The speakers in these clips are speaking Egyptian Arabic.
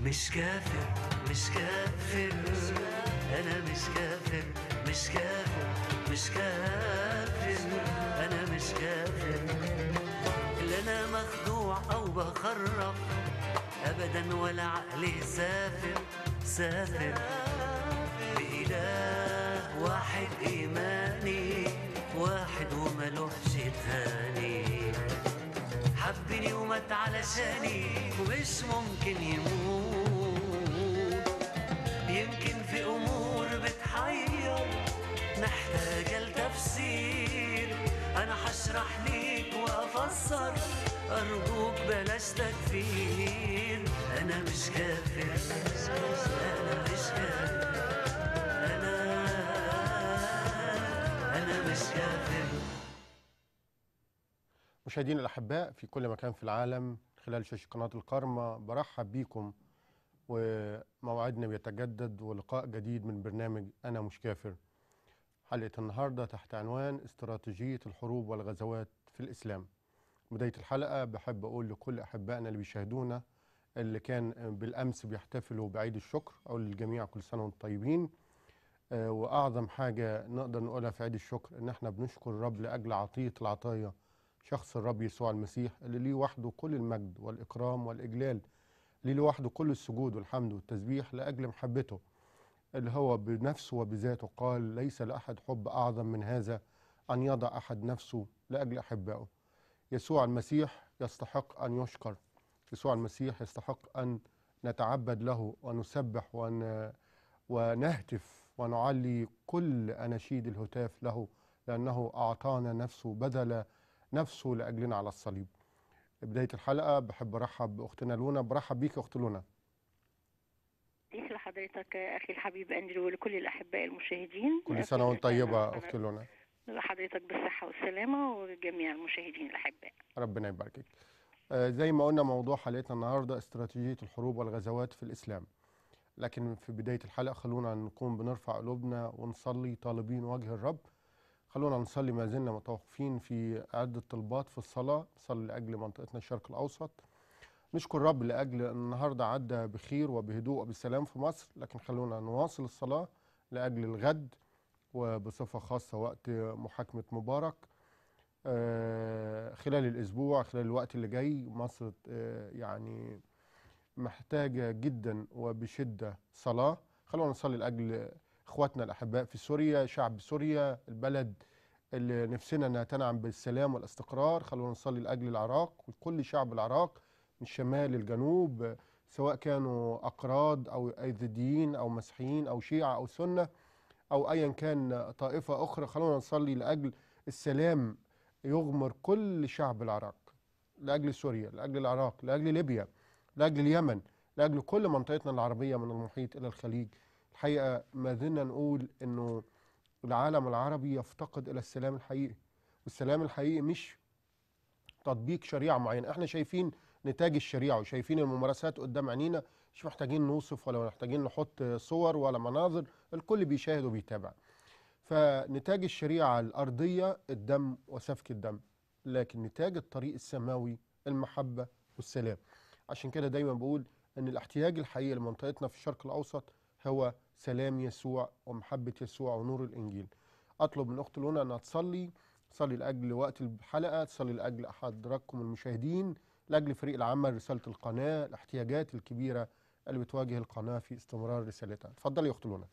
مش كافر مش كافر انا مش كافر مش كافر مش كافر انا مش كافر لا انا مخدوع او بخرف ابدا ولا عقلي سافر سافر بإله واحد إيماني واحد وملوحش تاني حبني ومات علشاني ومش ممكن يموت يمكن في أمور بتحير محتاجة لتفسير أنا حشرح ليك وأفسر أرجوك بلاش تكفير أنا مش كافر أنا مش كافر أنا أنا مش كافر مشاهدينا الأحباء في كل مكان في العالم خلال شاشة قناة الكرمة برحب بيكم وموعدنا بيتجدد ولقاء جديد من برنامج أنا مش كافر حلقة النهاردة تحت عنوان استراتيجية الحروب والغزوات في الإسلام بداية الحلقة بحب أقول لكل أحبائنا اللي بيشاهدونا اللي كان بالأمس بيحتفلوا بعيد الشكر أقول للجميع كل سنة وانتم طيبين آه، وأعظم حاجة نقدر نقولها في عيد الشكر إن احنا بنشكر الرب لأجل عطية العطايا شخص الرب يسوع المسيح اللي ليه وحده كل المجد والإكرام والإجلال ليه لوحده كل السجود والحمد والتسبيح لأجل محبته اللي هو بنفسه وبذاته قال ليس لأحد حب أعظم من هذا أن يضع أحد نفسه لأجل أحبائه يسوع المسيح يستحق أن يشكر يسوع المسيح يستحق أن نتعبد له ونسبح ون... ونهتف ونعلي كل أناشيد الهتاف له لأنه أعطانا نفسه بذل نفسه لأجلنا على الصليب بداية الحلقة بحب أرحب بأختنا لونا برحب بيك يا أخت لونا ليك لحضرتك أخي الحبيب أندرو ولكل الأحباء المشاهدين كل سنة وأنت طيبة يا أخت لونا لحضرتك بالصحة والسلامة وجميع المشاهدين الأحباء ربنا يباركك آه، زي ما قلنا موضوع حلقتنا النهاردة استراتيجية الحروب والغزوات في الإسلام لكن في بداية الحلقة خلونا نكون بنرفع قلوبنا ونصلي طالبين وجه الرب خلونا نصلي ما زلنا متوقفين في عدة طلبات في الصلاة نصلي لأجل منطقتنا الشرق الأوسط نشكر الرب لأجل أن النهاردة عدى بخير وبهدوء وبسلام في مصر لكن خلونا نواصل الصلاة لأجل الغد وبصفة خاصة وقت محاكمة مبارك آه، خلال الأسبوع خلال الوقت اللي جاي مصر آه، يعني محتاجة جدا وبشدة صلاة خلونا نصلي لأجل إخواتنا الأحباء في سوريا شعب سوريا البلد اللي نفسنا أنها تنعم بالسلام والاستقرار خلونا نصلي لأجل العراق وكل شعب العراق من الشمال للجنوب سواء كانوا أقراض أو أيزيديين أو مسيحيين أو شيعة أو سنة أو أيا كان طائفة أخرى خلونا نصلي لأجل السلام يغمر كل شعب العراق لأجل سوريا لأجل العراق لأجل ليبيا لأجل اليمن لأجل كل منطقتنا العربية من المحيط إلى الخليج الحقيقة ما زلنا نقول أنه العالم العربي يفتقد إلى السلام الحقيقي والسلام الحقيقي مش تطبيق شريعة معينة احنا شايفين نتاج الشريعة وشايفين الممارسات قدام عينينا مش محتاجين نوصف ولا محتاجين نحط صور ولا مناظر الكل بيشاهد وبيتابع فنتاج الشريعة الأرضية الدم وسفك الدم لكن نتاج الطريق السماوي المحبة والسلام عشان كده دايما بقول ان الاحتياج الحقيقي لمنطقتنا في الشرق الاوسط هو سلام يسوع ومحبة يسوع ونور الانجيل اطلب من اخت لونا انها تصلي تصلي لاجل وقت الحلقة تصلي لاجل حضراتكم المشاهدين لاجل فريق العمل رسالة القناة الاحتياجات الكبيرة اللي بتواجه القناة في استمرار رسالتها اتفضلي يا اخت لونا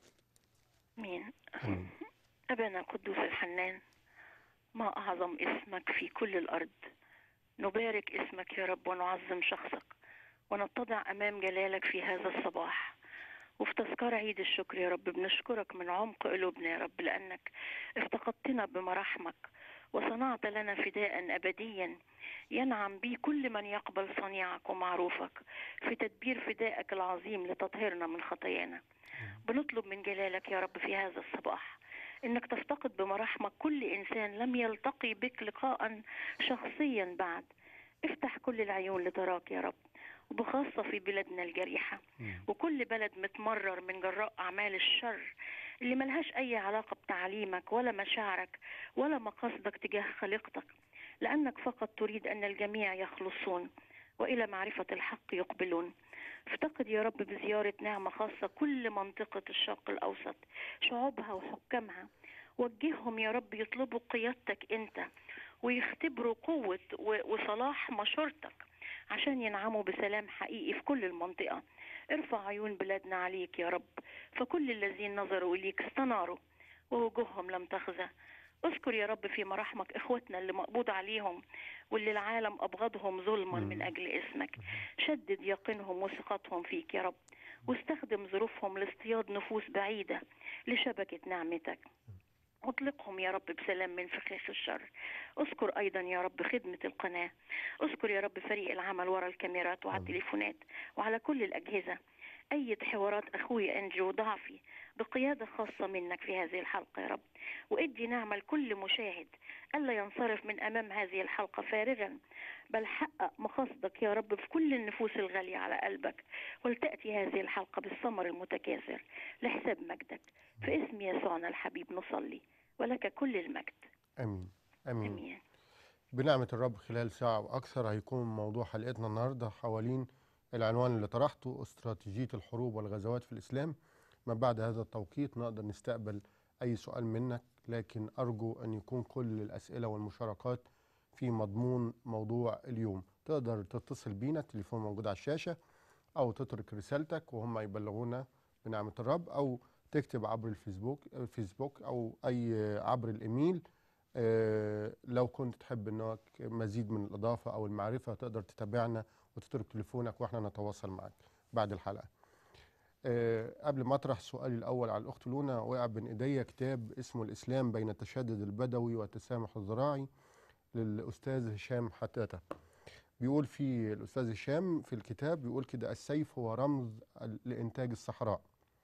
مين أبانا القدوس الحنان ما أعظم اسمك في كل الأرض نبارك اسمك يا رب ونعظم شخصك ونتضع أمام جلالك في هذا الصباح وفي تذكار عيد الشكر يا رب بنشكرك من عمق قلوبنا يا رب لأنك افتقدتنا بمراحمك وصنعت لنا فداء أبديا ينعم به كل من يقبل صنيعك ومعروفك في تدبير فدائك العظيم لتطهيرنا من خطايانا بنطلب من جلالك يا رب في هذا الصباح انك تفتقد بمراحمك كل انسان لم يلتقي بك لقاء شخصيا بعد افتح كل العيون لتراك يا رب وبخاصة في بلادنا الجريحة وكل بلد متمرر من جراء أعمال الشر اللي ملهاش أي علاقة بتعليمك ولا مشاعرك ولا مقاصدك تجاه خليقتك لأنك فقط تريد أن الجميع يخلصون وإلى معرفة الحق يقبلون افتقد يا رب بزيارة نعمة خاصة كل منطقة الشرق الأوسط شعوبها وحكامها وجههم يا رب يطلبوا قيادتك أنت ويختبروا قوة و- وصلاح مشورتك عشان ينعموا بسلام حقيقي في كل المنطقة ارفع عيون بلادنا عليك يا رب فكل الذين نظروا إليك استناروا ووجوههم لم تخزى اذكر يا رب في مراحمك اخوتنا اللي مقبوض عليهم واللي العالم ابغضهم ظلما مم. من اجل اسمك شدد يقينهم وثقتهم فيك يا رب واستخدم ظروفهم لاصطياد نفوس بعيده لشبكه نعمتك اطلقهم يا رب بسلام من فخاخ الشر اذكر ايضا يا رب خدمه القناه اذكر يا رب فريق العمل ورا الكاميرات وعلى مم. التليفونات وعلى كل الاجهزه ايد حوارات اخوي انجو ضعفي بقياده خاصه منك في هذه الحلقه يا رب وادي نعمة لكل مشاهد ألا ينصرف من أمام هذه الحلقة فارغا بل حقق مقاصدك يا رب في كل النفوس الغالية على قلبك ولتأتي هذه الحلقة بالثمر المتكاثر لحساب مجدك في اسم يسوعنا الحبيب نصلي ولك كل المجد امين امين امين بنعمة الرب خلال ساعة وأكثر هيكون موضوع حلقتنا النهاردة حوالين العنوان اللي طرحته استراتيجية الحروب والغزوات في الإسلام ما بعد هذا التوقيت نقدر نستقبل أي سؤال منك لكن أرجو أن يكون كل الأسئلة والمشاركات في مضمون موضوع اليوم تقدر تتصل بينا التليفون موجود على الشاشة أو تترك رسالتك وهم يبلغونا بنعمة الرب أو تكتب عبر الفيسبوك الفيسبوك أو أي عبر الإيميل آه، لو كنت تحب انك مزيد من الاضافه او المعرفه تقدر تتابعنا وتترك تليفونك واحنا نتواصل معك بعد الحلقه. آه، قبل ما اطرح سؤالي الاول على الاخت لونا وقع بين ايديا كتاب اسمه الاسلام بين التشدد البدوي والتسامح الزراعي للاستاذ هشام حتاته. بيقول في الاستاذ هشام في الكتاب بيقول كده السيف هو رمز ال- لانتاج الصحراء.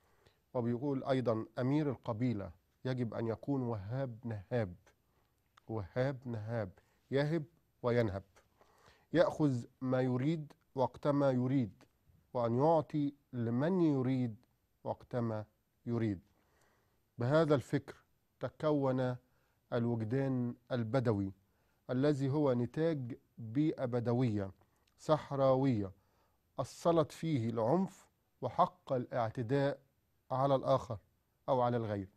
وبيقول ايضا امير القبيله يجب ان يكون وهاب نهاب. وهاب نهاب يهب وينهب يأخذ ما يريد وقتما يريد وأن يعطي لمن يريد وقتما يريد بهذا الفكر تكون الوجدان البدوي الذي هو نتاج بيئة بدوية صحراوية أصلت فيه العنف وحق الاعتداء على الآخر أو على الغير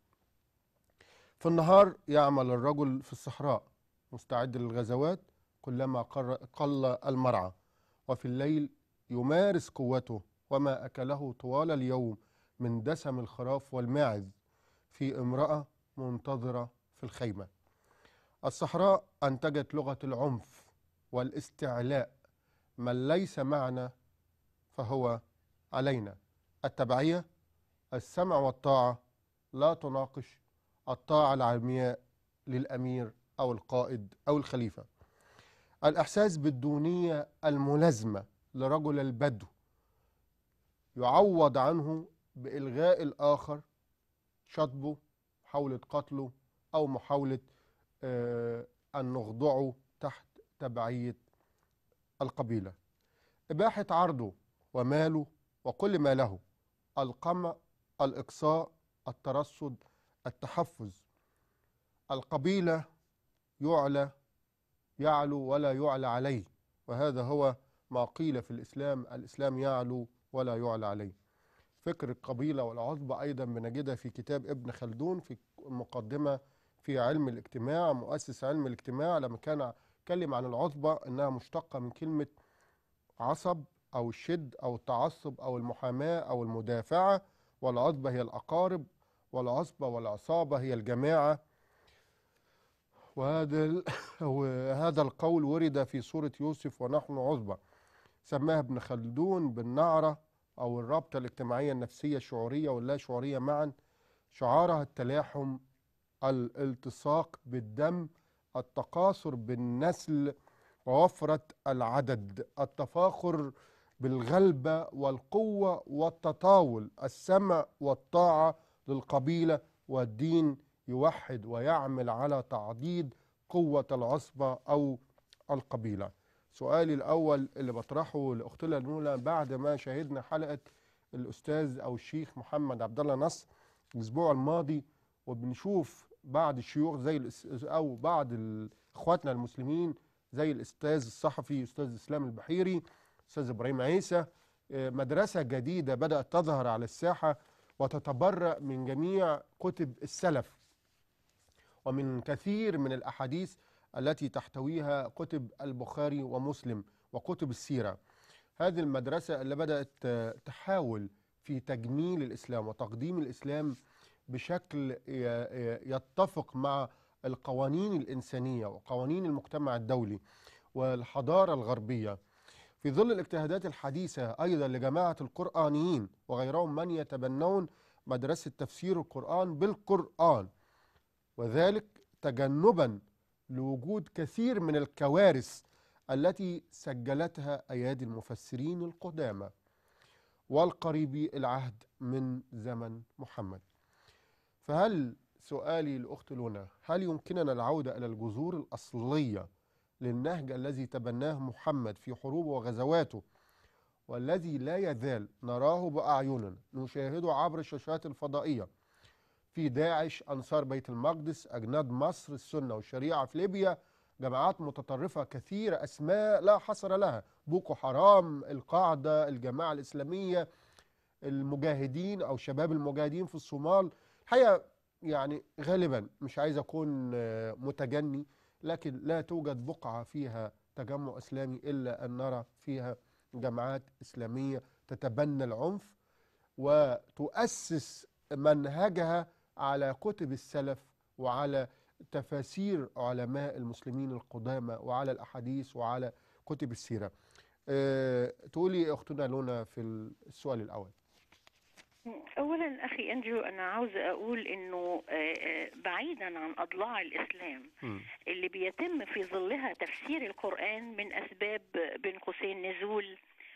في النهار يعمل الرجل في الصحراء مستعد للغزوات كلما قر- قل المرعى وفي الليل يمارس قوته وما أكله طوال اليوم من دسم الخراف والماعز في امرأة منتظرة في الخيمة الصحراء أنتجت لغة العنف والاستعلاء من ليس معنا فهو علينا التبعية السمع والطاعة لا تناقش الطاعة العمياء للأمير أو القائد أو الخليفة الإحساس بالدونية الملازمة لرجل البدو يعوض عنه بإلغاء الآخر شطبه محاولة قتله أو محاولة آه، أن نخضعه تحت تبعية القبيلة إباحة عرضه وماله وكل ما له القمع الإقصاء الترصد التحفز القبيلة يعلى يعلو ولا يعلى عليه وهذا هو ما قيل في الإسلام الإسلام يعلو ولا يعلى عليه فكر القبيلة والعصبة أيضا بنجدها في كتاب ابن خلدون في مقدمة في علم الاجتماع مؤسس علم الاجتماع لما كان اتكلم عن العصبة إنها مشتقة من كلمة عصب أو الشد أو التعصب أو المحاماة أو المدافعة والعصبة هي الأقارب والعصبة والعصابة هي الجماعة وهذا ال- وهذا القول ورد في سورة يوسف ونحن عصبة سماها ابن خلدون بالنعرة أو الرابطة الاجتماعية النفسية الشعورية واللا شعورية معا شعارها التلاحم الالتصاق بالدم التقاصر بالنسل ووفرة العدد التفاخر بالغلبة والقوة والتطاول السمع والطاعة للقبيلة والدين يوحد ويعمل على تعضيد قوة العصبة أو القبيلة سؤالي الأول اللي بطرحه لأختنا الأولى بعد ما شاهدنا حلقة الأستاذ أو الشيخ محمد عبد الله نصر الأسبوع الماضي وبنشوف بعض الشيوخ زي الأس- أو بعض ال- إخواتنا المسلمين زي الأستاذ الصحفي أستاذ إسلام البحيري أستاذ إبراهيم عيسى آه، مدرسة جديدة بدأت تظهر على الساحة وتتبرأ من جميع كتب السلف ومن كثير من الأحاديث التي تحتويها كتب البخاري ومسلم وكتب السيرة هذه المدرسة اللي بدأت آه، تحاول في تجميل الإسلام وتقديم الإسلام بشكل ي- ي- يتفق مع القوانين الإنسانية وقوانين المجتمع الدولي والحضارة الغربية في ظل الاجتهادات الحديثة أيضا لجماعة القرآنيين وغيرهم من يتبنون مدرسة تفسير القرآن بالقرآن وذلك تجنبا لوجود كثير من الكوارث التي سجلتها أيادي المفسرين القدامى والقريبي العهد من زمن محمد فهل سؤالي لأخت لونا هل يمكننا العودة إلى الجذور الأصلية للنهج الذي تبناه محمد في حروبه وغزواته والذي لا يزال نراه بأعيننا نشاهده عبر الشاشات الفضائية في داعش أنصار بيت المقدس أجناد مصر السنة والشريعة في ليبيا جماعات متطرفة كثيرة أسماء لا حصر لها بوكو حرام القاعدة الجماعة الإسلامية المجاهدين أو شباب المجاهدين في الصومال الحقيقة يعني غالبا مش عايز أكون آه، متجني لكن لا توجد بقعة فيها تجمع إسلامي إلا أن نرى فيها جماعات إسلامية تتبنى العنف وتؤسس منهجها على كتب السلف وعلى تفاسير علماء المسلمين القدامى وعلى الأحاديث وعلى كتب السيرة أه تقولي يا أختنا لونا في السؤال الأول اولا اخي انجو انا عاوزه اقول انه آه، آه، بعيدا عن اضلاع الاسلام مم. اللي بيتم في ظلها تفسير القران من اسباب بين قوسين نزول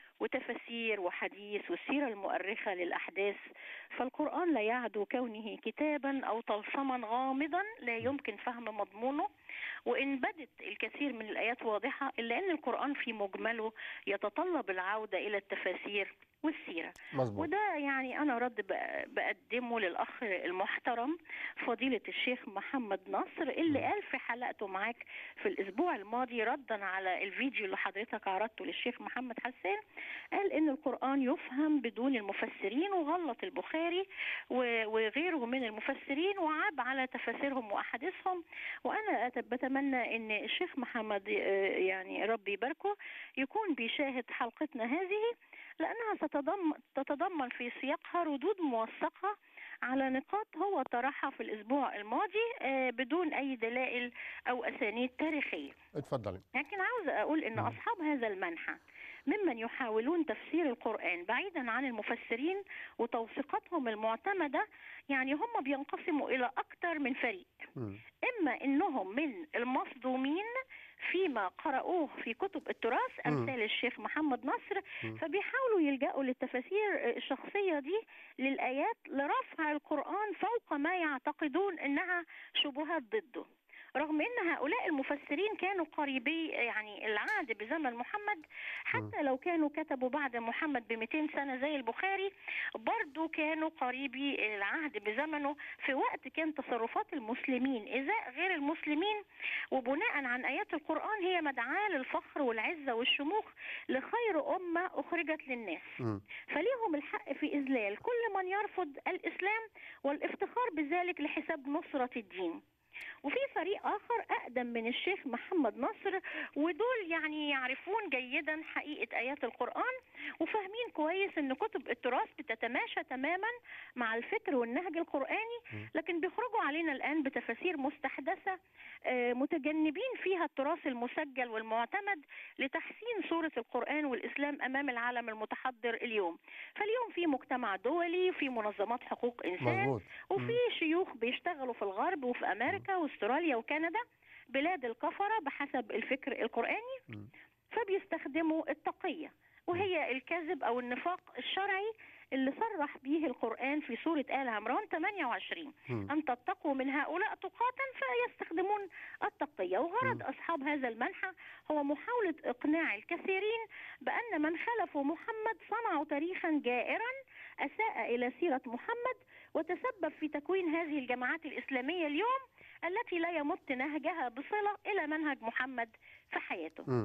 وتفسير وحديث والسيره المؤرخه للاحداث فالقران لا يعدو كونه كتابا او طلسما غامضا لا يمكن فهم مضمونه وان بدت الكثير من الايات واضحه الا ان القران في مجمله يتطلب العوده الى التفاسير والسيره مظبوط وده يعني أنا رد بق- بقدمه للأخ المحترم فضيلة الشيخ محمد نصر اللي مم. قال في حلقته معاك في الأسبوع الماضي ردا على الفيديو اللي حضرتك عرضته للشيخ محمد حسان قال إن القرآن يفهم بدون المفسرين وغلط البخاري و- وغيره من المفسرين وعاب على تفاسيرهم وأحاديثهم وأنا أت- بتمنى إن الشيخ محمد آه، يعني ربي يباركه يكون بيشاهد حلقتنا هذه لأنها ستضم تتضمن في سياقها ردود موثقة على نقاط هو طرحها في الأسبوع الماضي آه، بدون أي دلائل أو أسانيد تاريخية اتفضلي لكن عاوزة أقول إن مم. أصحاب هذا المنحى ممن يحاولون تفسير القرآن بعيدا عن المفسرين وتوثيقاتهم المعتمدة يعني هم بينقسموا إلى أكثر من فريق مم. إما إنهم من المصدومين فيما قرأوه في كتب التراث مم. أمثال الشيخ محمد نصر مم. فبيحاولوا يلجأوا للتفاسير الشخصية دي للآيات لرفع القرآن فوق ما يعتقدون إنها شبهات ضده رغم ان هؤلاء المفسرين كانوا قريبي يعني العهد بزمن محمد حتى لو كانوا كتبوا بعد محمد ب 200 سنه زي البخاري برضو كانوا قريبي العهد بزمنه في وقت كان تصرفات المسلمين ازاء غير المسلمين وبناء عن ايات القران هي مدعاه للفخر والعزه والشموخ لخير امه اخرجت للناس مم. فليهم الحق في إذلال كل من يرفض الإسلام والافتخار بذلك لحساب نصرة الدين وفي فريق آخر أقدم من الشيخ محمد نصر ودول يعني يعرفون جيدا حقيقة آيات القرآن وفاهمين كويس أن كتب التراث بتتماشى تماما مع الفكر والنهج القرآني لكن بيخرجوا علينا الآن بتفاسير مستحدثة آه، متجنبين فيها التراث المسجل والمعتمد لتحسين صورة القرآن والإسلام أمام العالم المتحضر اليوم فاليوم في مجتمع دولي في منظمات حقوق إنسان مظبوط وفي شيوخ بيشتغلوا في الغرب وفي امريكا واستراليا وكندا بلاد الكفره بحسب الفكر القراني مم. فبيستخدموا التقيه وهي الكذب او النفاق الشرعي اللي صرح به القران في سوره ال عمران 28 مم. ان تتقوا من هؤلاء تقاتا فيستخدمون التقيه وغرض مم. اصحاب هذا المنحى هو محاوله اقناع الكثيرين بان من خلفوا محمد صنعوا تاريخا جائرا اساء الى سيره محمد وتسبب في تكوين هذه الجماعات الإسلامية اليوم التي لا يمت نهجها بصلة إلى منهج محمد في حياته مم.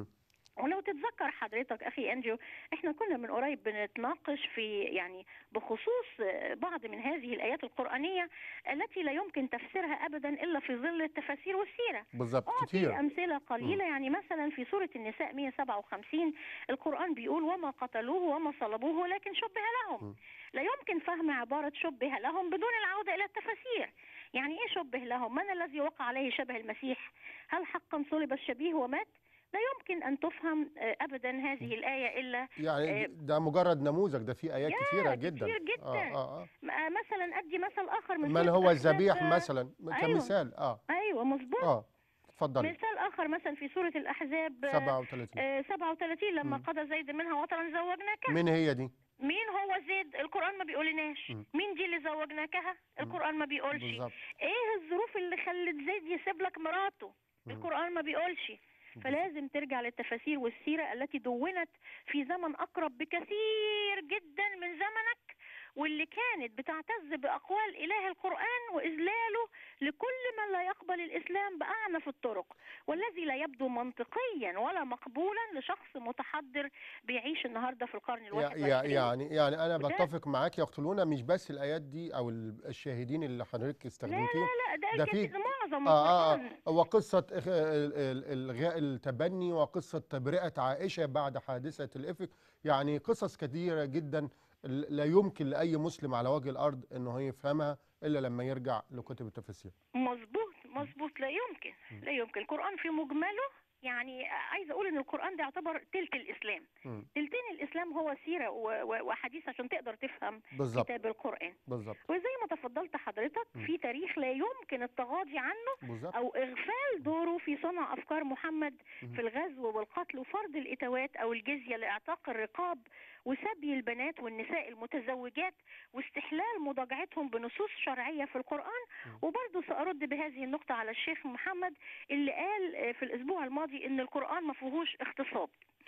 ولو تتذكر حضرتك اخي انجيو احنا كنا من قريب بنتناقش في يعني بخصوص آه، بعض من هذه الايات القرانيه التي لا يمكن تفسيرها ابدا الا في ظل التفاسير والسيره بالظبط أعطي كتير أمثلة قليلة يعني مثلا في سورة النساء 157 القرآن بيقول وما قتلوه وما صلبوه ولكن شبه م. لهم لا يمكن فهم عبارة شبه لهم بدون العودة إلى التفاسير يعني إيه شبه لهم من الذي وقع عليه شبه المسيح هل حقا صلب الشبيه ومات لا يمكن أن تفهم آه، أبدا هذه الآية إلا يعني آه، ده مجرد نموذج ده في ايات يا كتيره جدا كتير جدا. اه اه, آه. م- مثلا أدي مثل آخر من من سورة هو الأحزاب، الذبيح آه، مثلا كمثال اه أيوة مظبوط اه اتفضلي مثال آخر مثلا في سورة الأحزاب آه، 37 آه، 37 لما مم. قضى زيد منها وطرا زوجناك مين هي دي مين هو زيد القرآن ما بيقولناش مم. مين دي اللي زوجناكها القرآن ما بيقولش بالظبط ايه الظروف اللي خلت زيد يسيب لك مراته مم. القرآن ما بيقولش فلازم ترجع للتفاسير والسيرة التي دونت في زمن أقرب بكثير جدا من زمنك واللي كانت بتعتز بأقوال إله القرآن وإذلاله لكل من لا يقبل الإسلام بأعنف الطرق والذي لا يبدو منطقيا ولا مقبولا لشخص متحضر بيعيش النهاردة في القرن يع- الواحد يع- والعشرين يعني يعني انا وده- بتفق معاك يقتلون مش بس الايات دي او ال- الشاهدين اللي حضرتك لا استخدمتيهم لا لا ده, ده الكثير في- معظم آه آه القرآن آه وقصة إخ- ال- ال- الغاء التبني وقصة تبرئة عائشة بعد حادثة الإفك يعني قصص كثيرة جدا ل- لا يمكن لأي مسلم على وجه الأرض إنه يفهمها إلا لما يرجع لكتب التفاسير مظبوط مظبوط لا يمكن لا يمكن القرآن في مجمله يعني عايزه اقول ان القران ده يعتبر تلت الاسلام مم. تلتين الاسلام هو سيره و- و- وحديث عشان تقدر تفهم بالظبط كتاب القران بالظبط وزي ما تفضلت حضرتك مم. في تاريخ لا يمكن التغاضي عنه بالظبط او اغفال دوره في صنع افكار محمد مم. في الغزو والقتل وفرض الاتوات او الجزيه لاعتاق الرقاب وسبي البنات والنساء المتزوجات واستحلال مضاجعتهم بنصوص شرعيه في القران مم. وبرضه سارد بهذه النقطه على الشيخ محمد اللي قال آه، في الاسبوع الماضي ان القران ما فيهوش اغتصاب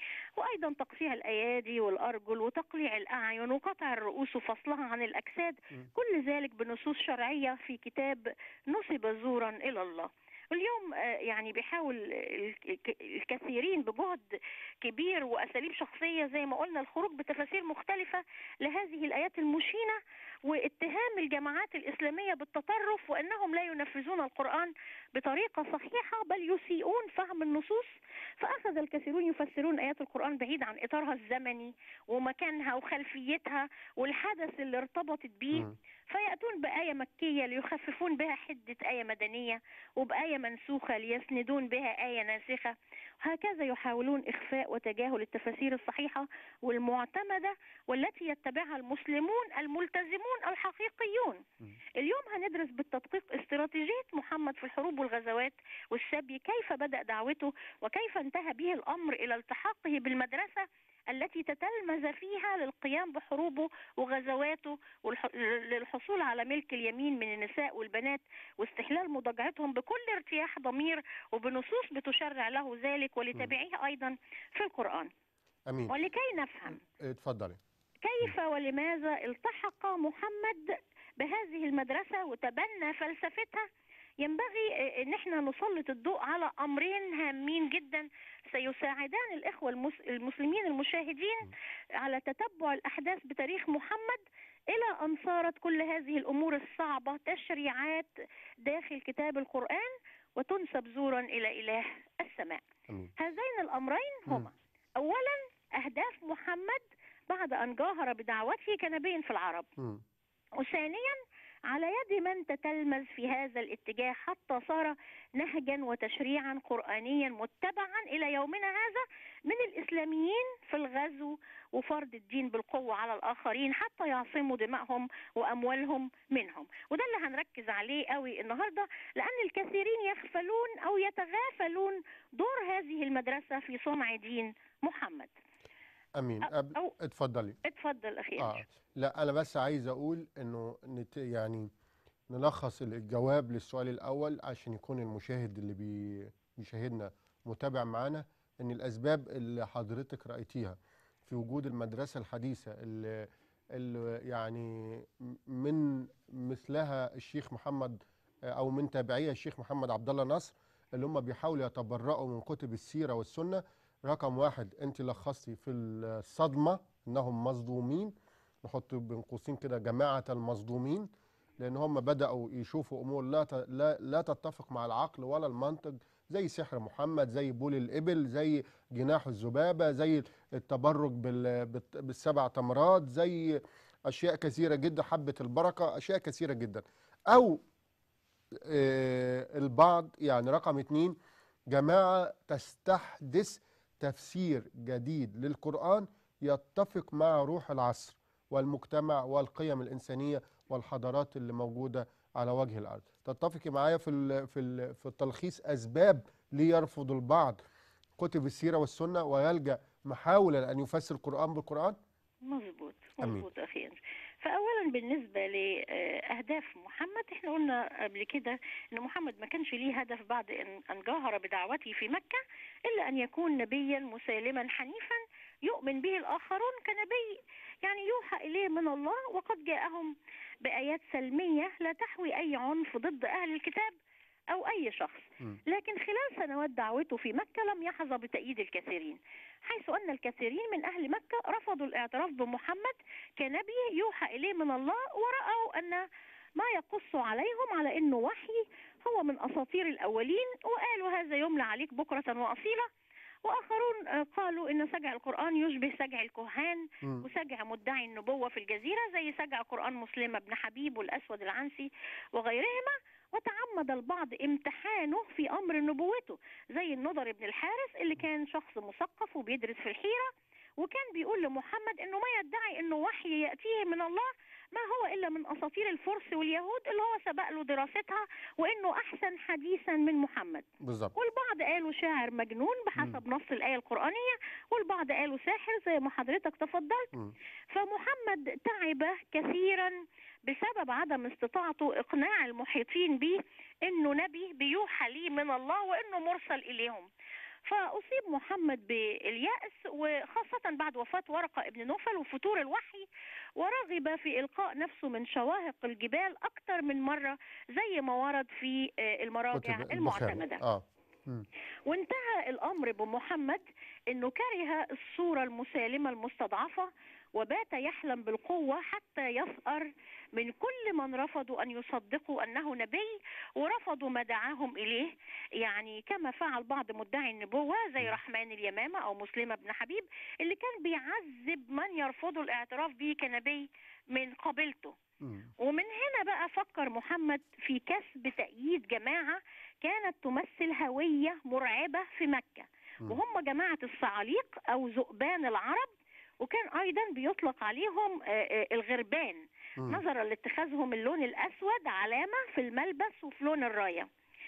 وايضا تقطيع الايادي والارجل وتقليع الاعين وقطع الرؤوس وفصلها عن الاجساد مم. كل ذلك بنصوص شرعيه في كتاب نصب زورا الى الله اليوم آه، يعني بيحاول الك- الكثيرين بجهد كبير واساليب شخصيه زي ما قلنا الخروج بتفاسير مختلفه لهذه الايات المشينه واتهام الجماعات الاسلاميه بالتطرف وانهم لا ينفذون القران بطريقه صحيحه بل يسيئون فهم النصوص فاخذ الكثيرون يفسرون ايات القران بعيد عن اطارها الزمني ومكانها وخلفيتها والحدث اللي ارتبطت به مم. فيأتون بآية مكية ليخففون بها حدة آية مدنية وبآية منسوخة ليسندون بها آية ناسخة هكذا يحاولون إخفاء وتجاهل التفاسير الصحيحة والمعتمدة والتي يتبعها المسلمون الملتزمون الحقيقيون مم. اليوم هندرس بالتدقيق استراتيجية محمد في الحروب والغزوات والسبي كيف بدأ دعوته وكيف انتهى به الأمر إلى التحاقه بالمدرسة التي تتلمذ فيها للقيام بحروبه وغزواته والح- للحصول على ملك اليمين من النساء والبنات واستحلال مضاجعتهم بكل ارتياح ضمير وبنصوص بتشرع له ذلك ولتبعيه أيضا في القرآن أمين ولكي نفهم اتفضلي كيف ولماذا التحق محمد بهذه المدرسة وتبنى فلسفتها ينبغي آه، ان احنا نسلط الضوء على امرين هامين جدا سيساعدان الاخوه المس- المسلمين المشاهدين على تتبع الاحداث بتاريخ محمد الى ان صارت كل هذه الامور الصعبه تشريعات داخل كتاب القران وتنسب زورا الى اله السماء أمين هذين الامرين مم. هما اولا اهداف محمد بعد ان جاهر بدعوته كنبي في العرب مم. وثانيا على يد من تتلمذ في هذا الاتجاه حتى صار نهجا وتشريعا قرآنيا متبعا إلى يومنا هذا من الإسلاميين في الغزو وفرض الدين بالقوة على الآخرين حتى يعصموا دمائهم وأموالهم منهم وده اللي هنركز عليه قوي النهاردة لأن الكثيرين يغفلون أو يتغافلون دور هذه المدرسة في صنع دين محمد أمين أو- أب... أو اتفضلي اتفضل أخي آه. أنجو. لا أنا بس عايز أقول إنه نت... يعني نلخص الجواب للسؤال الأول عشان يكون المشاهد اللي بي... بيشاهدنا متابع معانا إن الأسباب اللي حضرتك رأيتيها في وجود المدرسة الحديثة اللي, اللي يعني م- من مثلها الشيخ محمد أو من تابعيها الشيخ محمد عبد الله نصر اللي هم بيحاولوا يتبرؤوا من كتب السيرة والسنة رقم واحد انت لخصتي في الصدمه انهم مصدومين نحط بين قوسين كده جماعه المصدومين لان هم بداوا يشوفوا امور لا ت- لا لا تتفق مع العقل ولا المنطق زي سحر محمد زي بول الابل زي جناح الذبابه زي التبرك بال- بالت- بالسبع تمرات زي اشياء كثيره جدا حبه البركه اشياء كثيره جدا او آه، البعض يعني رقم اتنين جماعة تستحدث تفسير جديد للقرآن يتفق مع روح العصر والمجتمع والقيم الإنسانية والحضارات اللي موجودة على وجه الأرض تتفقي معايا في ال في ال في التلخيص أسباب ليرفض البعض كتب السيرة والسنة ويلجأ محاولا أن يفسر القرآن بالقرآن مظبوط أمين. مظبوط اخي أنس. فاولا بالنسبه لاهداف محمد احنا قلنا قبل كده ان محمد ما كانش ليه هدف بعد ان ان جاهر بدعوته في مكه الا ان يكون نبيا مسالما حنيفا يؤمن به الاخرون كنبي يعني يوحى اليه من الله وقد جاءهم بايات سلميه لا تحوي اي عنف ضد اهل الكتاب او اي شخص مم. لكن خلال سنوات دعوته في مكه لم يحظى بتأييد الكثيرين حيث أن الكثيرين من أهل مكة رفضوا الاعتراف بمحمد كنبي يوحى إليه من الله ورأوا أن ما يقص عليهم على أنه وحي هو من أساطير الأولين وقالوا هذا يملى عليك بكرة وأصيلة وآخرون آه، قالوا أن سجع القرآن يشبه سجع الكهان مم. وسجع مدعي النبوة في الجزيرة زي سجع قرآن مسلمة بن حبيب والأسود العنسي وغيرهما وتعمد البعض امتحانه في أمر نبوته زي النضر بن الحارث اللي كان شخص مثقف وبيدرس في الحيرة وكان بيقول لمحمد انه ما يدعي انه وحي يأتيه من الله ما هو الا من اساطير الفرس واليهود اللي هو سبق له دراستها وانه احسن حديثا من محمد بالظبط والبعض قالوا شاعر مجنون بحسب نص الآية القرآنية والبعض قالوا ساحر زي ما حضرتك تفضلت مم. فمحمد تعب كثيرا بسبب عدم استطاعته إقناع المحيطين به إنه نبي بيوحى ليه من الله وإنه مرسل إليهم فأصيب محمد باليأس وخاصة بعد وفاة ورقة ابن نوفل وفتور الوحي ورغب في إلقاء نفسه من شواهق الجبال أكثر من مرة زي ما ورد في آه، المراجع كتب المعتمدة البخاري اه مم. وانتهى الأمر بمحمد أنه كره الصورة المسالمة المستضعفة وبات يحلم بالقوة حتى يثأر من كل من رفضوا أن يصدقوا أنه نبي ورفضوا ما دعاهم إليه يعني كما فعل بعض مدعي النبوة زي رحمن اليمامة أو مسلمة بن حبيب اللي كان بيعذب من يرفضوا الاعتراف به كنبي من قبيلته مم. ومن هنا بقى فكر محمد في كسب تأييد جماعة كانت تمثل هوية مرعبة في مكة مم. وهم جماعة الصعاليق أو ذؤبان العرب وكان أيضا بيطلق عليهم آه، آه، الغربان مم. نظرا لاتخاذهم اللون الأسود علامة في الملبس وفي لون الراية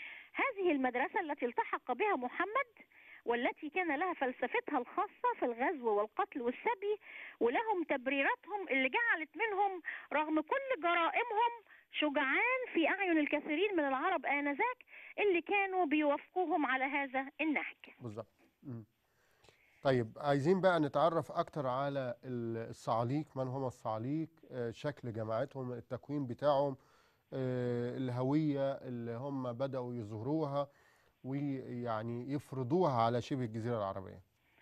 هذه المدرسة التي التحق بها محمد والتي كان لها فلسفتها الخاصة في الغزو والقتل والسبي ولهم تبريراتهم اللي جعلت منهم رغم كل جرائمهم شجعان في أعين الكثيرين من العرب آنذاك اللي كانوا بيوافقوهم على هذا النهج بالظبط مم. طيب عايزين بقى نتعرف اكتر على ال- الصعاليق من هم الصعاليق آه، شكل جماعتهم التكوين بتاعهم آه، الهوية اللي هم بدأوا يظهروها ويعني يفرضوها على شبه الجزيرة العربية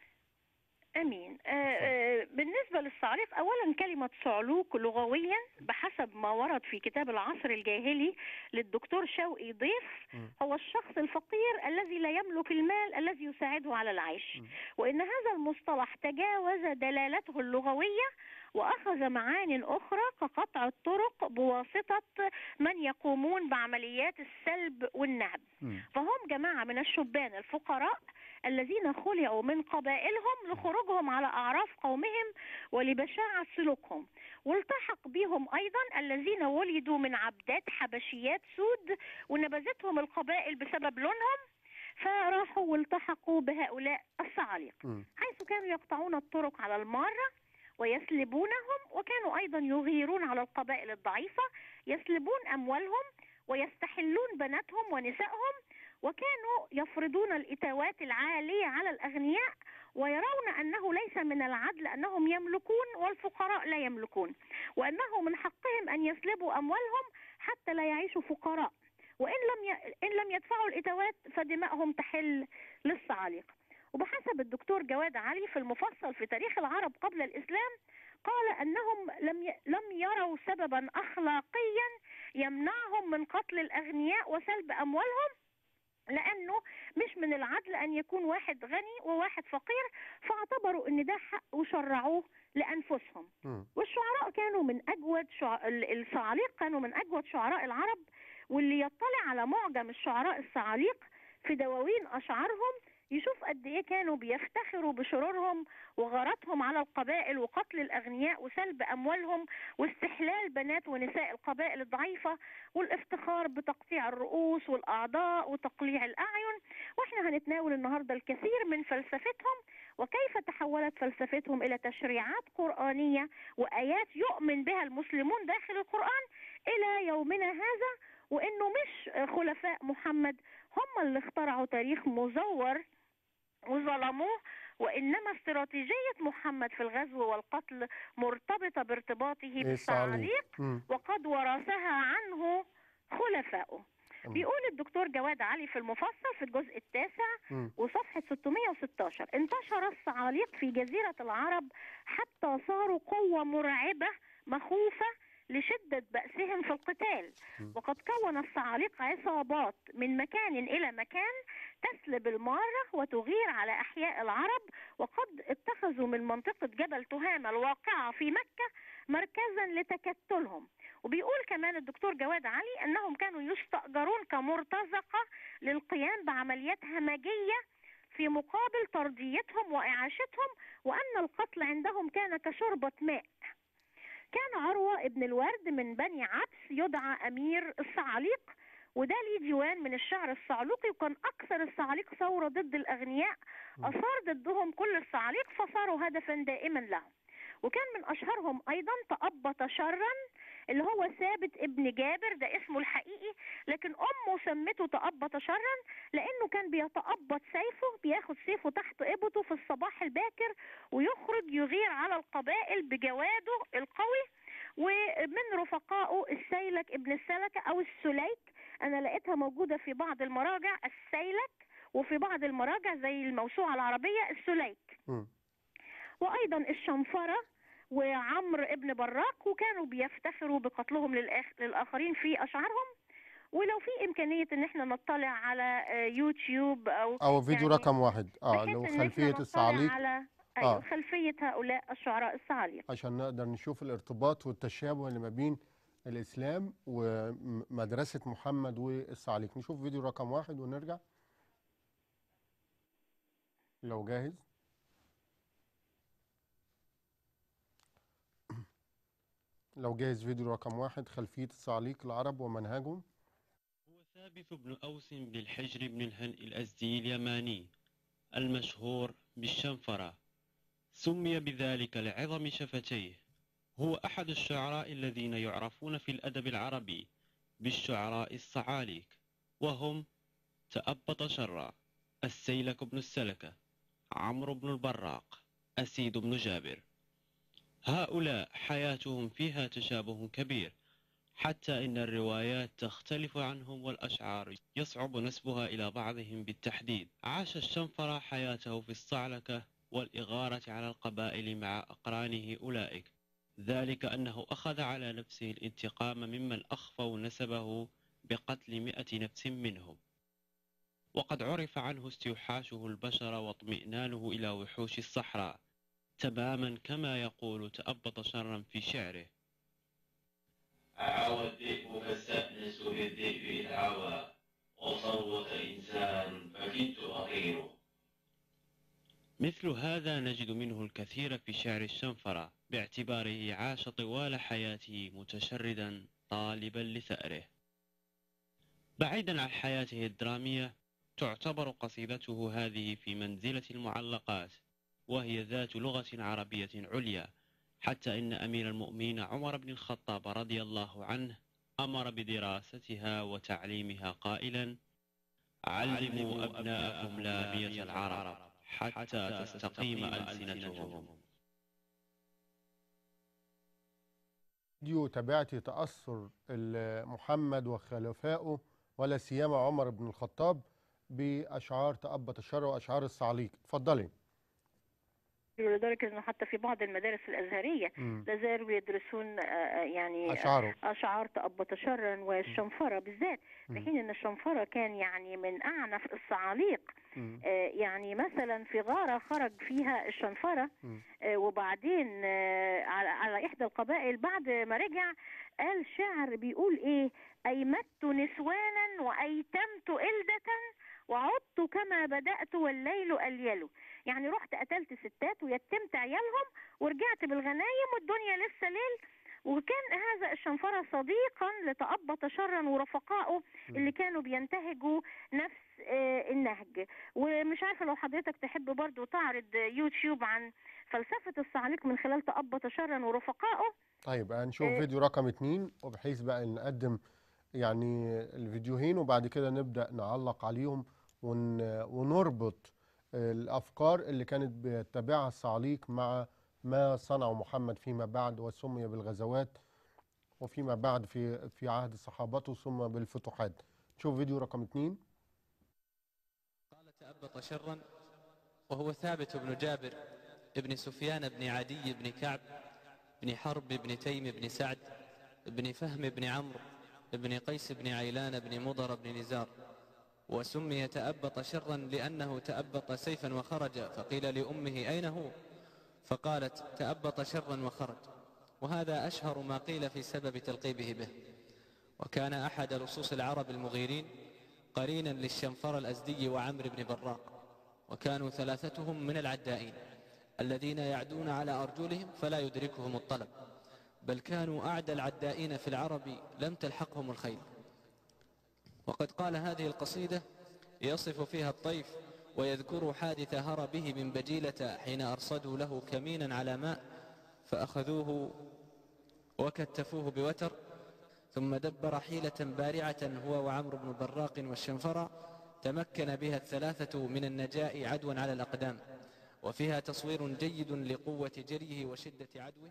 امين آه، آه، بالنسبه للصعاليق اولا كلمه صعلوك لغويا بحسب ما ورد في كتاب العصر الجاهلي للدكتور شوقي ضيف مم. هو الشخص الفقير الذي لا يملك المال الذي يساعده على العيش مم. وان هذا المصطلح تجاوز دلالته اللغويه واخذ معان اخرى كقطع الطرق بواسطه من يقومون بعمليات السلب والنهب مم. فهم جماعة من الشبان الفقراء الذين خلعوا من قبائلهم لخروجهم على أعراف قومهم ولبشاعة سلوكهم والتحق بهم أيضا الذين ولدوا من عبدات حبشيات سود ونبذتهم القبائل بسبب لونهم فراحوا والتحقوا بهؤلاء الصعاليق مم. حيث كانوا يقطعون الطرق على المارة ويسلبونهم وكانوا أيضا يغيرون على القبائل الضعيفة يسلبون أموالهم ويستحلون بناتهم ونسائهم وكانوا يفرضون الإتاوات العالية على الأغنياء ويرون أنه ليس من العدل أنهم يملكون والفقراء لا يملكون وأنه من حقهم أن يسلبوا أموالهم حتى لا يعيشوا فقراء وإن لم ي... إن لم يدفعوا الإتاوات فدماءهم تحل للصعاليق وبحسب الدكتور جواد علي في المفصل في تاريخ العرب قبل الإسلام قال أنهم لم ي- لم يروا سببا أخلاقيا يمنعهم من قتل الأغنياء وسلب أموالهم لأنه مش من العدل أن يكون واحد غني وواحد فقير فاعتبروا أن ده حق وشرعوه لأنفسهم مم. والشعراء كانوا من أجود شع... ال- الصعاليق كانوا من أجود شعراء العرب واللي يطلع على معجم الشعراء الصعاليق في دواوين أشعارهم يشوف قد إيه كانوا بيفتخروا بشرورهم وغارتهم على القبائل وقتل الأغنياء وسلب أموالهم واستحلال بنات ونساء القبائل الضعيفة والافتخار بتقطيع الرؤوس والأعضاء وتقليع الأعين وإحنا هنتناول النهاردة الكثير من فلسفتهم وكيف تحولت فلسفتهم إلى تشريعات قرآنية وآيات يؤمن بها المسلمون داخل القرآن إلى يومنا هذا وإنه مش خلفاء محمد هم اللي اخترعوا تاريخ مزور وظلموه وإنما استراتيجية محمد في الغزو والقتل مرتبطة بارتباطه إيه بالصعاليق مم. وقد ورثها عنه خلفاؤه تمام. بيقول الدكتور جواد علي في المفصل في الجزء التاسع مم. وصفحة 616 انتشر الصعاليق في جزيرة العرب حتى صاروا قوة مرعبة مخوفة لشدة بأسهم في القتال م. وقد كون الصعاليق عصابات من مكان إلى مكان تسلب المارة وتغير على أحياء العرب وقد اتخذوا من منطقة جبل تهامة الواقعة في مكة مركزا لتكتلهم وبيقول كمان الدكتور جواد علي أنهم كانوا يستأجرون كمرتزقة للقيام بعمليات همجية في مقابل ترضيتهم وإعاشتهم وأن القتل عندهم كان كشربة ماء كان عروة ابن الورد من بني عبس يدعى أمير الصعاليق وده ليه ديوان من الشعر الصعلوقي وكان أكثر الصعاليق ثورة ضد الأغنياء م. أثار ضدهم كل الصعاليق فصاروا هدفا دائما لهم وكان من أشهرهم أيضا تأبط شرا اللي هو ثابت ابن جابر ده اسمه الحقيقي لكن أمه سمته تأبط شرا لأنه كان بيتأبط سيفه بياخد سيفه تحت إبطه في الصباح الباكر ويخرج يغير على القبائل بجواده القوي ومن رفقائه السيلك ابن السلكة أو السليك أنا لقيتها موجودة في بعض المراجع السيلك وفي بعض المراجع زي الموسوعة العربية السليك مم. وأيضا الشنفرة وعمرو ابن براق وكانوا بيفتخروا بقتلهم للآخ- للآخرين في أشعارهم ولو في إمكانية إن احنا نطلع على آه، يوتيوب أو أو فيديو يعني رقم واحد اه بحيث لو إن إحنا خلفية نطلع الصعاليق على أيوة آه. خلفية هؤلاء الشعراء الصعاليق عشان نقدر نشوف الارتباط والتشابه اللي ما بين الإسلام ومدرسة محمد والصعاليق نشوف فيديو رقم واحد ونرجع لو جاهز لو جاهز فيديو رقم واحد خلفية الصعاليق العرب ومنهجهم هو ثابت بن أوس بن الحجر بن الهن الأزدي اليماني المشهور بالشنفرة سمي بذلك لعظم شفتيه هو أحد الشعراء الذين يعرفون في الأدب العربي بالشعراء الصعاليك وهم تأبط شرا السيلك بن السلكة عمرو بن البراق أسيد بن جابر هؤلاء حياتهم فيها تشابه كبير حتى إن الروايات تختلف عنهم والأشعار يصعب نسبها إلى بعضهم بالتحديد عاش الشنفر حياته في الصعلكة والإغارة على القبائل مع أقرانه أولئك ذلك أنه أخذ على نفسه الانتقام ممن أخفوا نسبه بقتل مئة نفس منهم وقد عرف عنه استيحاشه البشر واطمئنانه إلى وحوش الصحراء تماما كما يقول تأبط شرا في شعره عوى الذئب فاستأنس بالذئب إذ عوى وصوت إنسان فكدت أطير مثل هذا نجد منه الكثير في شعر الشنفرة باعتباره عاش طوال حياته متشردا طالبا لثأره بعيدا عن حياته الدرامية تعتبر قصيدته هذه في منزلة المعلقات وهي ذات لغة عربية عليا حتى إن أمير المؤمنين عمر بن الخطاب رضي الله عنه أمر بدراستها وتعليمها قائلا علموا أبناءكم لامية العرب حتى تستقيم ألسنتهم فيديو تابعت تأثر ال- محمد وخلفائه ولا سيما عمر بن الخطاب باشعار تأبط الشر واشعار الصعاليق اتفضلي لدرجة انه حتى في بعض المدارس الازهرية مم. لا زالوا يدرسون آه، آه، يعني اشعاره اشعار تأبط شرا والشنفرة بالذات في مم. حين ان الشنفرة كان يعني من اعنف الصعاليق مم. آه، يعني مثلا في غارة خرج فيها الشنفرة مم. آه، وبعدين آه، على على إحدى القبائل بعد ما رجع قال شعر بيقول إيه أيمت نسوانا وأيتمت إلدة وعدت كما بدأت والليل أليل يعني رحت قتلت ستات ويتمت عيالهم ورجعت بالغنايم والدنيا لسه ليل وكان هذا الشنفرة صديقا لتأبط شرا ورفقائه اللي كانوا بينتهجوا نفس آه، النهج ومش عارفة لو حضرتك تحب برضو تعرض يوتيوب عن فلسفة الصعاليق من خلال تأبط شرا ورفقائه طيب هنشوف إيه. فيديو رقم اتنين وبحيث بقى نقدم يعني الفيديوهين وبعد كده نبدأ نعلق عليهم ون ونربط الأفكار اللي كانت بيتبعها الصعاليق مع ما صنعه محمد فيما بعد وسمي بالغزوات وفيما بعد في في عهد صحابته ثم بالفتوحات شوف فيديو رقم اتنين قال تأبط شرا وهو ثابت بن جابر ابن سفيان بن عدي بن كعب بن حرب بن تيم بن سعد بن فهم بن عمرو بن قيس بن عيلان بن مضر بن نزار وسمي تأبط شرا لأنه تأبط سيفا وخرج فقيل لأمه أين هو فقالت تأبط شرا وخرج وهذا أشهر ما قيل في سبب تلقيبه به وكان أحد لصوص العرب المغيرين قرينا للشنفر الأزدي وعمرو بن براق وكانوا ثلاثتهم من العدائين الذين يعدون على أرجلهم فلا يدركهم الطلب بل كانوا أعدى العدائين في العرب لم تلحقهم الخيل وقد قال هذه القصيدة يصف فيها الطيف ويذكر حادث هربه من بجيلة حين أرصدوا له كمينا على ماء فأخذوه وكتفوه بوتر ثم دبر حيلة بارعة هو وعمرو بن براق والشنفرة تمكن بها الثلاثة من النجاء عدوا على الأقدام وفيها تصوير جيد لقوة جريه وشدة عدوه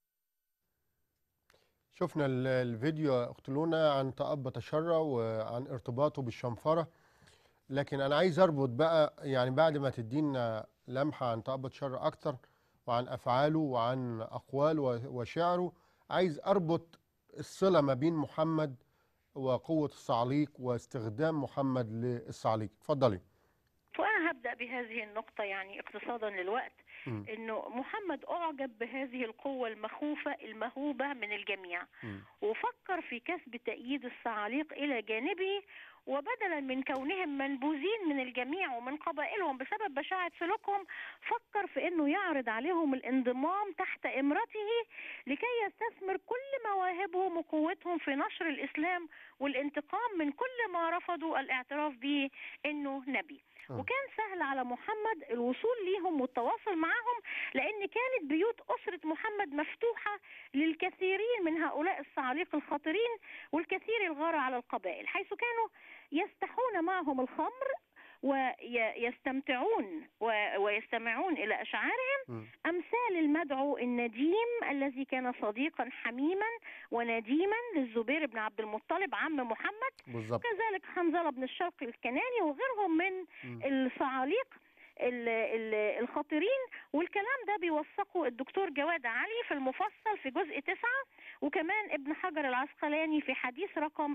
شفنا ال- الفيديو يا اخت لونا عن تأبط الشرة وعن ارتباطه بالشنفرة لكن انا عايز اربط بقى يعني بعد ما تدينا لمحة عن تأبط شرة اكتر وعن افعاله وعن اقواله و- وشعره عايز اربط الصلة ما بين محمد وقوة الصعاليق واستخدام محمد للصعاليق اتفضلي وأنا هبدأ بهذه النقطة يعني اقتصادا للوقت مم. إنه محمد أعجب بهذه القوة المخوفة المهوبة من الجميع مم. وفكر في كسب تأييد الصعاليق إلى جانبه وبدلا من كونهم منبوذين من الجميع ومن قبائلهم بسبب بشاعة سلوكهم فكر في أنه يعرض عليهم الانضمام تحت إمرته لكي يستثمر كل مواهبهم وقوتهم في نشر الإسلام والانتقام من كل ما رفضوا الاعتراف به أنه نبي مم. وكان سهل على محمد الوصول ليهم والتواصل معهم لأن كانت بيوت أسرة محمد مفتوحة للكثيرين من هؤلاء الصعاليق الخطرين والكثير الغار على القبائل حيث كانوا يستحون معهم الخمر ويستمتعون ويستمعون إلى أشعارهم مم. أمثال المدعو النديم الذي كان صديقا حميما ونديما للزبير بن عبد المطلب عم محمد بالظبط كذلك حنظلة بن الشرق الكناني وغيرهم من مم. الصعاليق ال- ال- الخطيرين والكلام ده بيوثقه الدكتور جواد علي في المفصل في جزء تسعة وكمان ابن حجر العسقلاني في حديث رقم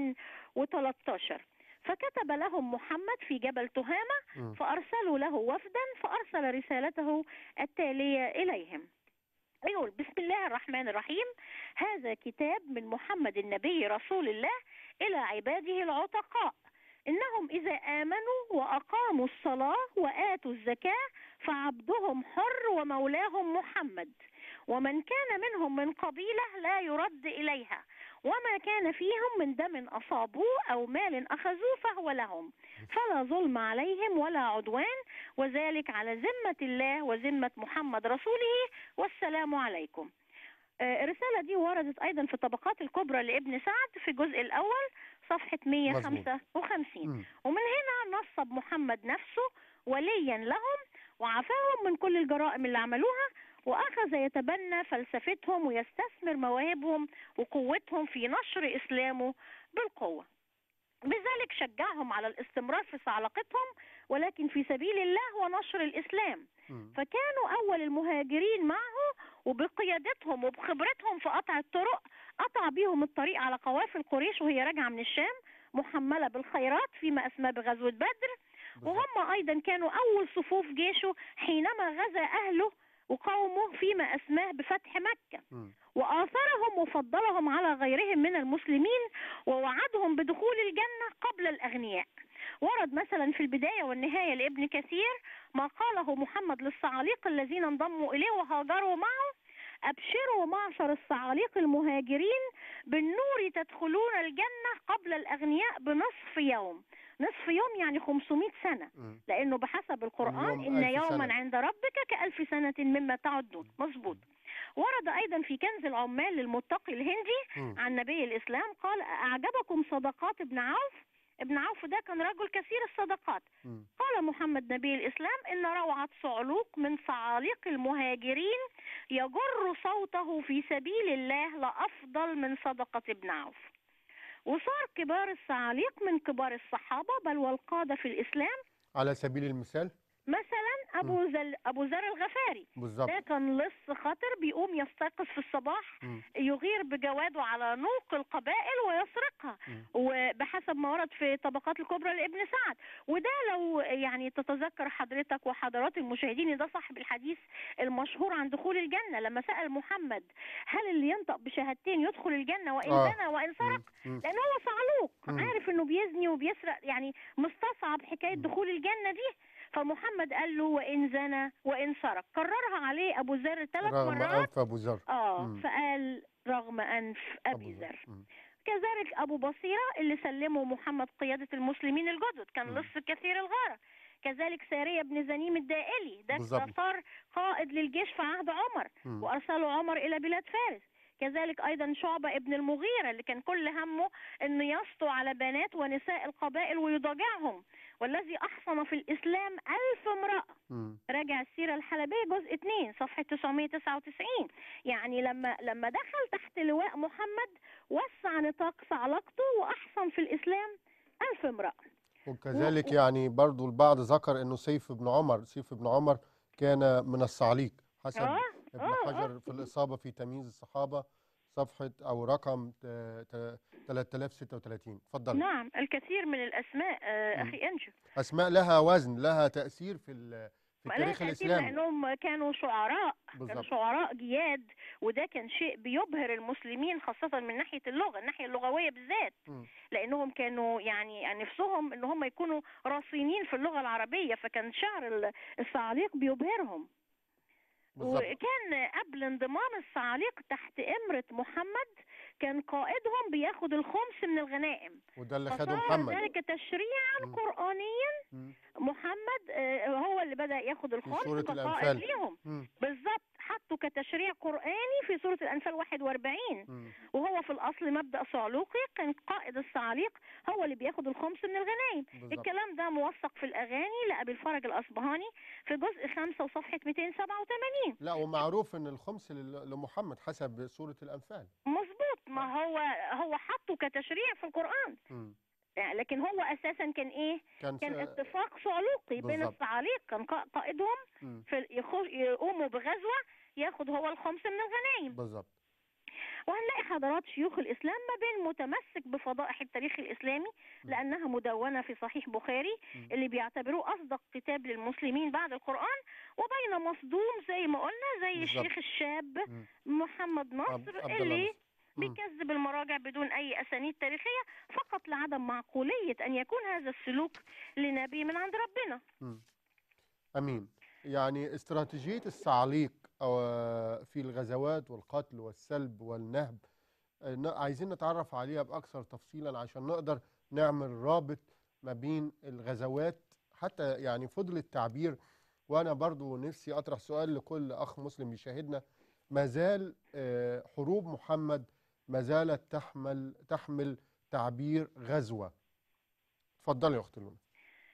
2013 فكتب لهم محمد في جبل تهامة مم. فأرسلوا له وفدا فأرسل رسالته التالية إليهم يقول بسم الله الرحمن الرحيم هذا كتاب من محمد النبي رسول الله إلى عباده العتقاء إنهم إذا آمنوا وأقاموا الصلاة وآتوا الزكاة فعبدهم حر ومولاهم محمد ومن كان منهم من قبيلة لا يرد إليها وما كان فيهم من دم أصابوه أو مال أخذوه فهو لهم فلا ظلم عليهم ولا عدوان وذلك على ذمة الله وذمة محمد رسوله والسلام عليكم آه، الرسالة دي وردت أيضا في الطبقات الكبرى لابن سعد في الجزء الأول صفحة 155 مم. ومن هنا نصب محمد نفسه وليا لهم وعفاهم من كل الجرائم اللي عملوها وأخذ يتبنى فلسفتهم ويستثمر مواهبهم وقوتهم في نشر إسلامه بالقوة بذلك شجعهم على الاستمرار في صعلقتهم ولكن في سبيل الله ونشر الإسلام مم. فكانوا أول المهاجرين معه وبقيادتهم وبخبرتهم في قطع الطرق قطع بيهم الطريق على قوافل قريش وهي راجعة من الشام محملة بالخيرات فيما أسماه بغزوة بدر بالظبط. وهم أيضا كانوا أول صفوف جيشه حينما غزا أهله وقومه فيما أسماه بفتح مكة مم. وآثرهم وفضلهم على غيرهم من المسلمين ووعدهم بدخول الجنة قبل الأغنياء ورد مثلا في البداية والنهاية لابن كثير ما قاله محمد للصعاليق الذين انضموا إليه وهاجروا معه أبشروا معشر الصعاليق المهاجرين بالنور تدخلون الجنة قبل الأغنياء بنصف يوم نصف يوم يعني 500 سنة مم. لأنه بحسب القرآن اليوم إن ألف يوما سنة. عند ربك كألف سنة مما تعدون مظبوط ورد أيضا في كنز العمال للمتقي الهندي مم. عن نبي الإسلام قال أعجبكم صدقات ابن عوف ابن عوف ده كان رجل كثير الصدقات مم. قال محمد نبي الإسلام إن روعة صعلوك من صعاليق المهاجرين يجر صوته في سبيل الله لأفضل من صدقة ابن عوف وصار كبار الصعاليق من كبار الصحابة بل والقادة في الإسلام على سبيل المثال مثلا أبو, زل أبو ذر الغفاري بالظبط ده كان لص خطر بيقوم يستيقظ في الصباح مم. يغير بجواده على نوق القبائل ويسرقها مم. وبحسب ما ورد في الطبقات الكبرى لابن سعد وده لو يعني تتذكر حضرتك وحضرات المشاهدين ده صاحب الحديث المشهور عن دخول الجنة لما سأل محمد هل اللي ينطق بشهادتين يدخل الجنة وإن آه. زنى وإن سرق مم. مم. لأن هو صعلوك مم. عارف إنه بيزني وبيسرق يعني مستصعب حكاية مم. دخول الجنة دي فمحمد قال له وإن زنى وإن سرق كررها عليه أبو ذر ثلاث رغم مرات أنف أبو ذر اه مم. فقال رغم أنف أبي أبو ذر مم. كذلك أبو بصيرة اللي سلمه محمد قيادة المسلمين الجدد كان مم. لص كثير الغارة كذلك سارية بن زنيم الدائلي ده بالظبط. صار قائد للجيش في عهد عمر مم. وأرسله عمر إلى بلاد فارس كذلك أيضا شعبة ابن المغيرة اللي كان كل همه أنه يسطو على بنات ونساء القبائل ويضاجعهم والذي أحصن في الإسلام ألف امرأة مم. راجع السيرة الحلبية جزء 2 صفحة 999 يعني لما لما دخل تحت لواء محمد وسع نطاق صعلقته وأحصن في الإسلام ألف امرأة وكذلك يعني برضو البعض ذكر انه سيف بن عمر سيف بن عمر كان من الصعاليق حسب آه ابن آه، حجر في الإصابة في تمييز الصحابة صفحة أو رقم ت- ت- 3036 اتفضل نعم الكثير من الأسماء آه، مم. أخي أنجو أسماء لها وزن لها تأثير في ال- في ما التاريخ لها تأثير الإسلامي لأنهم كانوا شعراء كانوا بالظبط شعراء جياد وده كان شيء بيبهر المسلمين خاصة من ناحية اللغة الناحية اللغوية بالذات مم. لأنهم كانوا يعني نفسهم إن هم يكونوا رصينين في اللغة العربية فكان شعر ال- الصعاليق بيبهرهم بالظبط وكان قبل انضمام الصعاليق تحت إمرة محمد كان قائدهم بياخد الخمس من الغنائم وده اللي خده فصار محمد ذلك تشريعا مم. قرآنيا مم. محمد آه، هو اللي بدأ ياخد الخمس سورة كقائد الأنفال. ليهم مم. بالظبط حطوا كتشريع قرآني في سورة الأنفال 41 مم. وهو في الأصل مبدأ صعلوقي كان قائد الصعاليق هو اللي بياخد الخمس من الغنايم بالظبط الكلام ده موثق في الأغاني لأبي الفرج الأصبهاني في جزء 5 وصفحة 287 لا ومعروف ان الخمس لل- لمحمد حسب سورة الأنفال مظبوط ما هو هو حطه كتشريع في القرآن مم. يعني لكن هو أساسا كان إيه؟ كان كان س- اتفاق صعلوقي بين بالظبط. الصعاليق كان قا- قائدهم مم. في يخش يقوموا بغزوة ياخد هو الخمس من الغنايم بالظبط وهنلاقي حضرات شيوخ الإسلام ما بين متمسك بفضائح التاريخ الإسلامي لأنها مدونة في صحيح بخاري مم. اللي بيعتبروه أصدق كتاب للمسلمين بعد القرآن وبين مصدوم زي ما قلنا زي بالظبط. الشيخ الشاب مم. محمد عبد نصر عبد الله اللي نصر. مم. بيكذب المراجع بدون أي أسانيد تاريخية فقط لعدم معقولية أن يكون هذا السلوك لنبي من عند ربنا مم. امين يعني استراتيجيه الصعاليق أو في الغزوات والقتل والسلب والنهب آه، ن- عايزين نتعرف عليها باكثر تفصيلا عشان نقدر نعمل رابط ما بين الغزوات حتى يعني فضل التعبير وانا برضو نفسي اطرح سؤال لكل اخ مسلم بيشاهدنا ما زال آه، حروب محمد ما زالت تحمل تحمل تعبير غزوه اتفضلي يا اخت لونا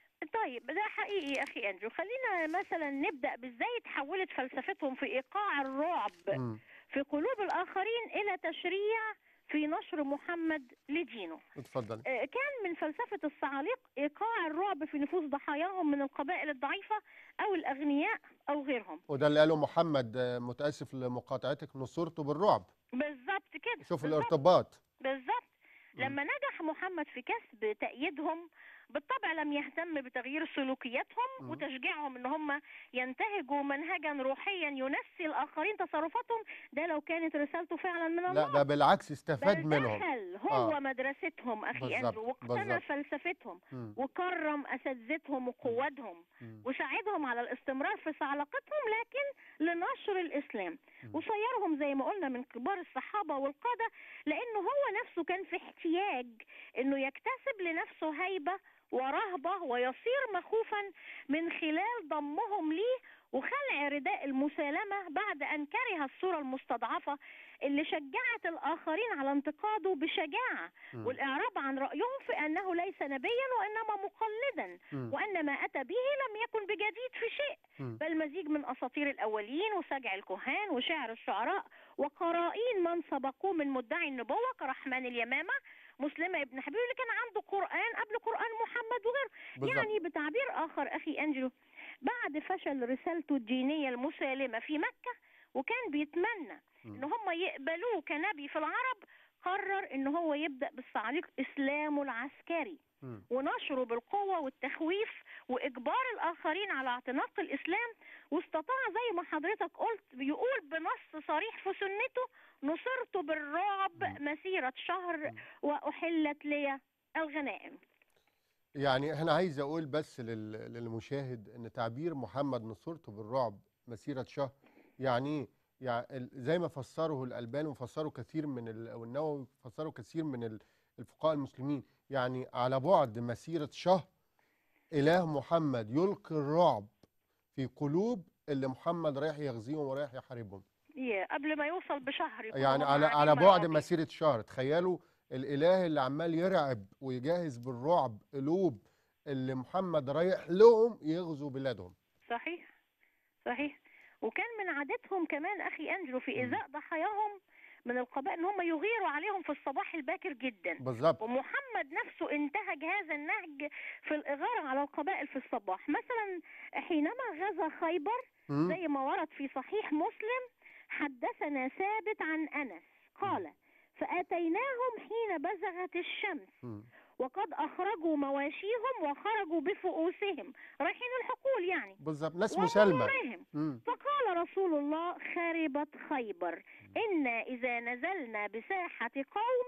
طيب ده حقيقي أخي أنجو خلينا مثلا نبدأ بإزاي تحولت فلسفتهم في إيقاع الرعب مم. في قلوب الآخرين إلى تشريع في نشر محمد لدينه اتفضلي آه، كان من فلسفة الصعاليق إيقاع الرعب في نفوس ضحاياهم من القبائل الضعيفة أو الأغنياء أو غيرهم وده اللي قاله محمد آه، متاسف لمقاطعتك نصرته بالرعب بالظبط كده شوف بالظبط. الارتباط بالظبط مم. لما نجح محمد في كسب تأييدهم بالطبع لم يهتم بتغيير سلوكياتهم مم. وتشجيعهم ان هم ينتهجوا منهجا روحيا ينسي الاخرين تصرفاتهم ده لو كانت رسالته فعلا من الله لا ده بالعكس استفاد بل منهم دخل هو آه. مدرستهم اخي بالظبط، اندرو واقتنى بالظبط. فلسفتهم مم. وكرم اساتذتهم وقوادهم مم. وساعدهم على الاستمرار في صعلقتهم لكن لنشر الاسلام مم. وصيرهم زي ما قلنا من كبار الصحابه والقاده لانه هو نفسه كان في احتياج انه يكتسب لنفسه هيبه ورهبه ويصير مخوفا من خلال ضمهم ليه وخلع رداء المسالمه بعد ان كره الصوره المستضعفه اللي شجعت الاخرين على انتقاده بشجاعه مم. والاعراب عن رايهم في انه ليس نبيا وانما مقلدا مم. وان ما اتى به لم يكن بجديد في شيء مم. بل مزيج من اساطير الاولين وسجع الكهان وشعر الشعراء وقرائين من سبقوه من مدعي النبوه كرحمن اليمامه مسلمه ابن حبيب اللي كان عنده قران قبل قران محمد وغيره بالظبط يعني بتعبير اخر اخي انجلو بعد فشل رسالته الدينيه المسالمه في مكه وكان بيتمنى مم. ان هم يقبلوه كنبي في العرب قرر ان هو يبدا بالصعاليق اسلامه العسكري مم. ونشره بالقوة والتخويف وإجبار الآخرين على اعتناق الإسلام واستطاع زي ما حضرتك قلت بيقول بنص صريح في سنته نصرت بالرعب مم. مسيرة شهر مم. وأحلت لي الغنائم يعني انا عايز اقول بس لل- للمشاهد ان تعبير محمد نصرته بالرعب مسيره شهر يعني ايه يعني ال- زي ما فسره الالباني وفسره كثير من ال- والنووي فسره كثير من ال- الفقهاء المسلمين يعني على بعد مسيره شهر اله محمد يلقي الرعب في قلوب اللي محمد رايح يغزيهم ورايح يحاربهم يا قبل ما يوصل بشهر يكونوا يعني هم على قاعدين على بعد مرعوبين. مسيره شهر تخيلوا الاله اللي عمال يرعب ويجهز بالرعب قلوب اللي محمد رايح لهم يغزوا بلادهم صحيح صحيح وكان من عادتهم كمان أخي أنجلو في مم. إيذاء ضحاياهم من القبائل إن هم يغيروا عليهم في الصباح الباكر جدا بالظبط ومحمد نفسه انتهج هذا النهج في الإغارة على القبائل في الصباح مثلا حينما غزا خيبر مم. زي ما ورد في صحيح مسلم حدثنا ثابت عن أنس قال فأتيناهم حين بزغت الشمس مم. وقد أخرجوا مواشيهم وخرجوا بفؤوسهم رايحين الحقول يعني بالظبط ناس مسالمه وظهورهم مم. فقال رسول الله خربت خيبر إنا إذا نزلنا بساحة قوم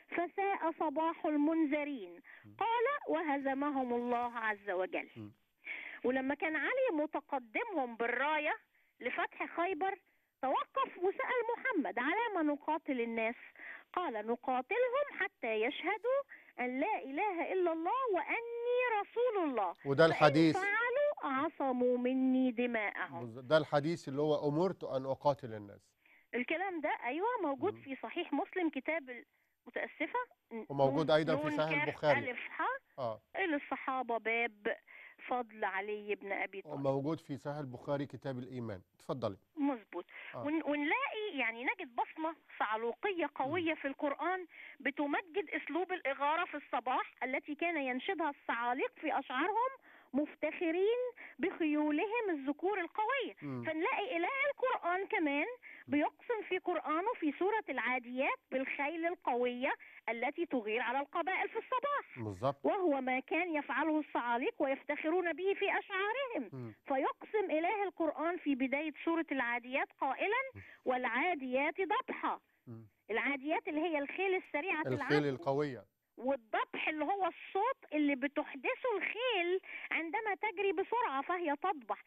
فساء صباح المنذرين قال وهزمهم الله عز وجل م. ولما كان علي متقدمهم بالراية لفتح خيبر توقف وسأل محمد على ما نقاتل الناس قال نقاتلهم حتى يشهدوا أن لا إله إلا الله وأني رسول الله وده فإن الحديث فعلوا عصموا مني دماءهم بالظبط. ده الحديث اللي هو امرت ان اقاتل الناس الكلام ده ايوه موجود مم. في صحيح مسلم كتاب المتاسفه ن- وموجود نون- أيضا في نون صحيح كاف البخاري. الف ح اه للصحابه باب فضل علي بن ابي طالب وموجود في صحيح البخاري كتاب الايمان اتفضلي مظبوط آه. ون- ونلاقي يعني نجد بصمه صعلوقيه قويه في القران بتمجد اسلوب الاغاره في الصباح التي كان ينشدها الصعاليق في اشعارهم مفتخرين بخيولهم الذكور القويه مم. فنلاقي إله القرآن كمان بيقسم في قرآنه في سورة العاديات بالخيل القوية التي تغير على القبائل في الصباح بالظبط وهو ما كان يفعله الصعاليق ويفتخرون به في أشعارهم مم. فيقسم إله القرآن في بداية سورة العاديات قائلا والعاديات ضبحا مم. العاديات اللي هي الخيل السريعة الخيل العدو القويه والضبح اللي هو الصوت اللي بتحدثه الخيل عندما تجري بسرعة فهي تضبح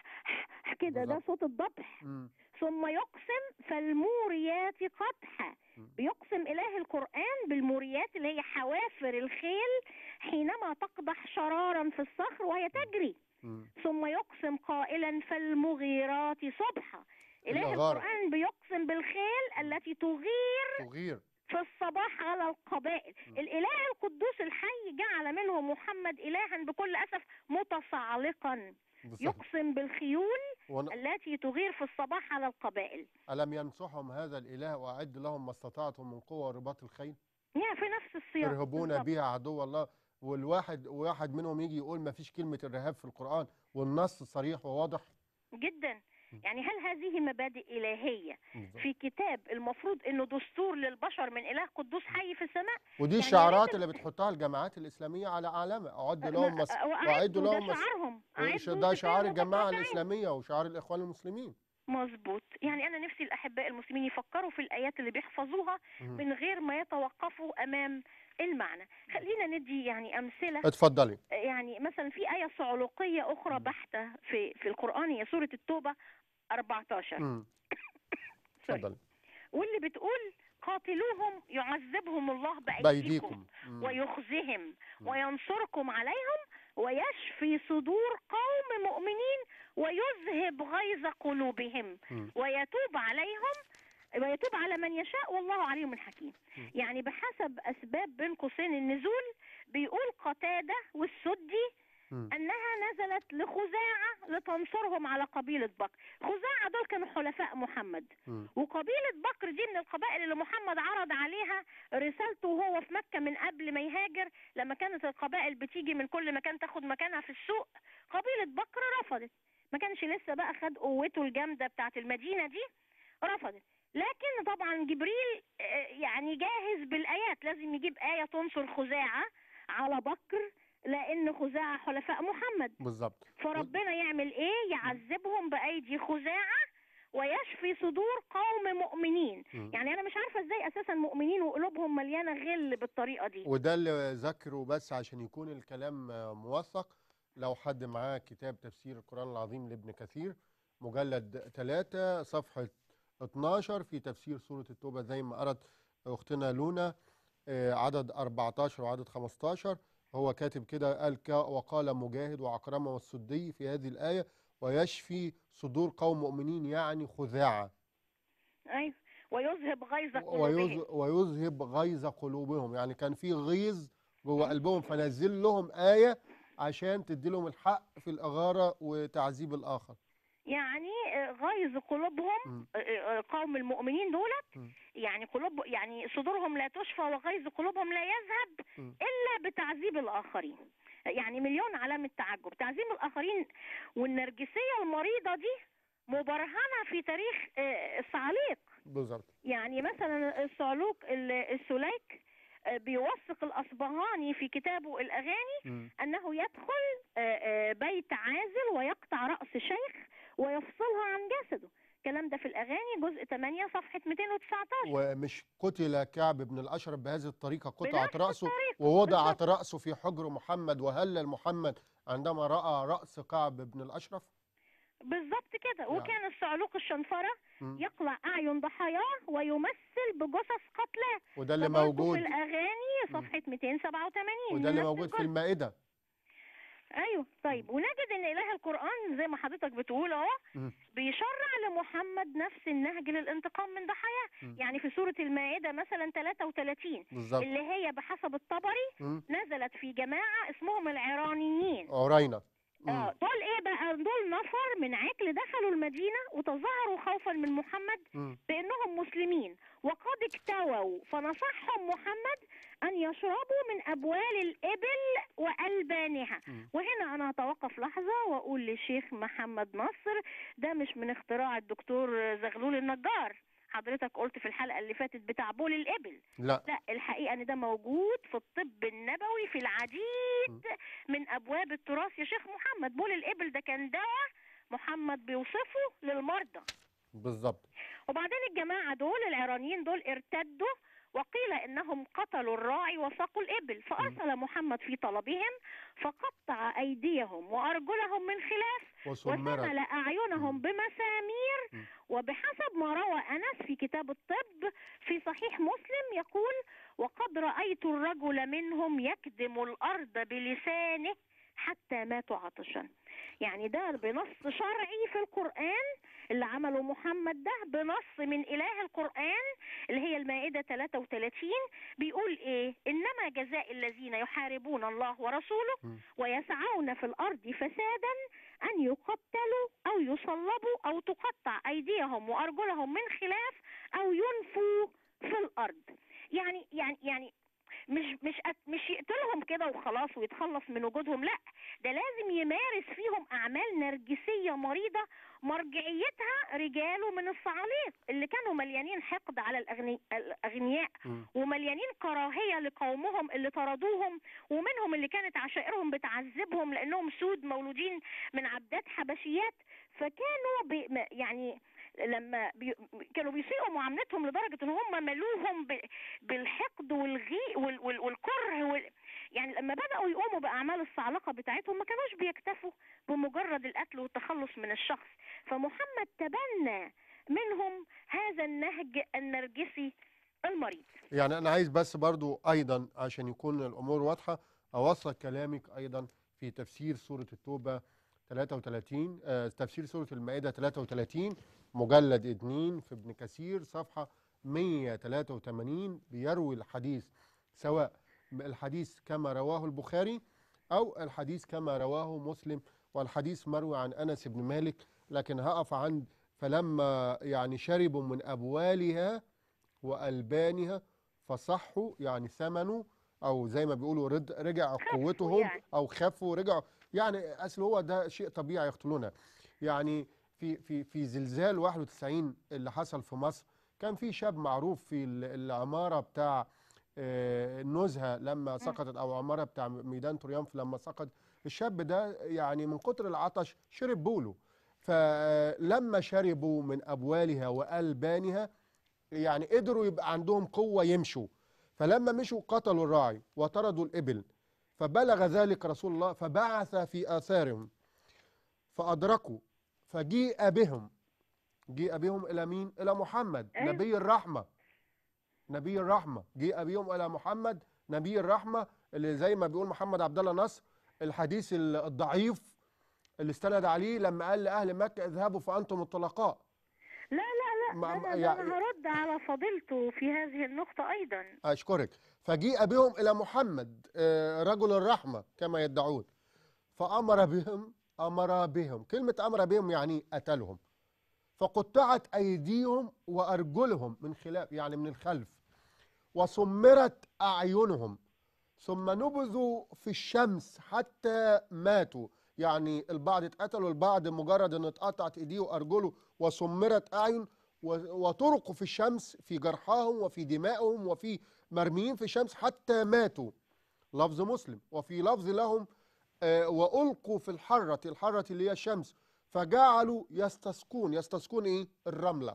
كده ده بالظبط. صوت الضبح مم. ثم يقسم فالموريات قدحا مم. بيقسم إله القرآن بالموريات اللي هي حوافر الخيل حينما تقدح شرارا في الصخر وهي تجري مم. ثم يقسم قائلا فالمغيرات صبحا إله الإغارة. القرآن بيقسم بالخيل التي تغير تغير في الصباح على القبائل م. الإله القدوس الحي جعل منه محمد إلها بكل أسف متصعلقا بالظبط. يقسم بالخيول ون- التي تغير في الصباح على القبائل ألم ينصحهم هذا الإله وأعد لهم ما استطعتم من قوة ورباط الخيل يعني في نفس السياق يرهبون بالظبط. بها عدو الله والواحد واحد منهم يجي يقول ما فيش كلمة الرهاب في القرآن والنص صريح وواضح جدا يعني هل هذه مبادئ إلهية بالظبط. في كتاب المفروض انه دستور للبشر من اله قدوس حي في السماء ودي يعني الشعارات لازم- اللي بتحطها الجماعات الإسلامية على أعلامها أعد ما- لهم مس... وأعدوا، وأعدوا ده لهم مس... شعارهم وش- أعدوا ده بفعل شعار الجماعة متقاطعين. الإسلامية وشعار الإخوان المسلمين مظبوط يعني انا نفسي الاحباء المسلمين يفكروا في الايات اللي بيحفظوها مم. من غير ما يتوقفوا امام المعنى خلينا ندي يعني امثله اتفضلي يعني مثلا في ايه صعلوقيه اخرى بحته في في القران هي سوره التوبه 14 مم. سوري. اتفضلي واللي بتقول قاتلوهم يعذبهم الله بايديكم بأيديكم مم. ويخزهم مم. وينصركم عليهم ويشفي صدور قوم مؤمنين ويذهب غيظ قلوبهم مم. ويتوب عليهم ويتوب على من يشاء والله عليم حكيم مم. يعني بحسب أسباب بين قوسين النزول بيقول قتادة والسدي مم. أنها نزلت لخزاعة لتنصرهم على قبيلة بكر خزاعة دول كانوا حلفاء محمد مم. وقبيلة بكر دي من القبائل اللي محمد عرض عليها رسالته وهو في مكة من قبل ما يهاجر لما كانت القبائل بتيجي من كل مكان تاخد مكانها في السوق قبيلة بكر رفضت ما كانش لسه بقى خد قوته الجامدة بتاعت المدينة دي رفضت لكن طبعا جبريل آه، يعني جاهز بالآيات لازم يجيب آية تنصر خزاعة على بكر لأن خزاعة حلفاء محمد بالظبط فربنا يعمل ايه يعذبهم بايدي خزاعه ويشفي صدور قوم مؤمنين مم. يعني انا مش عارفه ازاي اساسا مؤمنين وقلوبهم مليانه غل بالطريقه دي وده اللي ذكره بس عشان يكون الكلام آه، موثق لو حد معاه كتاب تفسير القرآن العظيم لابن كثير مجلد 3 صفحة 12 في تفسير سورة التوبة زي ما قرأت أختنا لونا آه، عدد 14 وعدد 15 هو كاتب كده قال ك- وقال مجاهد وعكرمة والسدي في هذه الآية ويشفي صدور قوم مؤمنين يعني خزاعة ايوه ويذهب غيظ ويذ- قلوبهم ويذهب غيظ قلوبهم يعني كان في غيظ جوه قلبهم فنزل لهم آية عشان تدي لهم الحق في الإغارة وتعذيب الآخر يعني آه، غيظ قلوبهم مم. آه، آه، قوم المؤمنين دولت مم. يعني قلوب يعني صدورهم لا تشفى وغيظ قلوبهم لا يذهب مم. الا بتعذيب الاخرين يعني مليون علامه تعجب تعذيب الاخرين والنرجسيه المريضه دي مبرهنه في تاريخ آه، الصعاليق بالظبط يعني مثلا الصعلوك ال- السليك آه، بيوثق الأصبهاني في كتابه الأغاني مم. أنه يدخل آه، آه، بيت عازل ويقطع رأس شيخ ويفصلها عن جسده الكلام ده في الأغاني جزء 8 صفحة 219 ومش قتل كعب بن الأشرف بهذه الطريقة قطعت بنفس رأسه الطريقة، ووضعت بالظبط. رأسه في حجر محمد وهلل محمد عندما رأى رأس كعب بن الأشرف بالظبط كده نعم. وكان الصعلوك الشنفرة مم. يقلع أعين ضحاياه ويمثل بجثث قتلاه وده اللي ده برضه موجود في الأغاني صفحة 287 وده اللي نفس موجود في الجزء. المائدة ايوه طيب ونجد ان اله القران زي ما حضرتك بتقول اهو مم. بيشرع لمحمد نفس النهج للانتقام من ضحاياه مم. يعني في سوره المائده مثلا 33 بالظبط اللي هي بحسب الطبري مم. نزلت في جماعه اسمهم العرانيين عرينة مم. اه دول ايه بقى دول نفر من عجل دخلوا المدينه وتظاهروا خوفا من محمد مم. بانهم مسلمين وقد اكتووا فنصحهم محمد ان يشربوا من ابوال الابل والبانها مم. وهنا انا هتوقف لحظه واقول للشيخ محمد نصر ده مش من اختراع الدكتور زغلول النجار حضرتك قلت في الحلقه اللي فاتت بتاع بول الابل لا لا الحقيقه ان ده موجود في الطب النبوي في العديد من ابواب التراث يا شيخ محمد بول الابل ده كان دواء محمد بيوصفه للمرضى بالظبط وبعدين الجماعة دول العرانيين دول ارتدوا وقيل انهم قتلوا الراعي وسقوا الابل فارسل محمد في طلبهم فقطع ايديهم وارجلهم من خلاف وسمرت وسمل اعينهم مم. بمسامير مم. وبحسب ما روى انس في كتاب الطب في صحيح مسلم يقول وقد رايت الرجل منهم يكدم الارض بلسانه حتى ماتوا عطشا يعني ده بنص شرعي في القرآن اللي عمله محمد ده بنص من إله القرآن اللي هي المائدة 33 بيقول إيه إنما جزاء الذين يحاربون الله ورسوله م. ويسعون في الأرض فسادا أن يقتلوا أو يصلبوا أو تقطع أيديهم وأرجلهم من خلاف أو ينفوا في الأرض يعني يعني يعني مش مش أت- مش يقتلهم كده وخلاص ويتخلص من وجودهم لا ده لازم يمارس فيهم اعمال نرجسيه مريضه مرجعيتها رجاله من الصعاليق اللي كانوا مليانين حقد على الأغني... الاغنياء مم. ومليانين كراهيه لقومهم اللي طردوهم ومنهم اللي كانت عشائرهم بتعذبهم لانهم سود مولودين من عبدات حبشيات فكانوا بي... م- يعني لما بي... كانوا بيسيئوا معاملتهم لدرجه ان هم ملوهم ب... بالحقد والغي وال... وال... والكره وال... يعني لما بداوا يقوموا باعمال الصعلقه بتاعتهم ما كانوش بيكتفوا بمجرد القتل والتخلص من الشخص فمحمد تبنى منهم هذا النهج النرجسي المريض يعني انا عايز بس برضو ايضا عشان يكون الامور واضحه اوصل كلامك ايضا في تفسير سوره التوبه 33 آه تفسير سوره المائده 33 مجلد 2 في ابن كثير صفحه 183 بيروي الحديث سواء الحديث كما رواه البخاري او الحديث كما رواه مسلم والحديث مروي عن انس بن مالك لكن هقف عند فلما يعني شربوا من ابوالها والبانها فصحوا يعني ثمنوا او زي ما بيقولوا رد رجع قوتهم يعني. او خفوا رجعوا يعني اصل هو ده شيء طبيعي يقتلونها يعني في في في زلزال 91 اللي حصل في مصر كان في شاب معروف في ال- العماره بتاع آه، النزهه لما سقطت او عماره بتاع ميدان تريمف لما سقط الشاب ده يعني من كتر العطش شرب بوله فلما شربوا من ابوالها والبانها يعني قدروا يبقى عندهم قوة يمشوا فلما مشوا قتلوا الراعي وطردوا الإبل فبلغ ذلك رسول الله فبعث في آثارهم فأدركوا فجيء بهم جيء بهم إلى مين؟ إلى محمد أيوة. نبي الرحمة نبي الرحمة جيء بهم إلى محمد نبي الرحمة اللي زي ما بيقول محمد عبد الله نصر الحديث ال- الضعيف اللي استند عليه لما قال لأهل مكة اذهبوا فأنتم الطلقاء لا لا لا ما- ده أنا, ده يعني- أنا هرد على فضيلته في هذه النقطة أيضا أشكرك فجيء بهم إلى محمد آه، رجل الرحمة كما يدعون فأمر بهم أمر بهم كلمة أمر بهم يعني قتلهم فقطعت أيديهم وأرجلهم من خلاف يعني من الخلف وسمرت أعينهم ثم نبذوا في الشمس حتى ماتوا يعني البعض اتقتل والبعض مجرد ان اتقطعت ايديه وارجله وسمرت اعين و- وطرقوا في الشمس في جرحاهم وفي دمائهم وفي مرميين في الشمس حتى ماتوا لفظ مسلم وفي لفظ لهم آه، وألقوا في الحرة الحرة اللي هي الشمس فجعلوا يستسقون يستسقون ايه الرملة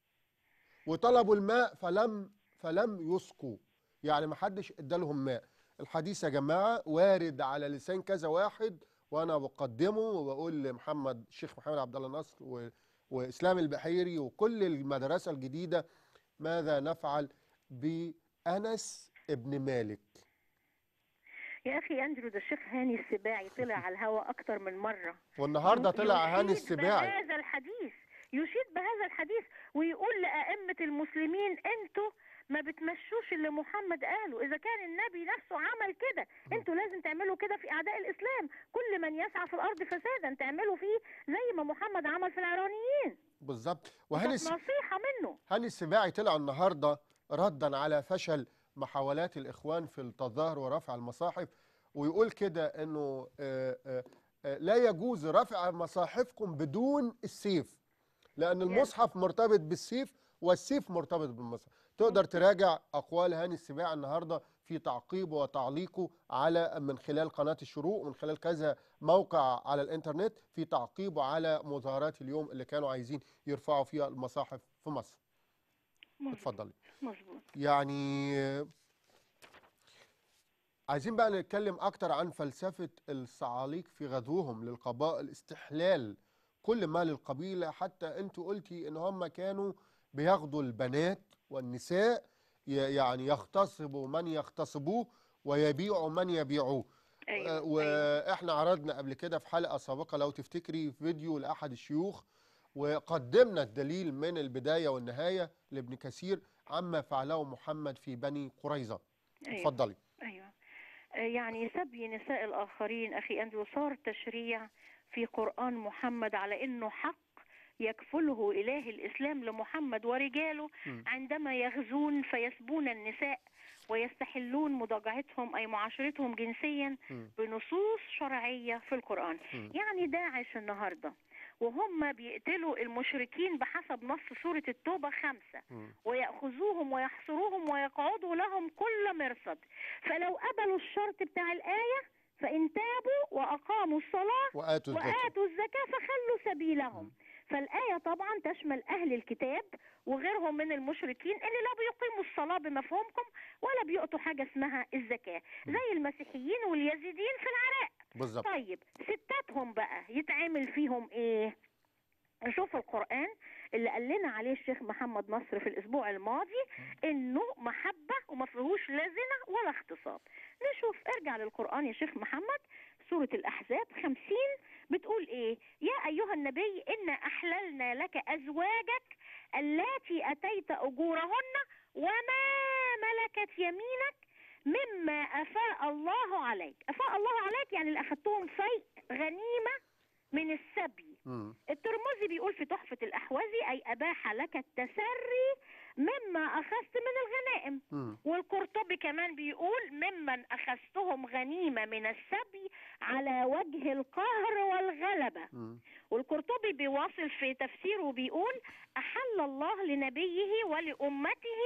وطلبوا الماء فلم فلم يسقوا يعني ما حدش ادالهم ماء الحديث يا جماعة وارد على لسان كذا واحد وانا بقدمه وبقول لمحمد الشيخ محمد عبد الله نصر و... واسلام البحيري وكل المدرسة الجديدة ماذا نفعل بأنس ابن مالك يا أخي أنجلو ده الشيخ هاني السباعي طلع على الهواء أكتر من مرة والنهارده طلع هاني يشيد السباعي بهذا الحديث يشيد بهذا الحديث ويقول لأئمة المسلمين انتوا ما بتمشوش اللي محمد قاله إذا كان النبي نفسه عمل كده انتوا لازم تعملوا كده في أعداء الإسلام كل من يسعى في الأرض فسادا تعملوا فيه زي ما محمد عمل في العرانيين بالظبط وهاني كانت الس... نصيحة منه هاني السباعي طلع النهارده ردا على فشل محاولات الاخوان في التظاهر ورفع المصاحف ويقول كده انه آه، آه، آه، لا يجوز رفع مصاحفكم بدون السيف لان المصحف مرتبط بالسيف والسيف مرتبط بالمصحف تقدر تراجع اقوال هاني السباعي النهارده في تعقيبه وتعليقه على من خلال قناه الشروق من خلال كذا موقع على الانترنت في تعقيبه على مظاهرات اليوم اللي كانوا عايزين يرفعوا فيها المصاحف في مصر مظبوط اتفضلي مظبوط يعني عايزين بقى نتكلم اكتر عن فلسفة الصعاليق في غزوهم للقبائل استحلال كل ما للقبيلة حتى انتوا قلتي ان هم كانوا بياخدوا البنات والنساء ي- يعني يغتصبوا من يغتصبوه ويبيعوا من يبيعوه أيوة. آه، أيوة. واحنا عرضنا قبل كده في حلقة سابقة لو تفتكري فيديو لأحد الشيوخ وقدمنا الدليل من البداية والنهاية لابن كثير عما فعله محمد في بني قريظة أيوة. اتفضلي أيوة آه، يعني سبي نساء الآخرين أخي أندرو صار تشريع في قرآن محمد على أنه حق يكفله إله الإسلام لمحمد ورجاله م. عندما يغزون فيسبون النساء ويستحلون مضاجعتهم أي معاشرتهم جنسيا م. بنصوص شرعية في القرآن م. يعني داعش النهاردة وهم بيقتلوا المشركين بحسب نص سورة التوبة خمسة م. ويأخذوهم ويحصروهم ويقعدوا لهم كل مرصد فلو قبلوا الشرط بتاع الآية فإن تابوا وأقاموا الصلاة وآتوا الزكاة وآتوا الزكاة فخلوا سبيلهم فالآية طبعا تشمل أهل الكتاب وغيرهم من المشركين اللي لا بيقيموا الصلاة بمفهومكم ولا بيعطوا حاجة اسمها الزكاة زي المسيحيين واليزيديين في العراق بالظبط طيب ستاتهم بقى يتعمل فيهم ايه نشوف القرآن اللي قال لنا عليه الشيخ محمد نصر في الأسبوع الماضي إنه محبة وما فيهوش لا زنا ولا اغتصاب نشوف ارجع للقرآن يا شيخ محمد سورة الأحزاب خمسين بتقول إيه يا أيها النبي إنا أحللنا لك أزواجك اللاتي أتيت أجورهن وما ملكت يمينك مما أفاء الله عليك أفاء الله عليك يعني اللي أخذتهم فيء غنيمة من السبي م. الترمذي بيقول في تحفة الأحوذي أي أباح لك التسري مما أخذت من الغنائم م. والقرطبي كمان بيقول ممن أخذتهم غنيمة من السبي على وجه القهر والغلبة م. والقرطبي بيواصل في تفسيره بيقول أحل الله لنبيه ولأمته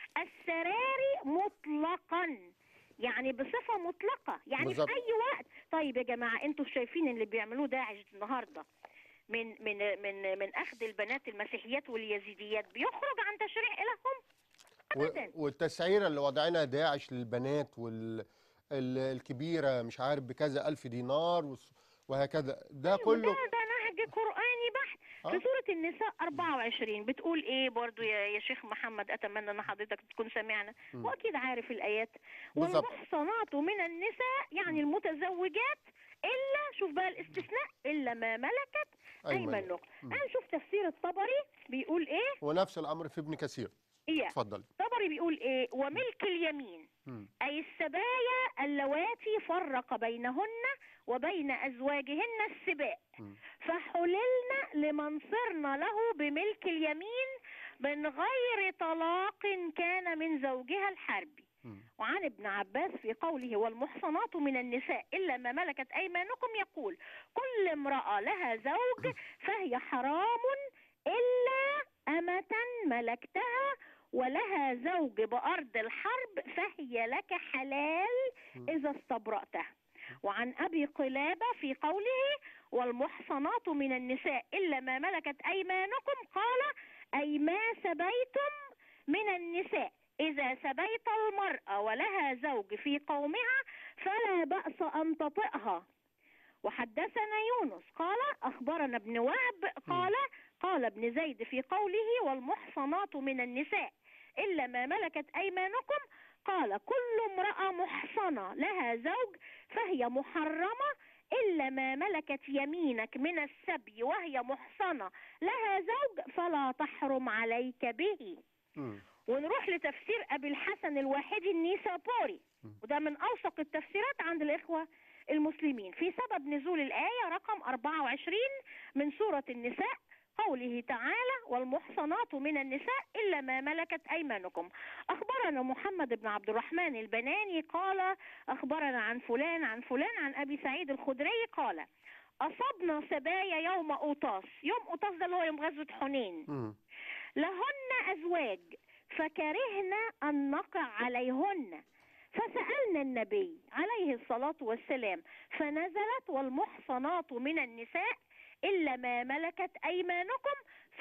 السراري مطلقا يعني بصفة مطلقة يعني بالظبط. في أي وقت طيب يا جماعة أنتوا شايفين اللي بيعملوه داعش النهاردة من من من من أخذ البنات المسيحيات واليزيديات بيخرج عن تشريع إلههم أبدا و- والتسعيرة اللي وضعنا داعش للبنات وال ال- الكبيرة مش عارف بكذا ألف دينار وس- وهكذا ده كله ده ده نهج قرآني بحت آه. في سورة النساء 24 بتقول ايه برضو يا, يا شيخ محمد اتمنى ان حضرتك تكون سمعنا م. واكيد عارف الايات بالظبط. والمحصنات من النساء يعني المتزوجات الا شوف بقى الاستثناء الا ما ملكت أيمن ايمانكم م. هنشوف تفسير الطبري بيقول ايه ونفس الأمر في ابن كثير ايه اتفضل الطبري بيقول ايه وملك اليمين م. أي السبايا اللواتي فرق بينهن وبين أزواجهن السباء م. فحللن لمن صرن له بملك اليمين من غير طلاق كان من زوجها الحربي م. وعن ابن عباس في قوله والمحصنات من النساء إلا ما ملكت أيمانكم يقول كل امرأة لها زوج فهي حرام إلا أمة ملكتها ولها زوج بأرض الحرب فهي لك حلال إذا استبرأتها وعن أبي قلابة في قوله والمحصنات من النساء إلا ما ملكت أيمانكم قال أي ما سبيتم من النساء إذا سبيت المرأة ولها زوج في قومها فلا بأس أن تطئها وحدثنا يونس قال أخبرنا ابن وهب قال قال ابن زيد في قوله والمحصنات من النساء إلا ما ملكت أيمانكم قال كل امرأة محصنة لها زوج فهي محرمة إلا ما ملكت يمينك من السبي وهي محصنة لها زوج فلا تحرم عليك به م. ونروح لتفسير أبي الحسن الواحدي النيسابوري وده من أوثق التفسيرات عند الإخوة المسلمين في سبب نزول الآية رقم 24 من سورة النساء قوله تعالى والمحصنات من النساء إلا ما ملكت أيمانكم أخبرنا محمد بن عبد الرحمن البناني قال أخبرنا عن فلان عن فلان عن أبي سعيد الخدري قال أصبنا سبايا يوم أوطاس يوم أوطاس ده اللي هو يوم غزوة حنين م. لهن أزواج فكرهنا أن نقع عليهن فسألنا النبي عليه الصلاة والسلام فنزلت والمحصنات من النساء إلا ما ملكت أيمانكم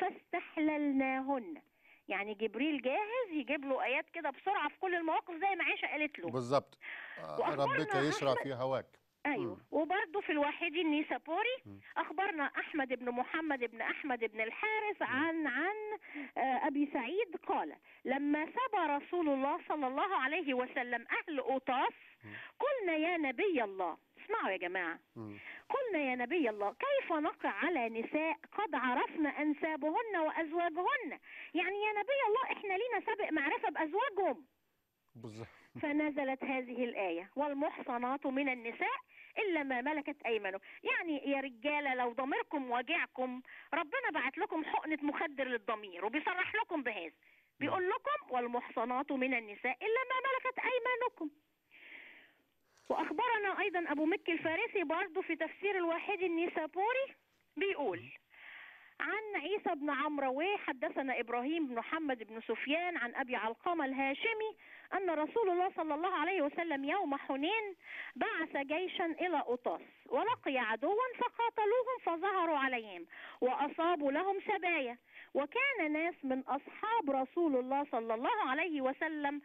فاستحللناهن يعني جبريل جاهز يجيب له آيات كده بسرعة في كل المواقف زي ما عائشة قالت له بالظبط آه، وأخبرنا ربك يشرع أحمد- في هواك ايوه مم. وبرضه في الواحدي النيسابوري مم. اخبرنا احمد بن محمد بن احمد بن الحارث عن عن آه، ابي سعيد قال لما سبى رسول الله صلى الله عليه وسلم اهل اوطاس قلنا يا نبي الله اسمعوا يا جماعه م. قلنا قلنا يا نبي الله كيف نقع على نساء قد عرفنا أنسابهن وأزواجهن يعني يا نبي الله إحنا لينا سابق معرفة بأزواجهم بالظبط فنزلت هذه الآية والمحصنات من النساء إلا ما ملكت أيمانكم يعني يا رجالة لو ضميركم واجعكم ربنا بعت لكم حقنة مخدر للضمير وبيصرح لكم بهذا بيقول لكم والمحصنات من النساء إلا ما ملكت أيمانكم وأخبرنا أيضا أبو مكي الفارسي برضه في تفسير الواحد النيسابوري بيقول عن عيسى بن عمرو وحدثنا إبراهيم بن محمد بن سفيان عن أبي علقمة الهاشمي أن رسول الله صلى الله عليه وسلم يوم حنين بعث جيشا إلى أوطاس ولقي عدوا فقاتلوهم فظهروا عليهم وأصابوا لهم سبايا وكان ناس من أصحاب رسول الله صلى الله عليه وسلم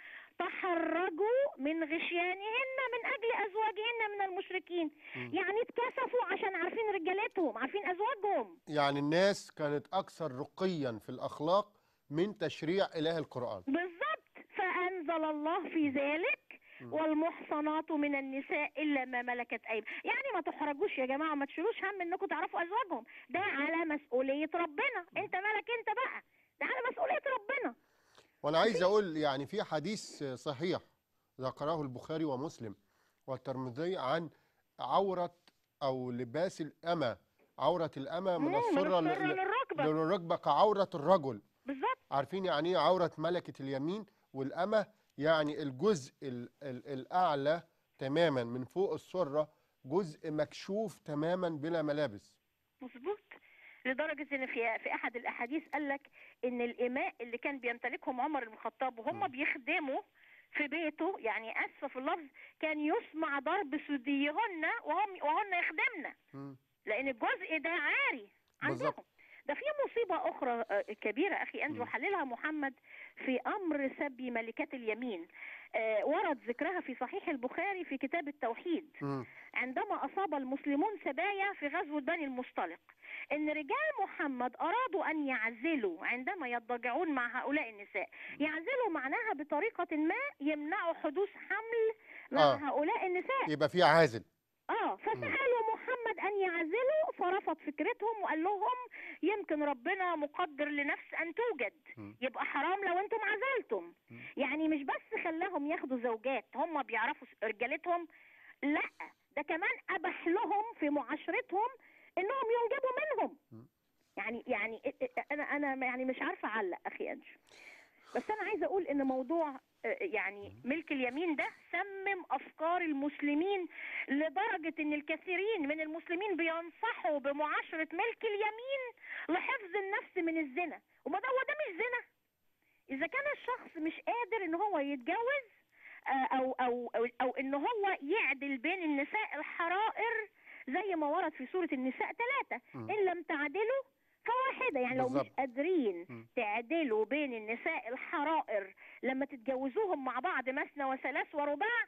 تحرجوا من غشيانهن من أجل أزواجهن من المشركين يعني اتكسفوا عشان عارفين رجالتهم عارفين أزواجهم يعني الناس كانت أكثر رقيا في الأخلاق من تشريع إله القرآن بالضبط فأنزل الله في ذلك والمحصنات من النساء إلا ما ملكت أيمان يعني ما تحرجوش يا جماعة ما تشيلوش هم انكم تعرفوا أزواجهم ده على مسؤولية ربنا انت مالك انت بقى ده على مسؤولية ربنا وأنا عايز أقول يعني في حديث صحيح ذكره البخاري ومسلم والترمذي عن عورة أو لباس الأمة عورة الأمة من مم، من السرة السرة ل- للركبة. للركبة كعورة الرجل بالظبط عارفين يعني ايه عورة ملكة اليمين والأمة يعني الجزء ال ال الأعلى تماما من فوق السرة جزء مكشوف تماما بلا ملابس مظبوط لدرجة ان في في احد الاحاديث قال لك ان الاماء اللي كان بيمتلكهم عمر بن الخطاب وهم بيخدموا في بيته يعني اسفه في اللفظ كان يسمع ضرب ثديهن وهم وهن يخدمنا مم. لان الجزء ده عاري عندهم بالظبط. ده في مصيبة أخرى آه، كبيرة أخي أنجو حللها محمد في أمر سبي ملكات اليمين آه، ورد ذكرها في صحيح البخاري في كتاب التوحيد مم. عندما أصاب المسلمون سبايا في غزوة بني المصطلق إن رجال محمد أرادوا أن يعزلوا عندما يضطجعون مع هؤلاء النساء يعزلوا معناها بطريقة ما يمنعوا حدوث حمل مع آه. هؤلاء النساء يبقى في عازل اه فسألوا محمد أن يعزلوا فرفض فكرتهم وقال لهم يمكن ربنا مقدر لنفس أن توجد مم. يبقى حرام لو أنتم عزلتم يعني مش بس خلاهم ياخدوا زوجات هم بيعرفوا رجالتهم لا ده كمان أبح لهم في معاشرتهم إنهم ينجبوا منهم يعني يعني أنا أنا يعني مش عارفة أعلق أخي أنجو بس أنا عايزة أقول إن موضوع آه، يعني ملك اليمين ده سمم أفكار المسلمين لدرجة إن الكثيرين من المسلمين بينصحوا بمعاشرة ملك اليمين لحفظ النفس من الزنا وما ده هو ده مش زنا إذا كان الشخص مش قادر إن هو يتجوز آه، أو أو أو, أو إن هو يعدل بين النساء الحرائر زي ما ورد في سورة النساء ثلاثة إن لم تعدلوا فواحدة يعني لو مش بالظبط. قادرين تعدلوا بين النساء الحرائر لما تتجوزوهم مع بعض مثنى وثلاث ورباع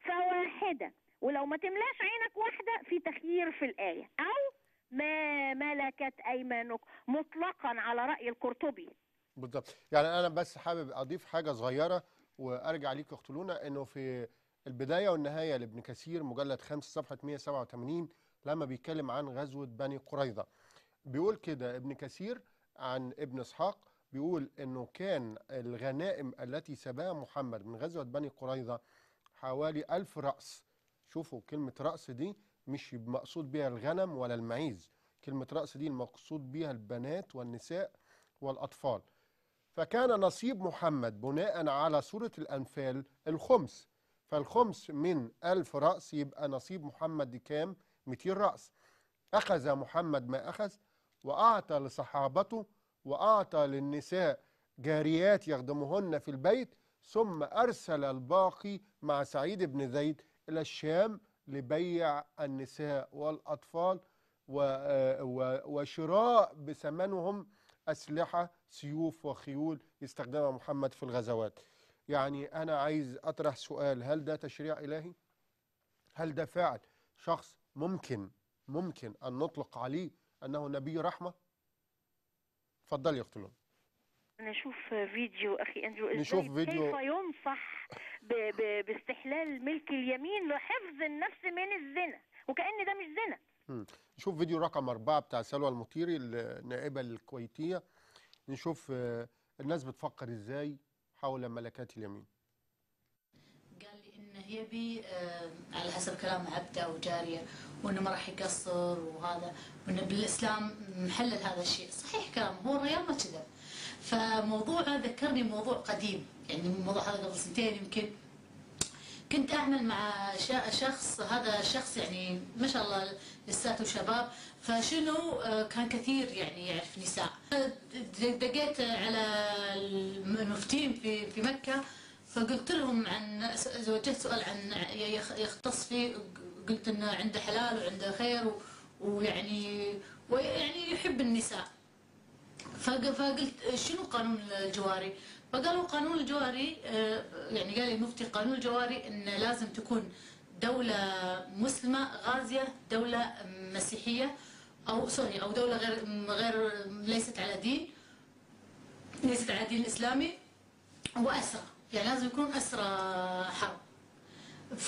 فواحدة ولو ما تملاش عينك واحدة في تخيير في الآية أو ما ملكت أيمانك مطلقا على رأي القرطبي بالظبط يعني أنا بس حابب أضيف حاجة صغيرة وأرجع ليك يا أخت لونا إنه في البداية والنهاية لابن كثير مجلد 5 صفحة 187 لما بيتكلم عن غزوة بني قريظة بيقول كده ابن كثير عن ابن اسحاق بيقول انه كان الغنائم التي سباها محمد من غزوة بني قريظة حوالي ألف رأس شوفوا كلمة رأس دي مش مقصود بها الغنم ولا المعيز كلمة رأس دي المقصود بها البنات والنساء والأطفال فكان نصيب محمد بناء على سورة الأنفال الخمس فالخمس من ألف رأس يبقى نصيب محمد دي كام 200 رأس أخذ محمد ما أخذ وأعطى لصحابته وأعطى للنساء جاريات يخدمهن في البيت ثم أرسل الباقي مع سعيد بن زيد إلى الشام لبيع النساء والأطفال و- آه، و- وشراء بثمنهم أسلحة سيوف وخيول يستخدمها محمد في الغزوات يعني أنا عايز أطرح سؤال هل ده تشريع إلهي؟ هل ده فعل شخص ممكن ممكن أن نطلق عليه أنه نبي رحمة؟ اتفضلي يا أخت لون نشوف فيديو اخي انجو ازاي نشوف فيديو. كيف ينصح ب ب باستحلال ملك اليمين لحفظ النفس من الزنا وكأن ده مش زنا نشوف فيديو رقم أربعة بتاع سلوى المطيري النائبة الكويتية نشوف آه، الناس بتفكر ازاي حول ملكات اليمين قال لي انه يبي آه، على حسب كلام عبده او جاريه وانه ما راح يقصر وهذا وانه بالاسلام محلل هذا الشيء صحيح كلام هو الرجال ما كذب فموضوع هذا ذكرني موضوع قديم يعني الموضوع هذا قبل سنتين يمكن كنت اعمل مع شا- شخص هذا الشخص يعني ما شاء الله لساته شباب فشنو آه، كان كثير يعني يعرف نساء دقيت على المفتين في في مكه فقلت لهم عن س- وجهت سؤال عن يخ- يختص فيه قلت انه عنده حلال وعنده خير و- ويعني ويعني يحب النساء فق- فقلت شنو قانون الجواري؟ فقالوا قانون الجواري آه، يعني قال لي المفتي قانون الجواري انه لازم تكون دولة مسلمة غازية دولة مسيحية او سوري او دولة غير غير ليست على دين ليست على الدين الاسلامي واسرى يعني لازم يكون اسرى حرب ف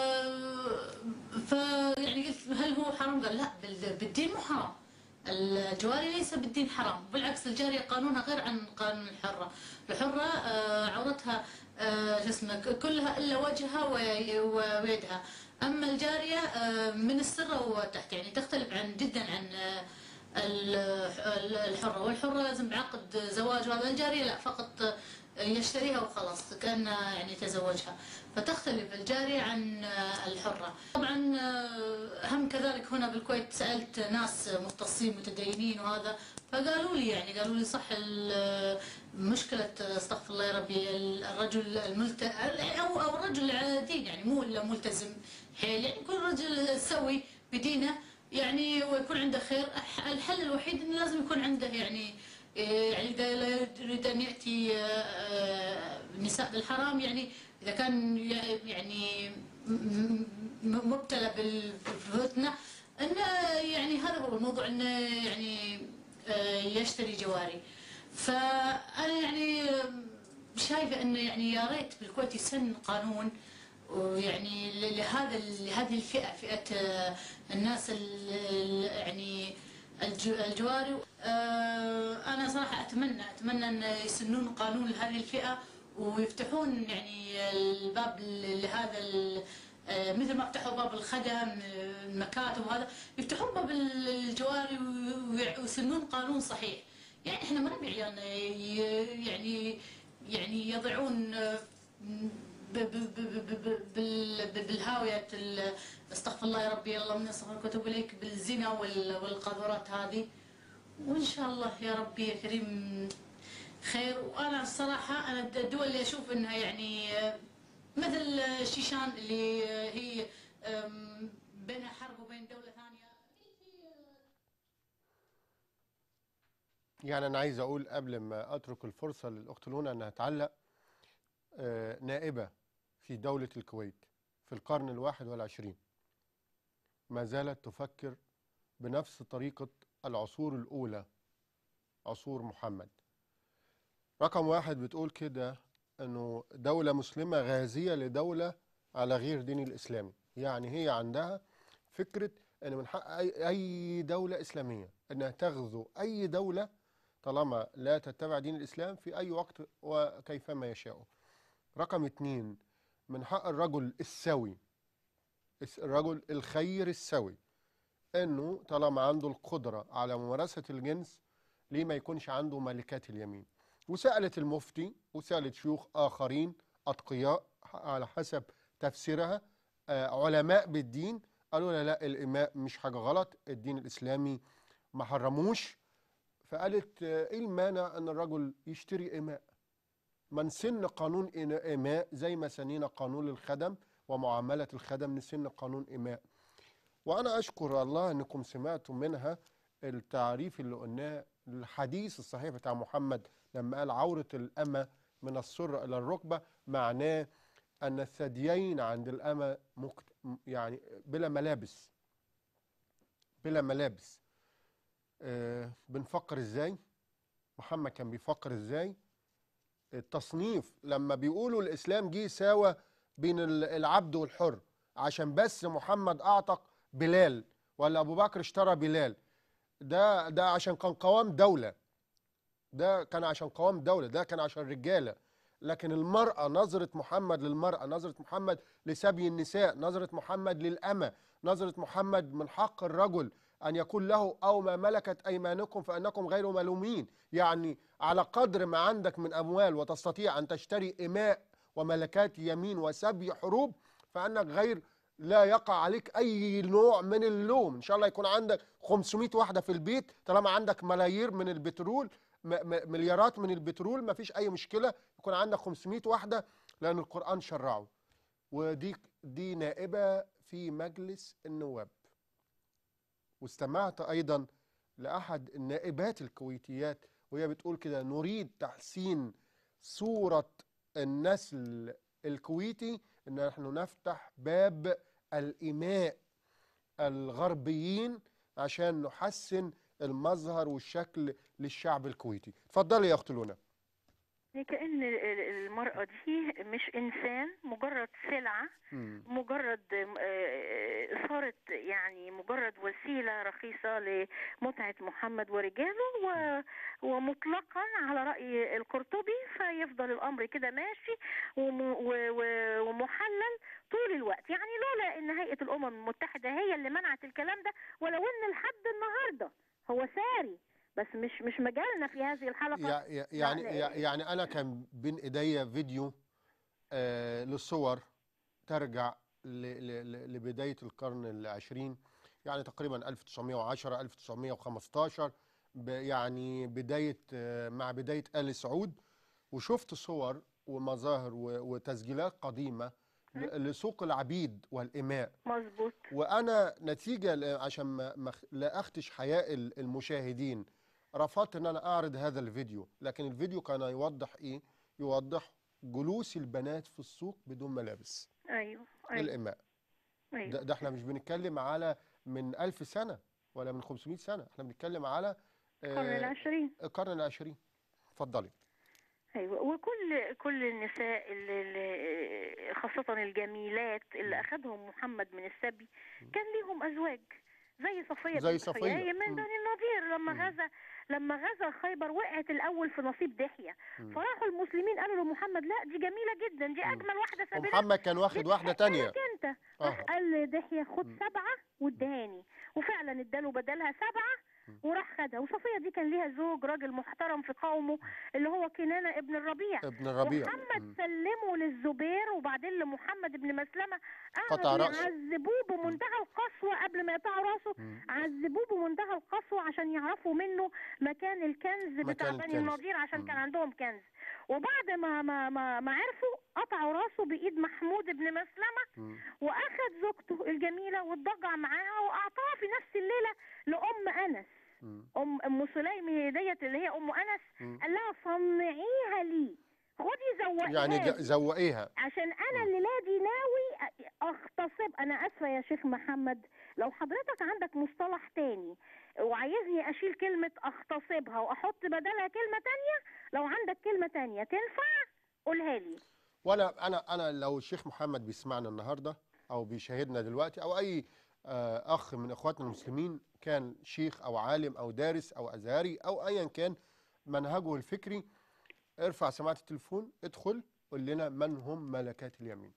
ف يعني قلت هل هو حرام؟ قال لا بال- بالدين مو حرام الجواري ليس بالدين حرام بالعكس الجارية قانونها غير عن قانون الحرة الحرة آه، عورتها آه، شو اسمه ك- كلها إلا وجهها وي- ويدها أما الجارية آه، من السرة وتحت يعني تختلف عن جدا عن آه، ال- ال- الحرة والحرة لازم بعقد زواج وهذا الجارية لا فقط يشتريها وخلاص كأنه يعني تزوجها فتختلف الجارية عن الحرة طبعا هم كذلك هنا بالكويت سألت ناس مختصين متدينين وهذا فقالوا لي يعني قالوا لي صح ال- مشكلة استغفر الله يا ربي الرجل الملت أو أو الرجل على دين يعني مو إلا ملتزم حيل يعني يكون رجل سوي بدينه يعني ويكون عنده خير الحل الوحيد انه لازم يكون عنده يعني يعني اذا لا يريد ان ياتي آه، النساء بالحرام يعني اذا كان ي- يعني م- م- مبتلى بالفتنه انه يعني هذا هو الموضوع انه يعني آه، يشتري جواري فانا يعني شايفه انه يعني يا ريت بالكويت يسن قانون ويعني ل- لهذا ال- لهذه الفئه فئه آه، الناس ال- ال- يعني الج- الجواري آه، انا صراحه اتمنى اتمنى ان يسنون قانون لهذه الفئه ويفتحون يعني الباب ل- لهذا ال- آه، مثل ما فتحوا باب الخدم آه، المكاتب وهذا يفتحون باب الجواري وي- ويسنون قانون صحيح يعني احنا ما نبي عيالنا ي- يعني يعني يضيعون آه، ب- ب- ب- ب- ب- بال- ب- بالهاوية ال- استغفر الله يا ربي اللهم اني استغفرك واتوب اليك بالزنا وال- والقاذورات هذه وان شاء الله يا ربي يا كريم خير وانا الصراحه انا الدول اللي اشوف انها يعني آه، مثل آه، شيشان اللي آه، هي آم، بينها حرب وبين دوله ثانيه يعني أنا عايز أقول قبل ما أترك الفرصة للأخت لونا أنها تعلق آه، نائبة في دولة الكويت في القرن الواحد والعشرين ما زالت تفكر بنفس طريقة العصور الأولى عصور محمد رقم واحد بتقول كده أنه دولة مسلمة غازية لدولة على غير دين الإسلامي يعني هي عندها فكرة أن من حق أي, أي دولة إسلامية أنها تغزو أي دولة طالما لا تتبع دين الإسلام في أي وقت وكيفما يشاء رقم اتنين من حق الرجل السوي الس- الرجل الخير السوي انه طالما عنده القدرة على ممارسة الجنس ليه ما يكونش عنده ملكات اليمين وسألت المفتي وسألت شيوخ آخرين أتقياء على حسب تفسيرها آه، علماء بالدين قالوا لا لا الإماء مش حاجة غلط الدين الإسلامي ما حرموش فقالت آه، ايه المانع ان الرجل يشتري إماء ما نسن قانون إنا- إماء زي ما سنينا قانون الخدم ومعاملة الخدم نسن قانون إماء وأنا أشكر الله أنكم سمعتم منها التعريف اللي قلناه الحديث الصحيح بتاع محمد لما قال عورة الأمة من السرة إلى الركبة معناه أن الثديين عند الأمة مكت... يعني بلا ملابس بلا ملابس آه بنفكر إزاي محمد كان بيفكر إزاي التصنيف لما بيقولوا الإسلام جه ساوى بين ال- العبد والحر عشان بس محمد أعتق بلال ولا ابو بكر اشترى بلال ده ده عشان كان قوام دوله ده كان عشان قوام دوله ده كان عشان رجاله لكن المراه نظره محمد للمراه نظره محمد لسبي النساء نظره محمد للامه نظره محمد من حق الرجل ان يكون له او ما ملكت ايمانكم فانكم غير ملومين يعني على قدر ما عندك من اموال وتستطيع ان تشتري اماء وملكات يمين وسبي حروب فانك غير لا يقع عليك اي نوع من اللوم ان شاء الله يكون عندك 500 واحده في البيت طالما عندك ملايير من البترول م- م- مليارات من البترول ما فيش اي مشكله يكون عندك 500 واحده لان القران شرعه ودي دي نائبه في مجلس النواب واستمعت ايضا لاحد النائبات الكويتيات وهي بتقول كده نريد تحسين صوره النسل الكويتي ان نحن نفتح باب الإماء الغربيين عشان نحسن المظهر والشكل للشعب الكويتي اتفضلي يا اخت لونا كأن ال- ال- المرأة دي مش إنسان مجرد سلعة مم. مجرد آه، صارت يعني مجرد وسيلة رخيصة لمتعة محمد ورجاله و- ومطلقا على رأي القرطبي فيفضل الأمر كده ماشي وم- و- و- ومحلل طول الوقت يعني لولا ان هيئة الأمم المتحدة هي اللي منعت الكلام ده ولو ان لحد النهاردة هو ساري بس مش مش مجالنا في هذه الحلقة يع- يع- يعني لا- يع- يعني انا كان بين ايديا فيديو آه لصور ترجع ل- ل- ل- لبدايه القرن العشرين يعني تقريبا 1910 1915 ب- يعني بدايه آه مع بدايه ال سعود وشفت صور ومظاهر و- وتسجيلات قديمه ل- لسوق العبيد والاماء مظبوط وانا نتيجه ل- عشان ما ما أخ- لا اختش حياء ال- المشاهدين رفضت ان انا اعرض هذا الفيديو لكن الفيديو كان يوضح ايه يوضح جلوس البنات في السوق بدون ملابس ايوه ايوه, للاماء أيوة. ده, ده احنا مش بنتكلم على من ألف سنه ولا من 500 سنه احنا بنتكلم على القرن آه، العشرين القرن العشرين اتفضلي ايوه وكل كل النساء اللي اللي- خاصة الجميلات اللي اخذهم محمد من السبي كان ليهم ازواج زي صفية زي بنت صفية. حيي من مم. بني النضير لما مم. غزا لما غزا خيبر وقعت الاول في نصيب دحية مم. فراحوا المسلمين قالوا لمحمد لا دي جميلة جدا دي اجمل واحدة سابقة ومحمد كان واخد واحده تانية انت راح اه قال لدحية خد مم. سبعة وادهاني وفعلا اداله بدلها سبعة مم. وراح خدها وصفية دي كان ليها زوج راجل محترم في قومه اللي هو كنانة ابن الربيع ابن الربيع محمد مم. سلمه للزبير وبعدين لمحمد بن مسلمة قطع قعدوا رأسه. يعذبوه بمنتهى القسوة قبل ما يقطعوا راسه مم. عذبوه بمنتهى القسوة عشان يعرفوا منه مكان الكنز بتاع مكان بني الكنز. النضير عشان مم. كان عندهم كنز وبعد ما ما ما, ما عرفوا قطعوا راسه بإيد محمود بن مسلمة مم. واخد زوجته الجميله واتضجع معاها واعطاها في نفس الليله لام انس مم. ام ام سليم ديت اللي هي ام انس مم. قال لها صنعيها لي خدي زوقيها يعني لي. ج- زوقيها عشان انا مم. الليله دي ناوي أ- اغتصب انا اسفه يا شيخ محمد لو حضرتك عندك مصطلح تاني وعايزني اشيل كلمه اغتصبها واحط بدلها كلمه تانية لو عندك كلمه تانية تنفع قولها لي وانا انا انا لو الشيخ محمد بيسمعنا النهارده او بيشاهدنا دلوقتي او اي آه، اخ من اخواتنا المسلمين كان شيخ او عالم او دارس او ازهري او ايا كان منهجه الفكري ارفع سماعه التليفون ادخل قول لنا من هم ملكات اليمين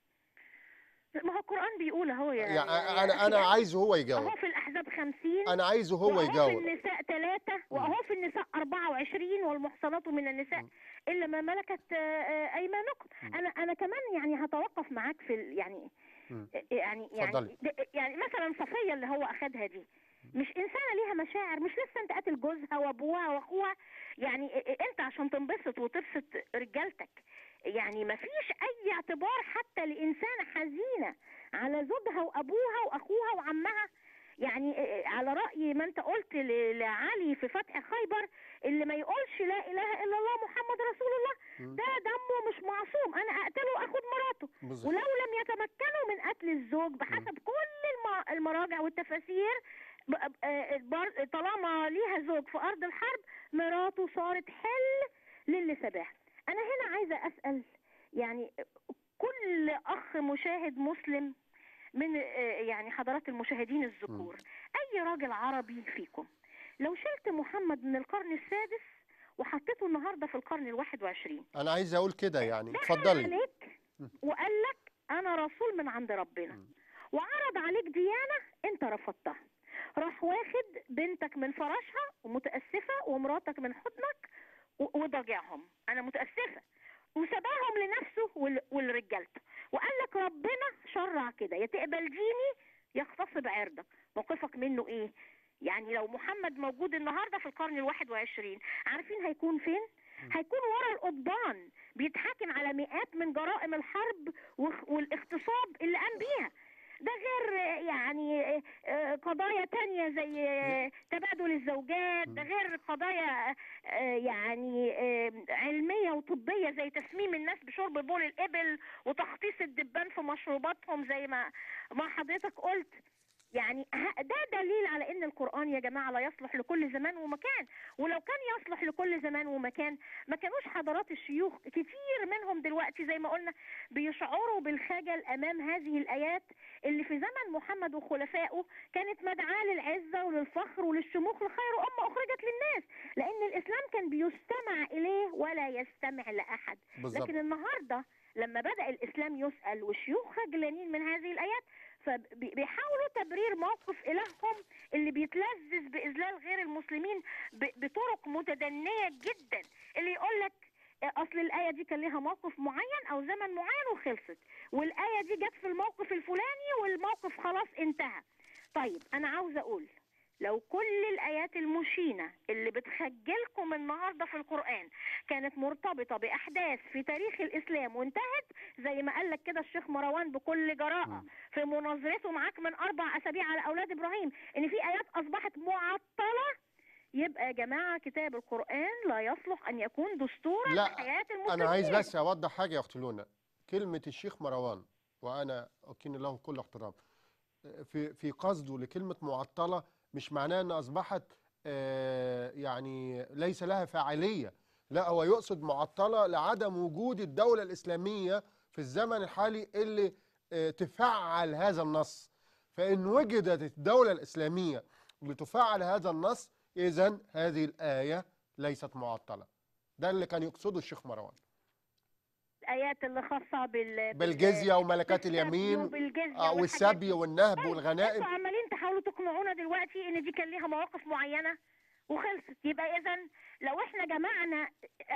ما هو القران بيقول اهو يا يعني يا- انا يا انا أخي عايزه هو يجاوب اهو في الاحزاب 50 انا عايزه هو وأهو في يجاوب النساء ثلاثة وأهو في النساء 24 والمحصنات من النساء م. إلا ما ملكت آه، آه، أيمانكم م. أنا أنا كمان يعني هتوقف معاك في ال- يعني م. يعني اتفضلي. يعني د- يعني مثلا صفية اللي هو أخدها دي مش إنسانة ليها مشاعر مش لسه أنت قاتل جوزها وأبوها وأخوها يعني إ- إ- أنت عشان تنبسط وتبسط رجالتك يعني ما فيش أي اعتبار حتى لإنسانة حزينة على زوجها وأبوها وأخوها وعمها يعني آه، على رأي ما انت قلت ل- لعلي في فتح خيبر اللي ما يقولش لا اله الا الله محمد رسول الله م. ده دمه مش معصوم انا اقتله واخد مراته بالظبط. ولو لم يتمكنوا من قتل الزوج بحسب كل الم- المراجع والتفاسير ب- آه، بر- طالما ليها زوج في ارض الحرب مراته صارت حل للي سباها انا هنا عايزه اسال يعني كل اخ مشاهد مسلم من آه، يعني حضرات المشاهدين الذكور اي راجل عربي فيكم لو شلت محمد من القرن السادس وحطيته النهارده في القرن الواحد وعشرين انا عايز اقول كده يعني دخل اتفضلي عليك وقال لك انا رسول من عند ربنا وعرض عليك ديانه انت رفضتها راح واخد بنتك من فراشها ومتاسفه ومراتك من حضنك و- وضاجعهم انا متاسفه وسباهم لنفسه ول- ولرجالته وقال لك ربنا شرع كده يا تقبل ديني يغتصب عرضك موقفك منه ايه يعني لو محمد موجود النهارده في القرن الواحد وعشرين عارفين هيكون فين هيكون ورا القضبان بيتحاكم على مئات من جرائم الحرب واخ- والاغتصاب اللي قام بيها ده غير آه، يعني آه، آه، قضايا تانية زي آه، تبادل الزوجات ده غير قضايا آه، يعني آه، علمية وطبية زي تسميم الناس بشرب بول الإبل وتخطيص الدبان في مشروباتهم زي ما ما حضرتك قلت يعني ه- ده دليل على ان القرآن يا جماعة لا يصلح لكل زمان ومكان ولو كان يصلح لكل زمان ومكان ما كانوش حضرات الشيوخ كتير منهم دلوقتي زي ما قلنا بيشعروا بالخجل امام هذه الايات اللي في زمن محمد وخلفائه كانت مدعاة للعزة وللفخر وللشموخ لخير أمة أخرجت للناس لأن الإسلام كان بيستمع إليه ولا يستمع لأحد بالظبط لكن النهارده لما بدأ الإسلام يسأل والشيوخ خجلانين من هذه الآيات فبيحاولوا تبرير موقف إلههم اللي بيتلذذ بإذلال غير المسلمين ب- بطرق متدنية جدا اللي يقول لك أصل الآية دي كان لها موقف معين أو زمن معين وخلصت والآية دي جت في الموقف الفلاني والموقف خلاص انتهى طيب أنا عاوزة أقول لو كل الآيات المشينة اللي بتخجلكم النهاردة في القرآن كانت مرتبطة بأحداث في تاريخ الإسلام وانتهت زي ما قال لك كده الشيخ مروان بكل جراءة في مناظرته معاك من أربع أسابيع على أولاد إبراهيم إن في آيات أصبحت معطلة يبقى يا جماعة كتاب القرآن لا يصلح أن يكون دستورا لا، لحياة المسلمين انا عايز بس اوضح حاجه يا اخت لونا كلمه الشيخ مروان وانا اكن له كل احترام في في قصده لكلمه معطله مش معناه ان اصبحت آه، يعني ليس لها فاعليه لا هو يقصد معطله لعدم وجود الدوله الاسلاميه في الزمن الحالي اللي آه، تفعل هذا النص فان وجدت الدوله الاسلاميه لتفعل هذا النص اذا هذه الايه ليست معطله ده اللي كان يقصده الشيخ مروان الآيات اللي خاصة بال بالجزيه وملكات بالسبي اليمين وبالجزية آه، والحاجات والسبي دي. والنهب طيب، والغنائم انتوا عمالين تحاولوا تقنعونا دلوقتي ان دي كان ليها مواقف معينه وخلصت يبقى اذا لو احنا جمعنا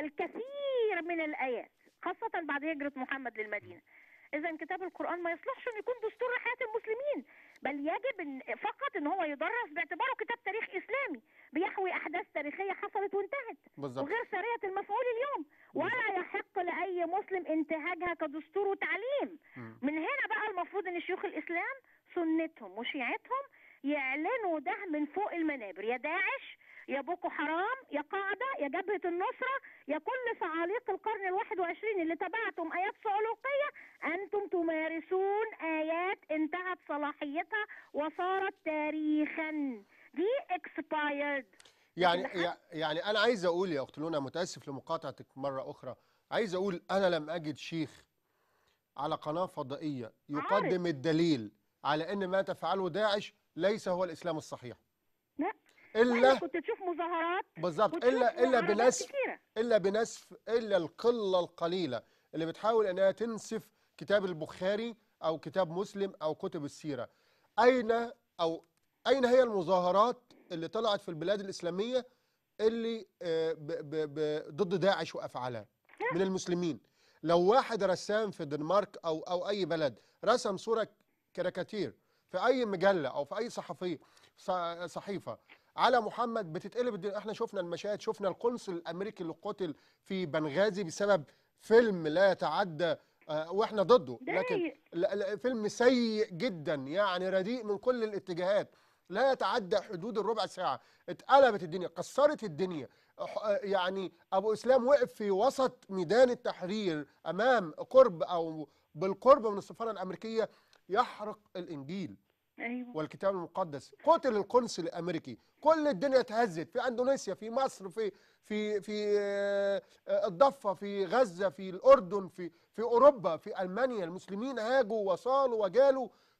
الكثير من الايات خاصه بعد هجره محمد للمدينه اذا كتاب القران ما يصلحش ان يكون دستور لحياه المسلمين بل يجب ان فقط ان هو يدرس باعتباره كتاب تاريخ اسلامي بيحوي احداث تاريخيه حصلت وانتهت بالظبط وغير سرية المفعول اليوم ولا يحق لأي مسلم انتهاجها كدستور وتعليم مم. من هنا بقى المفروض ان شيوخ الاسلام سنتهم وشيعتهم يعلنوا ده من فوق المنابر يا داعش يا بوكو حرام يا قاعدة يا جبهة النصرة يا كل صعاليق القرن الواحد وعشرين اللي تبعتم آيات صعلوقية أنتم تمارسون آيات انتهت صلاحيتها وصارت تاريخا دي expired يعني لحد- يع- يعني انا عايز اقول يا اخت لونا متاسف لمقاطعتك مره اخرى عايز اقول انا لم اجد شيخ على قناه فضائيه يقدم الدليل على ان ما تفعله داعش ليس هو الاسلام الصحيح لا الا كنت تشوف مظاهرات بالظبط وتشوف الا الا معارضات بنسف كتيرة. الا بنسف الا القله القليله اللي بتحاول انها تنسف كتاب البخاري او كتاب مسلم او كتب السيره اين او اين هي المظاهرات اللي طلعت في البلاد الاسلاميه اللي آه، ب ب ب ضد داعش وافعالها من المسلمين لو واحد رسام في الدنمارك او او اي بلد رسم صوره كاريكاتير في اي مجله او في اي صحفيه ص- صحيفه على محمد بتتقلب الدنيا احنا شفنا المشاهد شفنا القنصل الامريكي اللي قتل في بنغازي بسبب فيلم لا يتعدى آه، واحنا ضده ده لكن ي- لا- لا، فيلم سيء جدا يعني رديء من كل الاتجاهات لا يتعدى حدود الربع ساعة اتقلبت الدنيا كسرت الدنيا ح- يعني أبو إسلام وقف في وسط ميدان التحرير أمام قرب أو بالقرب من السفارة الأمريكية يحرق الإنجيل ايوه والكتاب المقدس قتل القنصل الامريكي كل الدنيا اتهزت في اندونيسيا في مصر في في في آه، آه، الضفه في غزه في الاردن في في اوروبا في المانيا المسلمين هاجوا وصالوا وجالوا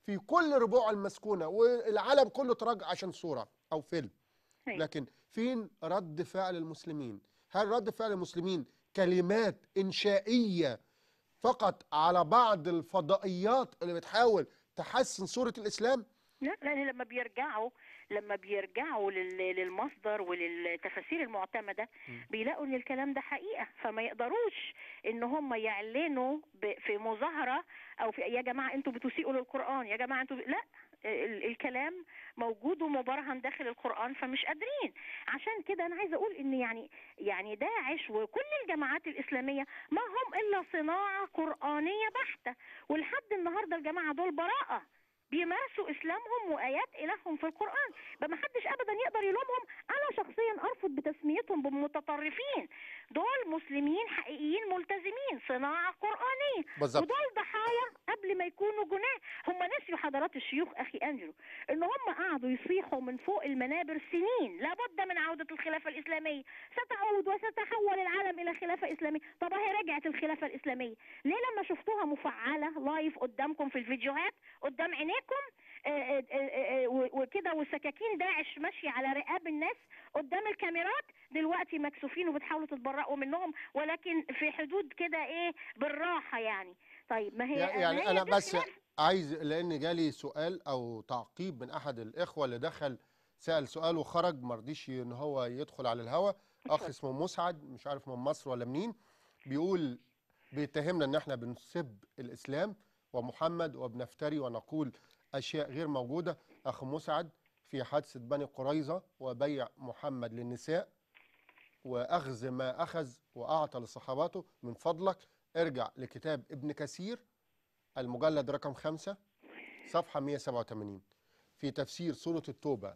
في كل ربوع المسكونه والعالم كله تراجع عشان صوره او فيلم أيوة. لكن فين رد فعل المسلمين هل رد فعل المسلمين كلمات انشائيه فقط على بعض الفضائيات اللي بتحاول تحسن صوره الاسلام لا لان لما بيرجعوا لما بيرجعوا لل- للمصدر وللتفاسير المعتمده بيلاقوا ان الكلام ده حقيقه فما يقدروش ان هم يعلنوا ب- في مظاهره او في يا جماعه انتوا بتسيئوا للقران يا جماعه انتوا لا ال- الكلام موجود ومبرهن داخل القران فمش قادرين عشان كده انا عايزه اقول ان يعني يعني داعش وكل الجماعات الاسلاميه ما هم الا صناعه قرانيه بحته ولحد النهارده الجماعه دول براءه بيمارسوا اسلامهم وايات الههم في القران فما حدش ابدا يقدر يلومهم انا شخصيا ارفض بتسميتهم بمتطرفين دول مسلمين حقيقيين ملتزمين صناعه قرانيه بالظبط ودول ضحايا قبل ما يكونوا جناه هم نسيوا حضرات الشيوخ اخي انجلو ان هم قعدوا يصيحوا من فوق المنابر سنين لابد من عوده الخلافه الاسلاميه ستعود وستتحول العالم الى خلافه اسلاميه طب اهي رجعت الخلافه الاسلاميه ليه لما شفتوها مفعله لايف قدامكم في الفيديوهات قدام عينيكم آه، آه، آه، آه، و- وكده وسكاكين داعش ماشيه على رقاب الناس قدام الكاميرات دلوقتي مكسوفين وبتحاولوا تتبرئوا منهم ولكن في حدود كده ايه بالراحه يعني طيب ما هي ما يعني هي انا ده بس الخلاف. عايز لان جالي سؤال او تعقيب من احد الاخوه اللي دخل سال سؤال وخرج ما رضيش ان هو يدخل على الهوا اخ اتفضل. اسمه مسعد مش عارف من مصر ولا منين بيقول بيتهمنا ان احنا بنسب الاسلام ومحمد وبنفتري ونقول اشياء غير موجوده اخ مسعد في حادثه بني قريظه وبيع محمد للنساء واخذ ما اخذ واعطى لصحابته من فضلك ارجع لكتاب ابن كثير المجلد رقم خمسة صفحة 187 في تفسير سورة التوبة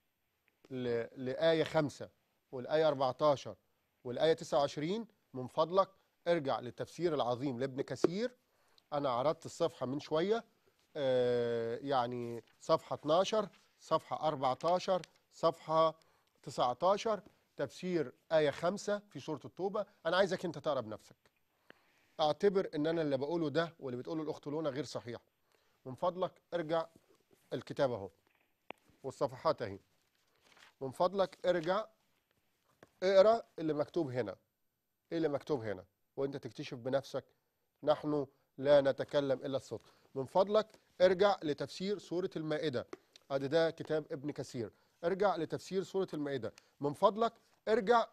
ل- لآية خمسة والآية 14 والآية 29 من فضلك ارجع للتفسير العظيم لابن كثير أنا عرضت الصفحة من شوية آه، يعني صفحة 12 صفحة 14 صفحة 19 تفسير آية خمسة في سورة التوبة أنا عايزك أنت تقرأ بنفسك اعتبر ان انا اللي بقوله ده واللي بتقوله الاخت لونا غير صحيح من فضلك ارجع الكتاب اهو والصفحات اهي من فضلك ارجع اقرا اللي مكتوب هنا ايه اللي مكتوب هنا وانت تكتشف بنفسك نحن لا نتكلم الا الصوت من فضلك ارجع لتفسير سوره المائده ادي ده كتاب ابن كثير ارجع لتفسير سوره المائده من فضلك ارجع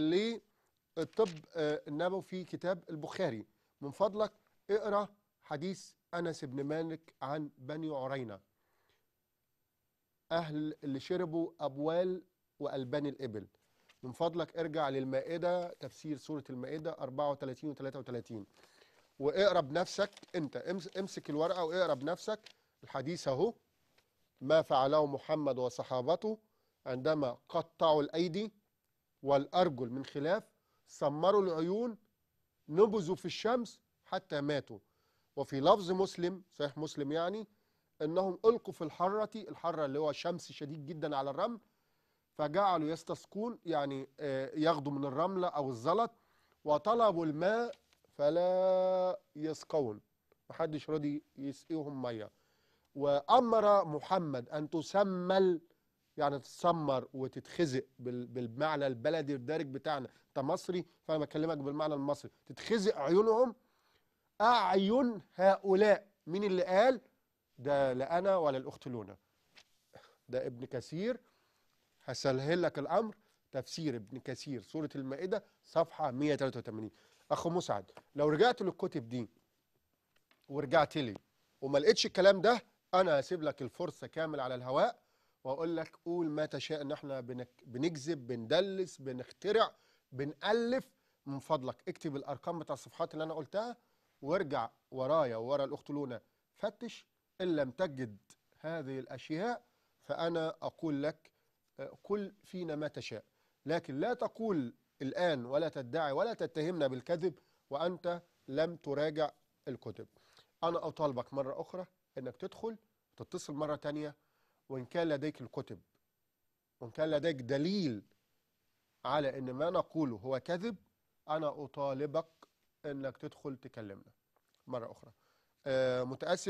للطب آه، النبوي في كتاب البخاري من فضلك اقرا حديث انس بن مالك عن بني عرينه اهل اللي شربوا ابوال والبان الابل من فضلك ارجع للمائده تفسير سوره المائده 34 و 33 واقرا بنفسك انت امس- امسك الورقه واقرا بنفسك الحديث اهو ما فعله محمد وصحابته عندما قطعوا الايدي والارجل من خلاف سمروا العيون نبذوا في الشمس حتى ماتوا وفي لفظ مسلم صحيح مسلم يعني انهم القوا في الحره الحره اللي هو شمس شديد جدا على الرمل فجعلوا يستسقون يعني آه، ياخدوا من الرمله او الزلط وطلبوا الماء فلا يسقون محدش راضي يسقيهم ميه وامر محمد ان تسمل يعني تتسمر وتتخزق بال- بالمعنى البلدي الدارج بتاعنا انت مصري فانا بكلمك بالمعنى المصري تتخزق عيونهم اعين هؤلاء مين اللي قال ده لا انا ولا الاخت لونا ده ابن كثير هسهل لك الامر تفسير ابن كثير سوره المائده صفحه 183 اخو مسعد لو رجعت للكتب دي ورجعت لي وما لقيتش الكلام ده انا هسيب لك الفرصه كامل على الهواء واقول لك قول ما تشاء ان احنا بنك بنكذب بندلس بنخترع بنالف من فضلك اكتب الارقام بتاع الصفحات اللي انا قلتها وارجع ورايا وورا الاخت لونا فتش ان لم تجد هذه الاشياء فانا اقول لك آه، قل فينا ما تشاء لكن لا تقول الان ولا تدعي ولا تتهمنا بالكذب وانت لم تراجع الكتب انا اطالبك مره اخرى انك تدخل تتصل مره تانية وان كان لديك الكتب وان كان لديك دليل على ان ما نقوله هو كذب انا اطالبك انك تدخل تكلمنا مره اخرى آه متاسف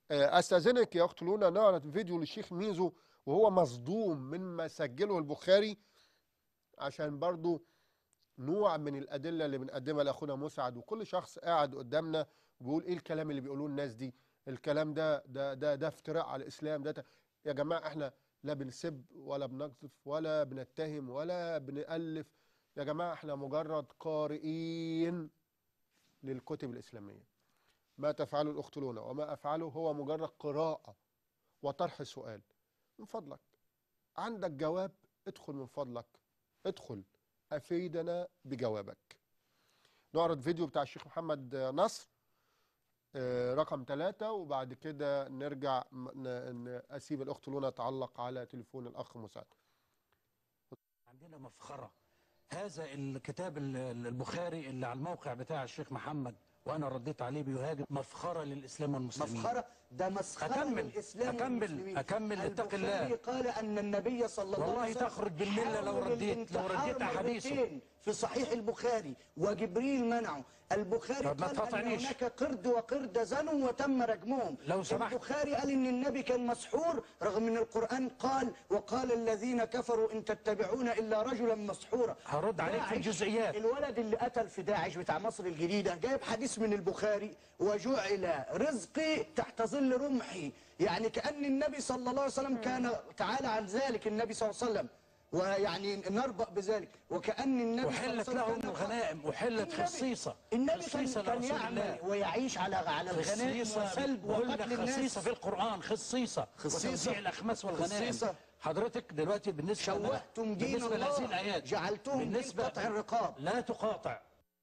آه، استاذنك يا اخت لونا نعرض فيديو للشيخ ميزو وهو مصدوم مما سجله البخاري عشان برضو نوع من الادله اللي بنقدمها لاخونا مسعد وكل شخص قاعد قدامنا بيقول ايه الكلام اللي بيقولوه الناس دي الكلام ده ده ده ده افتراء على الاسلام ده, ده يا جماعه احنا لا بنسب ولا بنقذف ولا بنتهم ولا بنألف يا جماعه احنا مجرد قارئين للكتب الاسلاميه ما تفعله الاخت لونا وما افعله هو مجرد قراءه وطرح سؤال من فضلك عندك جواب ادخل من فضلك ادخل افيدنا بجوابك نعرض فيديو بتاع الشيخ محمد نصر آه، رقم ثلاثة وبعد كده نرجع م- ن- ن- أسيب الأخت لونا تعلق على تليفون الأخ مساعد عندنا مفخرة هذا الكتاب ال- ال- البخاري اللي على الموقع بتاع الشيخ محمد وانا رديت عليه بيهاجم مفخرة للاسلام والمسلمين مسخرة ده مسخرة أكمل، للإسلام أكمل، والمسلمين. أكمل، اتق الله. البخاري قال أن النبي صلى الله والله عليه وسلم تخرج بالملة لو حاول رديت- لو رديت الانتحار أحاديثه. مرتين في صحيح البخاري وجبريل منعه البخاري طب ما قال أن تقاطعنيش. هناك قرد وقرد زنوا وتم رجمهم لو سمحت. البخاري قال ان النبي كان مسحور رغم ان القرآن قال وقال الذين كفروا ان تتبعون الا رجلا مسحورا هرد عليك في داعش، الجزئيات. الولد اللي قتل في داعش بتاع مصر الجديدة جايب حديث من البخاري وجعل رزقي تحت ظل رمحي يعني كأن النبي صلى الله عليه وسلم كان تعالى عن ذلك النبي صلى الله عليه وسلم ويعني نربأ بذلك وكأن النبي صلى الله عليه أحلت وسلم لهم كان- الغنائم أحلت النبي- خصيصة النبي كان, خصيصة كان لرسول يعمل الله ويعيش على على الغنائم خصيصة وسلب بقول وقتل لك الناس خصيصة في القرآن خصيصة خصيصة. وتوزيع الأخماس والغنائم خصيصة. حضرتك دلوقتي بالنسبة شوهتم دين بالنسبة الله لهذه الآيات جعلتهم دين بالنسبة قطع الرقاب لا تقاطع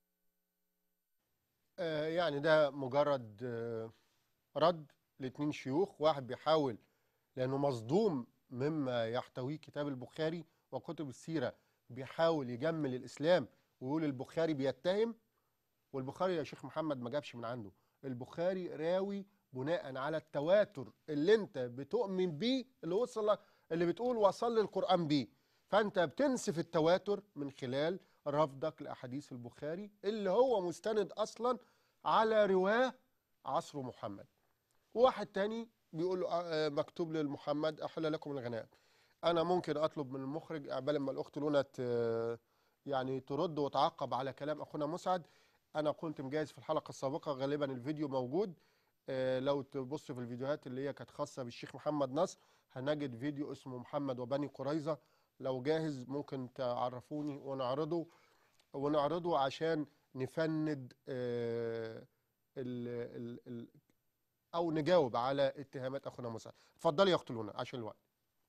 آه، يعني ده مجرد آه، رد لاتنين شيوخ واحد بيحاول لأنه مصدوم مما يحتويه كتاب البخاري وكتب السيرة بيحاول يجمل الإسلام ويقول البخاري بيتهم والبخاري يا شيخ محمد ما جابش من عنده البخاري راوي بناء على التواتر اللي انت بتؤمن بيه اللي وصل لك اللي بتقول وصل لي القرآن بيه فانت بتنسف التواتر من خلال رفضك لأحاديث البخاري اللي هو مستند أصلا على رواه عصر محمد واحد تاني بيقول له آه، مكتوب للمحمد أحل لكم الغنائم أنا ممكن أطلب من المخرج قبل ما الأخت لونا ت- يعني ترد وتعقب على كلام أخونا مسعد أنا كنت مجهز في الحلقة السابقة غالبا الفيديو موجود آه، لو تبص في الفيديوهات اللي هي كانت خاصة بالشيخ محمد نصر هنجد فيديو اسمه محمد وبني قريظة لو جاهز ممكن تعرفوني ونعرضه ونعرضه عشان نفند آه، ال ال ال او نجاوب على اتهامات اخونا مسعد اتفضلي يا اخت لونا عشان الوقت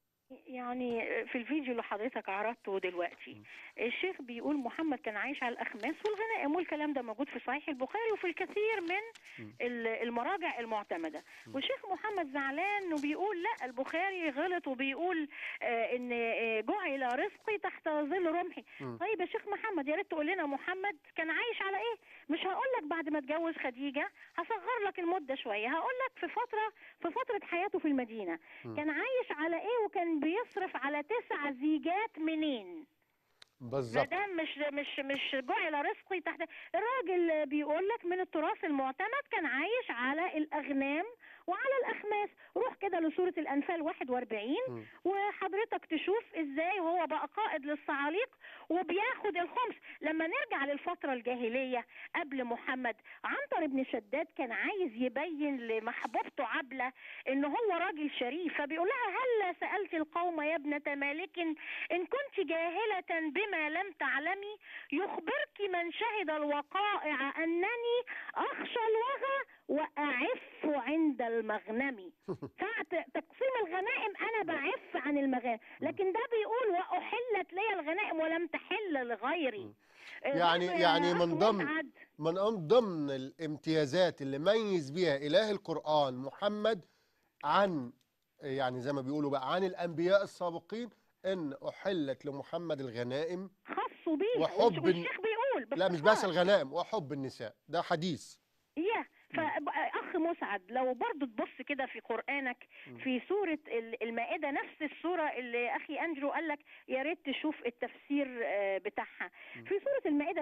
يعني في الفيديو اللي حضرتك عرضته دلوقتي الشيخ بيقول محمد كان عايش على الأخماس والغنائم والكلام ده موجود في صحيح البخاري وفي الكثير من ال- المراجع المعتمدة والشيخ محمد زعلان وبيقول لا البخاري غلط وبيقول آه ان آه جعل رزقي تحت ظل رمحي مم. طيب يا شيخ محمد يا ريت تقول لنا محمد كان عايش على ايه مش هقول لك بعد ما اتجوز خديجة هصغر لك المدة شوية هقول لك في فترة في فترة حياته في المدينة مم. كان عايش على ايه وكان بيصرف على تسع زيجات منين ما بالظبط دام مش مش مش جعل رزقي تحت الراجل بيقول لك من التراث المعتمد كان عايش على الاغنام وعلى الاخماس روح كده لسوره الانفال 41 مم. وحضرتك تشوف ازاي هو بقى قائد للصعاليق وبياخد الخمس لما نرجع للفتره الجاهليه قبل محمد عنتر بن شداد كان عايز يبين لمحبوبته عبله ان هو راجل شريف فبيقول لها هلا سالت القوم يا ابنه مالك ان كنت جاهله بما لم تعلمي يخبرك من شهد الوقائع انني اخشى الوغى واعف عند المغنم ساعة تقسيم الغنائم انا بعف عن المغانم لكن ده بيقول واحلت لي الغنائم ولم تحل لغيري يعني برضه يا يعني أخ من ضمن مسعد، من ضمن الامتيازات اللي ميز بيها اله القرآن محمد عن يعني زي ما بيقولوا بقى عن الانبياء السابقين ان احلت لمحمد الغنائم خصوا بيه وحب الن- والشيخ بيقول لا مش بس باختصار. الغنائم وحب النساء ده حديث ايه فأخ مسعد لو برضو تبص كده في قرآنك في سورة ال- المائدة نفس السورة اللي أخي أنجلو قال لك يا ريت تشوف التفسير آه، بتاعها في سورة المائدة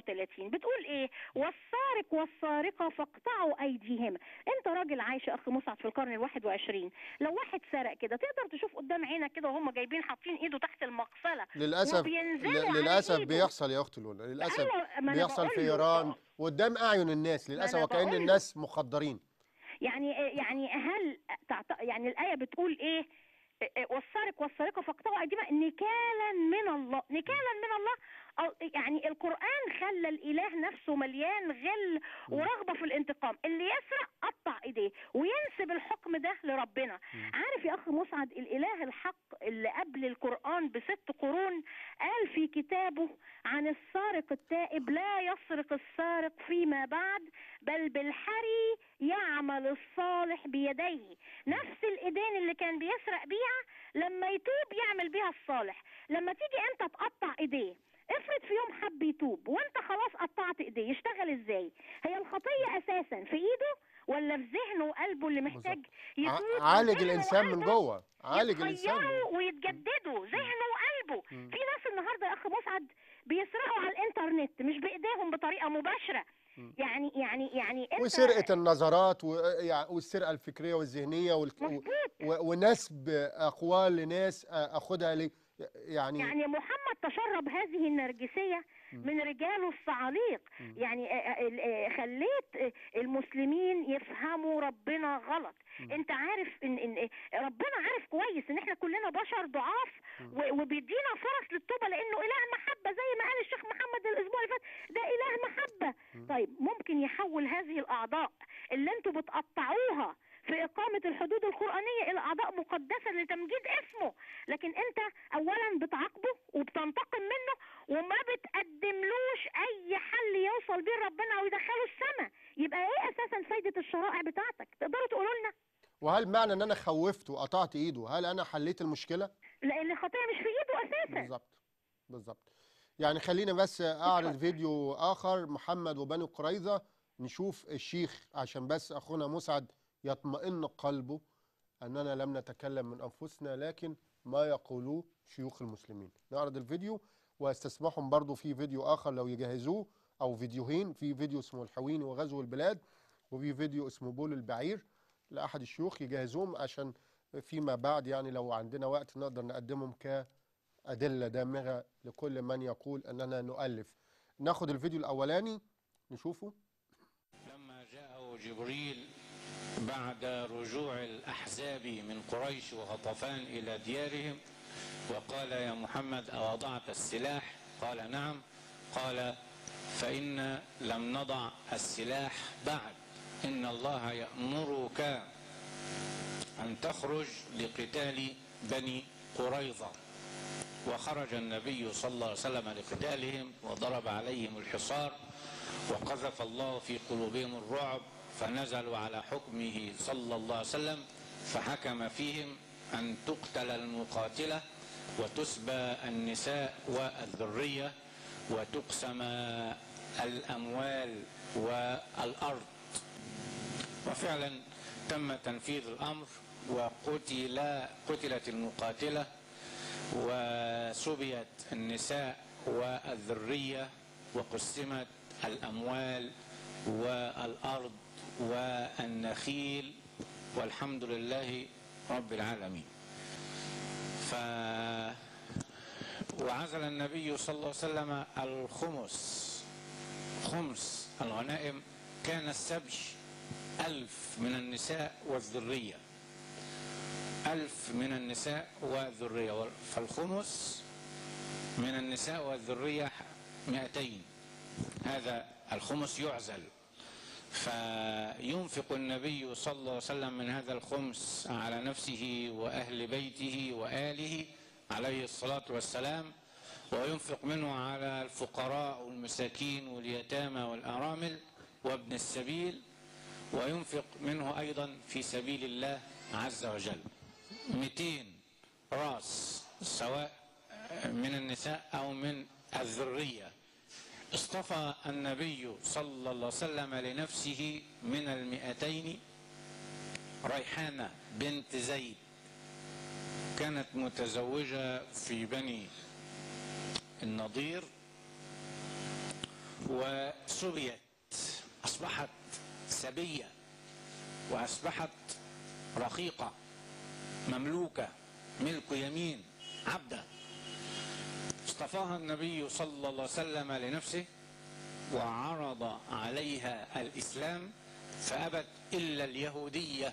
38 بتقول إيه والسارق والسارقة فاقطعوا أيديهما أنت راجل عايش يا أخ مسعد في القرن الواحد وعشرين لو واحد سرق كده تقدر تشوف قدام عينك كده وهم جايبين حاطين إيده تحت المغسلة للاسف وبينزلوا ل- على للاسف إيده. بيحصل يا اخت لولا للاسف أيوة، ما أنا بيحصل في بقول له. ايران وقدام اعين الناس للاسف أنا وكأن بقول له. الناس مخدرين يعني يعني هل تعت... يعني الآية بتقول إيه إيه، والسارق والسارقة فاقطعوا أيديهما نكالا من الله نكالا من الله أو يعني القرآن خلى الإله نفسه مليان غل ورغبة في الانتقام اللي يسرق قطع إيديه وينسب الحكم ده لربنا عارف يا أخ مسعد الإله الحق اللي قبل القرآن بست قرون قال في كتابه عن السارق التائب لا يسرق السارق فيما بعد بل بالحري يعمل الصالح بيديه نفس الايدين اللي كان بيسرق بيها لما يتوب يعمل بيها الصالح لما تيجي انت تقطع ايديه افرض في يوم حب يتوب وانت خلاص قطعت ايديه يشتغل ازاي هي الخطيه اساسا في ايده ولا في ذهنه وقلبه اللي محتاج يتوب ع- عالج وذهنه الانسان من وقلبه جوه عالج الانسان من يتغيروا جوه. ويتجددوا ذهنه وقلبه مم. في ناس النهارده يا اخ مسعد بيسرقوا على الانترنت مش بايديهم بطريقه مباشره مم. يعني يعني يعني انت وسرقه النظرات و- يعني والسرقه الفكريه والذهنيه وال... مظبوط و... ونسب اقوال لناس اخدها لي يعني, يعني محمد تشرب هذه النرجسية من رجاله الصعاليق مم. يعني آه، آه، ال- آه، خليت آه، المسلمين يفهموا ربنا غلط مم. انت عارف ان, إن آه، ربنا عارف كويس ان احنا كلنا بشر ضعاف مم. و- وبيدينا فرص للتوبة لانه اله محبة زي ما قال الشيخ محمد الاسبوع اللي فات ده اله محبة مم. طيب ممكن يحول هذه الاعضاء اللي انتوا بتقطعوها في إقامة الحدود القرآنية إلى أعضاء مقدسة لتمجيد اسمه لكن أنت أولا بتعاقبه وبتنتقم منه وما بتقدملوش أي حل يوصل بيه ربنا أو يدخله السماء يبقى إيه أساسا فايدة الشرائع بتاعتك تقدروا تقولوا لنا وهل معنى ان انا خوفته وقطعت ايده هل انا حليت المشكله لأن الخطية مش في إيده أساسا بالظبط بالظبط يعني خلينا بس اعرض فيديو اخر محمد وبني قريظه نشوف الشيخ عشان بس اخونا مسعد يطمئن قلبه اننا لم نتكلم من انفسنا لكن ما يقولوه شيوخ المسلمين نعرض الفيديو واستسمحهم برضو في فيديو اخر لو يجهزوه او فيديوهين في فيديو اسمه الحويني وغزو البلاد وفي فيديو اسمه بول البعير لاحد الشيوخ يجهزوهم عشان فيما بعد يعني لو عندنا وقت نقدر نقدمهم كأدلة دامغة لكل من يقول أننا نؤلف ناخد الفيديو الأولاني نشوفه لما جاءه جبريل بعد رجوع الأحزاب من قريش وغطفان إلى ديارهم وقال يا محمد أوضعت السلاح قال نعم قال فإن لم نضع السلاح بعد إن الله يأمرك أن تخرج لقتال بني قريظة وخرج النبي صلى الله عليه وسلم لقتالهم وضرب عليهم الحصار وقذف الله في قلوبهم الرعب فنزلوا على حكمه صلى الله عليه وسلم فحكم فيهم أن تقتل المقاتلة وتسبى النساء والذرية وتقسم الأموال والأرض وفعلا تم تنفيذ الأمر وقتل قتلت المقاتلة وسبيت النساء والذرية وقسمت الأموال والأرض والنخيل والحمد لله رب العالمين ف وعزل النبي صلى الله عليه وسلم الخمس خمس الغنائم كان السبي ألف من النساء والذرية ألف من النساء والذرية فالخمس من النساء والذرية مئتين هذا الخمس يعزل فينفق النبي صلى الله عليه وسلم من هذا الخمس على نفسه وأهل بيته وآله عليه الصلاة والسلام وينفق منه على الفقراء والمساكين واليتامى والأرامل وابن السبيل وينفق منه أيضا في سبيل الله عز وجل 200 راس سواء من النساء أو من الذرية اصطفى النبي صلى الله عليه وسلم لنفسه من المئتين ريحانة بنت زيد كانت متزوجة في بني النضير وسبيت أصبحت سبية وأصبحت رقيقة مملوكة ملك يمين عبدا اصطفاها النبي صلى الله عليه وسلم لنفسه وعرض عليها الإسلام فأبت إلا اليهودية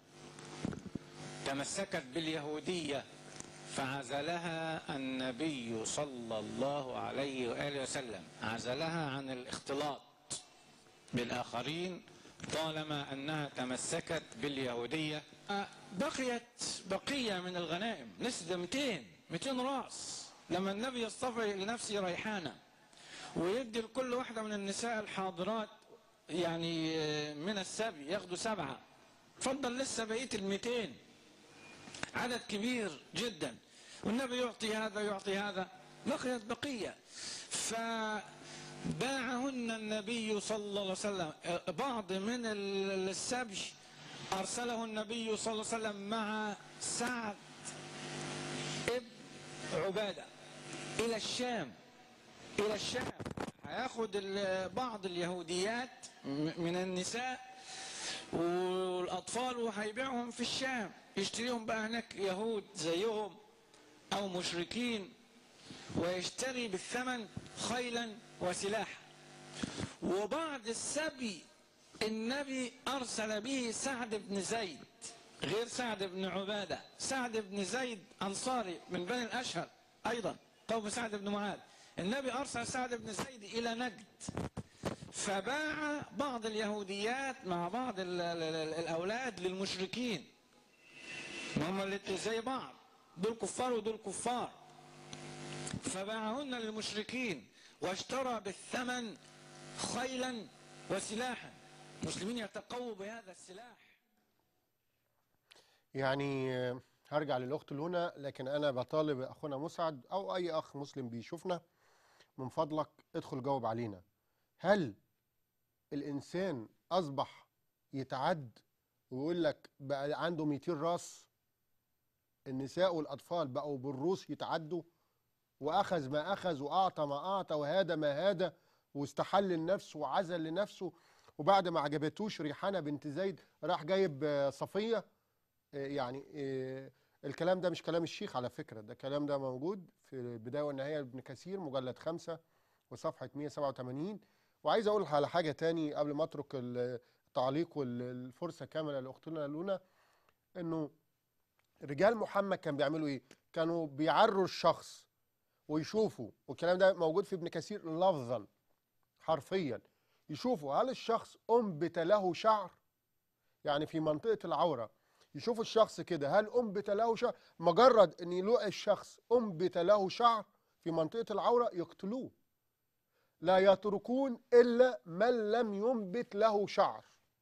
تمسكت باليهودية فعزلها النبي صلى الله عليه وآله وسلم عزلها عن الاختلاط بالآخرين طالما أنها تمسكت باليهودية بقيت بقية من الغنائم لسه 200 200 راس لما النبي يصطفي لنفسه ريحانة ويدي لكل واحدة من النساء الحاضرات يعني من السبي ياخدوا سبعة فضل لسه بقية المئتين عدد كبير جدا والنبي يعطي هذا يعطي هذا بقيت بقية فباعهن النبي صلى الله عليه وسلم بعض من السبي أرسله النبي صلى الله عليه وسلم مع سعد ابن عبادة إلى الشام إلى الشام هياخد ال- بعض اليهوديات م- من النساء والأطفال وهيبيعهم في الشام يشتريهم بقى هناك يهود زيهم أو مشركين ويشتري بالثمن خيلا وسلاحا وبعد السبي النبي أرسل به سعد بن زيد غير سعد بن عبادة سعد بن زيد أنصاري من بني الأشهر أيضا قوم سعد بن معاذ النبي أرسل سعد بن زيد إلى نجد فباع بعض اليهوديات مع بعض ال ال ال الأولاد للمشركين ما هم الاتنين زي بعض دول كفار ودول كفار فباعهن للمشركين واشترى بالثمن خيلا وسلاحا المسلمين يتقووا بهذا السلاح يعني آه، هرجع للاخت لونا لكن انا بطالب اخونا مسعد او اي اخ مسلم بيشوفنا من فضلك ادخل جاوب علينا هل الانسان اصبح يتعد ويقول لك بقى عنده 200 راس النساء والاطفال بقوا بالروس يتعدوا واخذ ما اخذ واعطى ما اعطى وهذا ما هذا واستحل لنفسه وعزل لنفسه وبعد ما عجبتوش ريحانه بنت زيد راح جايب آه، صفيه آه، يعني آه، الكلام ده مش كلام الشيخ على فكرة ده الكلام ده موجود في البداية والنهاية لابن كثير مجلد خمسة وصفحة 187 وعايز أقول على حاجة تاني قبل ما أترك التعليق والفرصة كاملة لأختنا لونا إنه رجال محمد كان بيعملوا إيه؟ كانوا بيعروا الشخص ويشوفوا والكلام ده موجود في ابن كثير لفظا حرفيا يشوفوا هل الشخص أنبت له شعر يعني في منطقة العورة يشوفوا الشخص كده هل أنبت له شعر مجرد أن يلاقي الشخص أنبت له شعر في منطقة العورة يقتلوه لا يتركون إلا من لم ينبت له شعر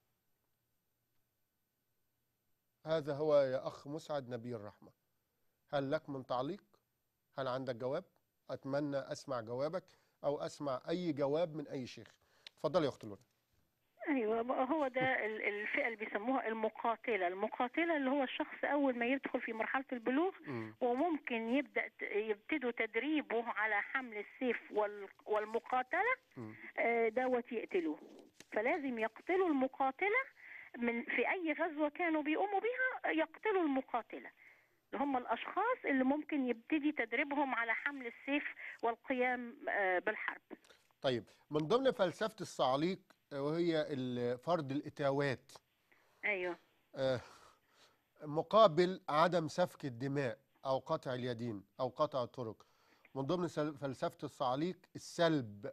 هذا هو يا أخ مسعد نبي الرحمة هل لك من تعليق هل عندك جواب أتمنى أسمع جوابك أو أسمع أي جواب من أي شيخ اتفضل يا أخت لونا ايوه بقى هو ده ال- الفئه اللي بيسموها المقاتله المقاتله اللي هو الشخص اول ما يدخل في مرحله البلوغ مم. وممكن يبدا ت- يبتدوا تدريبه على حمل السيف وال- والمقاتله مم. آه، دوت يقتلوه فلازم يقتلوا المقاتله من في اي غزوه كانوا بيقوموا بيها يقتلوا المقاتله اللي هم الاشخاص اللي ممكن يبتدي تدريبهم على حمل السيف والقيام آه، بالحرب طيب من ضمن فلسفة الصعاليق آه، وهي ال- فرض الإتاوات ايوه آه، مقابل عدم سفك الدماء أو قطع اليدين أو قطع الطرق من ضمن سل- فلسفة الصعاليق السلب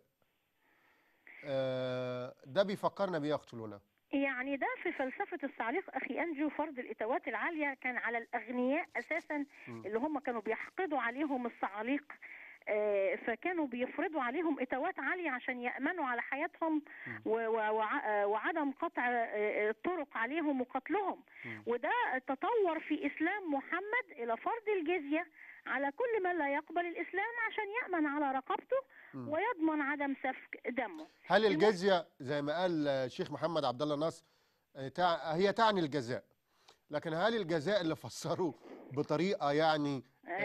آه، ده بيفكرنا بيه يقتلونا يعني ده في فلسفة الصعاليق أخي أنجو فرض الإتاوات العالية كان على الأغنياء أساسا مم. اللي هم كانوا بيحقدوا عليهم الصعاليق آه، فكانوا بيفرضوا عليهم اتوات عاليه عشان يامنوا على حياتهم و- و- وع- آه، وعدم قطع آه، الطرق عليهم وقتلهم وده تطور في اسلام محمد الى فرض الجزيه على كل من لا يقبل الاسلام عشان يامن على رقبته مم. ويضمن عدم سفك دمه هل الجزيه زي ما قال آه، الشيخ محمد عبد الله نصر آه، تع- هي تعني الجزاء لكن هل الجزاء اللي فسروه بطريقه يعني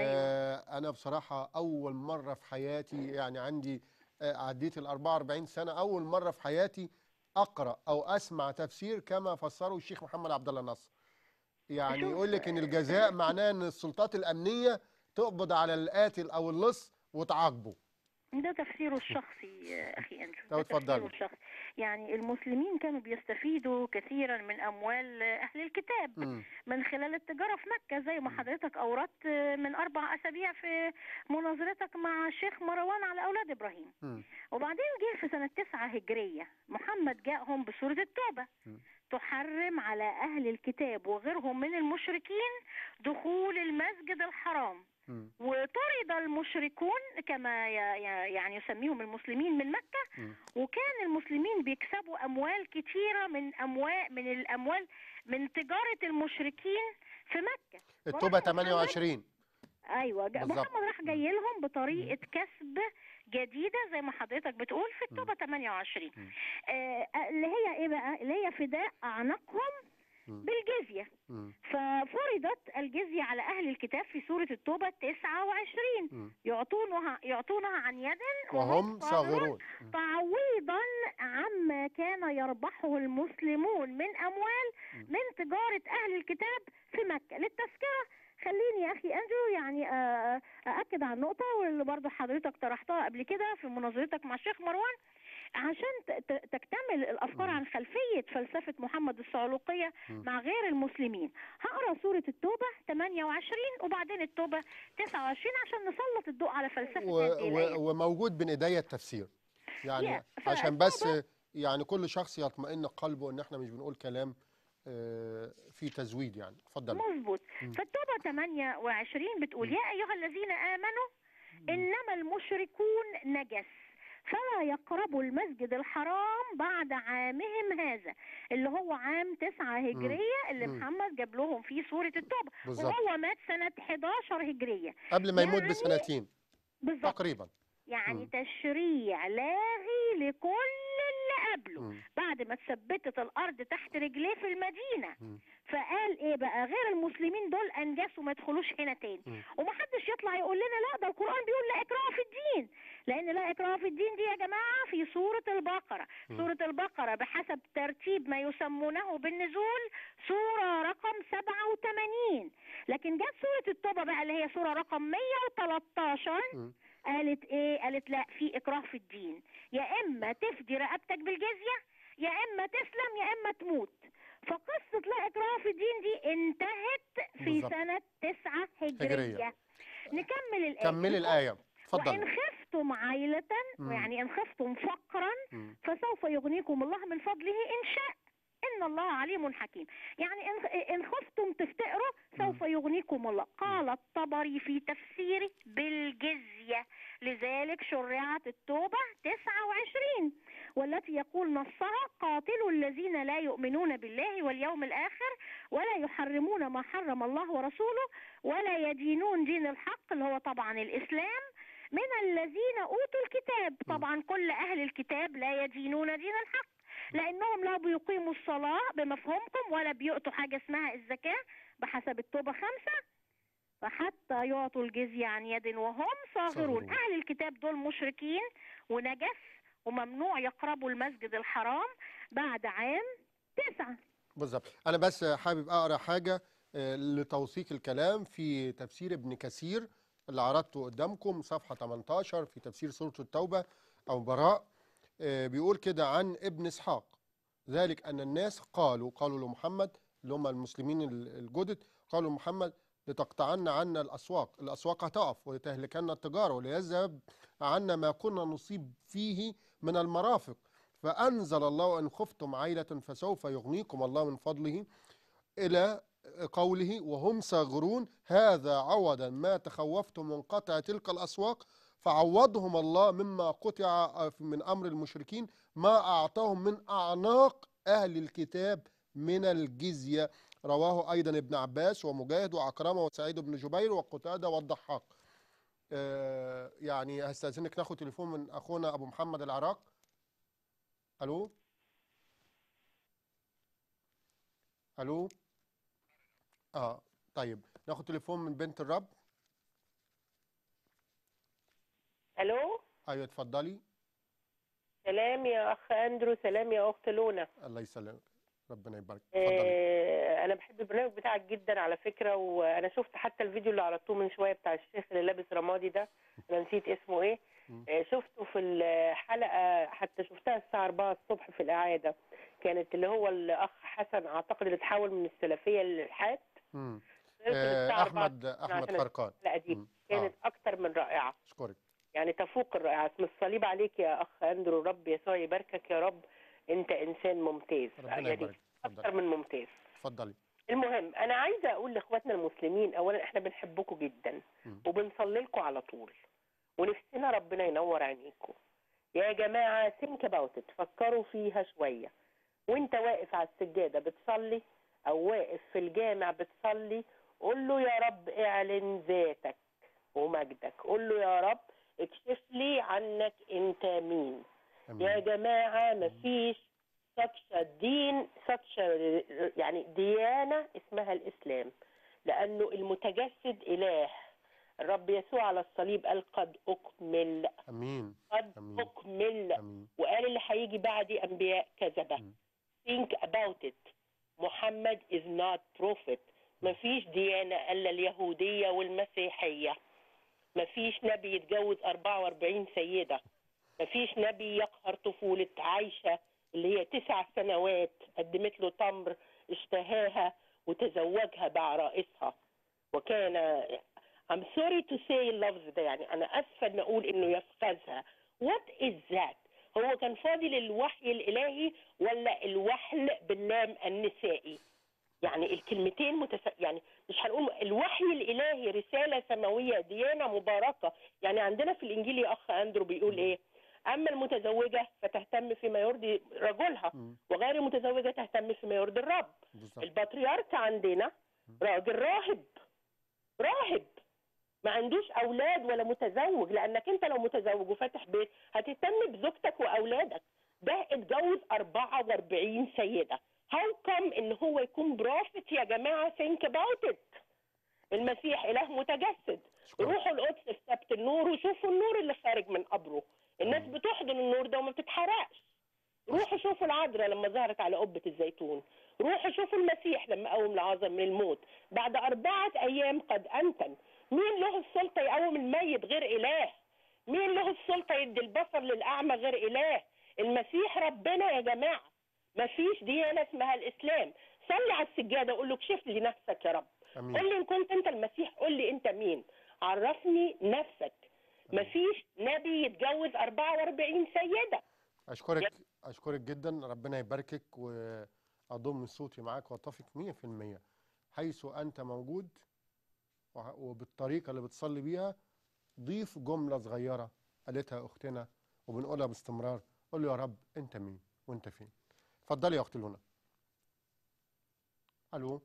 آه انا بصراحه اول مره في حياتي يعني عندي آه عديت ال 44 سنه اول مره في حياتي اقرا او اسمع تفسير كما فسره الشيخ محمد عبد الله نصر يعني شوف، يقول لك ان الجزاء معناه ان السلطات الامنيه تقبض على القاتل او اللص وتعاقبه ده تفسيره الشخصي يا اخي انجو طب ده اتفضلي. تفسيره الشخصي يعني المسلمين كانوا بيستفيدوا كثيرا من اموال اهل الكتاب مم. من خلال التجاره في مكه زي ما حضرتك اوردت من اربع اسابيع في مناظرتك مع الشيخ مروان على اولاد ابراهيم مم. وبعدين جه في سنه 9 هجريه محمد جاءهم بسوره التوبه مم. تحرم على اهل الكتاب وغيرهم من المشركين دخول المسجد الحرام مم. وطرد المشركون كما ي- ي- يعني يسميهم المسلمين من مكة مم. وكان المسلمين بيكسبوا أموال كتيرة من أموال من الأموال من تجارة المشركين في مكة التوبه 28 ايوه جا- بالظبط. محمد راح جاي لهم بطريقه كسب جديده زي ما حضرتك بتقول في التوبه 28 آه اللي هي ايه بقى اللي هي فداء اعناقهم مم. بالجزيه مم. ففرضت الجزيه على اهل الكتاب في سوره التوبه 29 مم. يعطونها يعطونها عن يد وهم صاغرون تعويضا عما كان يربحه المسلمون من اموال من تجاره اهل الكتاب في مكه للتذكره خليني يا اخي انجو يعني آه، ااكد على النقطه واللي برضه حضرتك طرحتها قبل كده في مناظرتك مع الشيخ مروان عشان ت- ت- تكتمل الافكار عن خلفيه فلسفه محمد الصعلوقيه مم. مع غير المسلمين هقرا سوره التوبه 28 وبعدين التوبه 29 عشان نسلط الضوء على فلسفه و هذه الآيات. و وموجود بين ايديا التفسير يعني Yeah. عشان بس يعني كل شخص يطمئن قلبه ان احنا مش بنقول كلام آه، فيه تزويد يعني اتفضل مظبوط مم. فالتوبة 28 بتقول يا أيها الذين آمنوا إنما المشركون نجس فلا يقربوا المسجد الحرام بعد عامهم هذا اللي هو عام 9 هجرية اللي مم. محمد جاب لهم فيه سورة التوبة بالظبط. وهو مات سنة 11 هجرية قبل ما يموت يعني بسنتين بالظبط تقريبا يعني مم. تشريع لاغي لكل اللي قبله مم. بعد ما اتثبتت الارض تحت رجليه في المدينه مم. فقال ايه بقى غير المسلمين دول انجسوا ما يدخلوش هنا تاني مم. ومحدش يطلع يقول لنا لا ده القران بيقول لا اكراه في الدين لان لا اكراه في الدين دي يا جماعه في سوره البقره مم. سوره البقره بحسب ترتيب ما يسمونه بالنزول سوره رقم 87 لكن جت سوره التوبه بقى اللي هي سوره رقم 113 مم. قالت ايه قالت لا في اكراه في الدين يا اما تفدي رقبتك بالجزيه يا اما تسلم يا اما تموت فقصه لا اكراه في الدين دي انتهت في بالظبط. سنه 9 هجريه, هجرية. نكمل الايه كملي الايه اتفضل وان خفتم عيله مم. يعني ان خفتم فقرا مم. فسوف يغنيكم الله من فضله ان شاء ان الله عليم حكيم يعني ان ان خفتم تفتقروا سوف يغنيكم الله قال الطبري في تفسيره بالجزيه لذلك شرعت التوبه 29 والتي يقول نصها قاتلوا الذين لا يؤمنون بالله واليوم الاخر ولا يحرمون ما حرم الله ورسوله ولا يدينون دين الحق اللي هو طبعا الاسلام من الذين اوتوا الكتاب طبعا كل اهل الكتاب لا يدينون دين الحق لانهم لا بيقيموا الصلاه بمفهومكم ولا بيؤتوا حاجه اسمها الزكاه بحسب التوبه خمسه فحتى يعطوا الجزيه عن يد وهم صاغرون صاغرون. اهل الكتاب دول مشركين ونجس وممنوع يقربوا المسجد الحرام بعد عام تسعه بالظبط انا بس حابب اقرا حاجه آه، لتوثيق الكلام في تفسير ابن كثير اللي عرضته قدامكم صفحه 18 في تفسير سوره التوبه او براء آه، بيقول كده عن ابن اسحاق ذلك ان الناس قالوا قالوا لمحمد اللي هم المسلمين ال- الجدد قالوا لمحمد لتقطعن عنا الاسواق الاسواق هتقف ولتهلكن التجاره وليذهب عنا ما كنا نصيب فيه من المرافق فأنزل الله إن خفتم عيلة فسوف يغنيكم الله من فضله إلى قوله وهم صاغرون هذا عوضا ما تخوفتم من قطع تلك الأسواق فعوضهم الله مما قطع آه، من امر المشركين ما اعطاهم من اعناق اهل الكتاب من الجزيه رواه ايضا ابن عباس ومجاهد وعكرمه وسعيد بن جبير وقتاده والضحاك آه، يعني هستاذنك ناخد تليفون من اخونا ابو محمد العراق الو الو اه طيب ناخد تليفون من بنت الرب الو ايوه اتفضلي سلام يا اخ اندرو سلام يا اخت لونا الله يسلمك ربنا يبارك اتفضلي آه انا بحب البرنامج بتاعك جدا على فكره وانا شفت حتى الفيديو اللي عرضتوه من شويه بتاع الشيخ اللي لابس رمادي ده انا نسيت اسمه ايه آه شفته في الحلقه حتى شفتها الساعه 4 الصبح في الاعاده كانت اللي هو الاخ حسن اعتقد اللي اتحول من السلفيه للالحاد مم. كانت آه، الساعة 4 احمد احمد عشان فرقان الحلقه دي مم. كانت اكتر من رائعه اشكرك يعني تفوق الرائعة اسم الصليب عليك يا أخ أندرو رب يسوع يباركك يا رب أنت إنسان ممتاز ربنا يعني يبارك أكتر اتفضلي من ممتاز اتفضلي المهم أنا عايزة أقول لإخواتنا المسلمين أولا إحنا بنحبكم جدا مم. وبنصلي لكم على طول ونفسنا ربنا ينور عينيكم يا جماعة think about it فكروا فيها شوية وانت واقف على السجادة بتصلي أو واقف في الجامع بتصلي قول له يا رب اعلن ذاتك ومجدك قول له يا رب اكشف لي عنك انت مين يا امين جماعة مفيش such a دين such a يعني ديانة اسمها الإسلام لأنه المتجسد إله الرب يسوع على الصليب قال قد أكمل امين قد امين أكمل امين وقال اللي هيجي بعدي أنبياء كذبة مم. think about it محمد is not prophet مفيش ديانة إلا اليهودية والمسيحية مفيش نبي يتجوز 44 سيدة مفيش نبي يقهر طفولة عايشة اللي هي تسع سنوات قدمت له تمر اشتهاها وتزوجها بعرائسها وكان I'm sorry to say اللفظ ده يعني أنا أسفة إن أقول إنه يفخذها What is that؟ هو كان فاضي للوحي الإلهي ولا الوحل باللام النسائي؟ يعني الكلمتين متس... يعني مش هنقول الوحي الالهي رساله سماويه ديانه مباركه يعني عندنا في الانجيل يا اخ اندرو بيقول ايه اما المتزوجه فتهتم فيما يرضي رجلها مم. وغير المتزوجه تهتم فيما يرضي الرب بالظبط البطريرك عندنا راجل راهب راهب ما عندوش اولاد ولا متزوج لانك انت لو متزوج وفاتح بيت هتهتم بزوجتك واولادك ده اتجوز 44 سيده هاو كم ان هو يكون بروفيت يا جماعه think about it المسيح اله متجسد اشكرك روحوا القدس في سبت النور وشوفوا النور اللي خارج من قبره الناس مم. بتحضن النور ده وما بتتحرقش روحوا شوفوا العذراء لما ظهرت على قبة الزيتون روحوا شوفوا المسيح لما قوم لعازر من الموت بعد أربعة أيام قد أنتن مين له السلطة يقوم الميت غير إله مين له السلطة يدي البصر للأعمى غير إله المسيح ربنا يا جماعة مفيش ديانة اسمها الإسلام صلي على السجادة وقول له اكشف لي نفسك يا رب امين قول لي إن كنت أنت المسيح قول لي أنت مين عرفني نفسك مفيش نبي يتجوز 44 سيدة اشكرك اشكرك جدا ربنا يباركك واضم صوتي معاك واتفق 100% حيث انت موجود وه- وبالطريقه اللي بتصلي بيها ضيف جمله صغيره قالتها اختنا وبنقولها باستمرار قول له يا رب انت مين وانت فين اتفضلي يا اختي لونا الو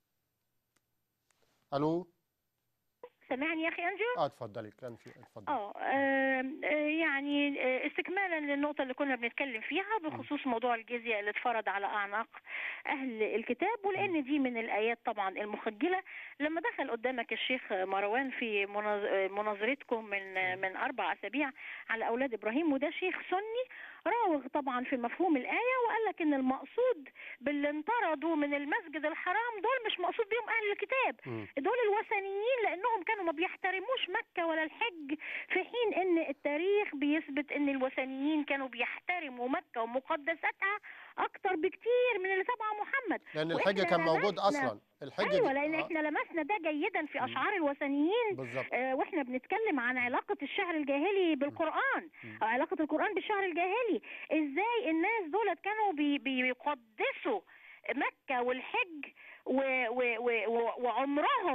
الو سامعني يا اخي انجو اه اتفضلي كان في اتفضلي اه آم، آه، يعني آه، استكمالا للنقطة اللي كنا بنتكلم فيها بخصوص موضوع الجزية اللي اتفرض على أعناق أهل الكتاب ولأن دي من الآيات طبعا المخجلة لما دخل قدامك الشيخ مروان في مناظ- آه، مناظرتكم من آه، من أربع أسابيع على أولاد إبراهيم وده شيخ سني راوغ طبعا في مفهوم الآية وقال لك إن المقصود باللي انطردوا من المسجد الحرام دول مش مقصود بيهم أهل الكتاب مم. دول الوثنيين لانهم كانوا ما بيحترموش مكه ولا الحج في حين ان التاريخ بيثبت ان الوثنيين كانوا بيحترموا مكه ومقدساتها اكتر بكتير من اللي تبع محمد لان وإحنا الحج كان موجود لمسنا- اصلا الحج ايوه لان آه، احنا لمسنا ده جيدا في اشعار الوثنيين بالظبط آه، واحنا بنتكلم عن علاقة الشعر الجاهلي بالقرآن مم. أو علاقة القرآن بالشعر الجاهلي ازاي الناس دولت كانوا بي بيقدسوا مكة والحج و و و و وعمرهم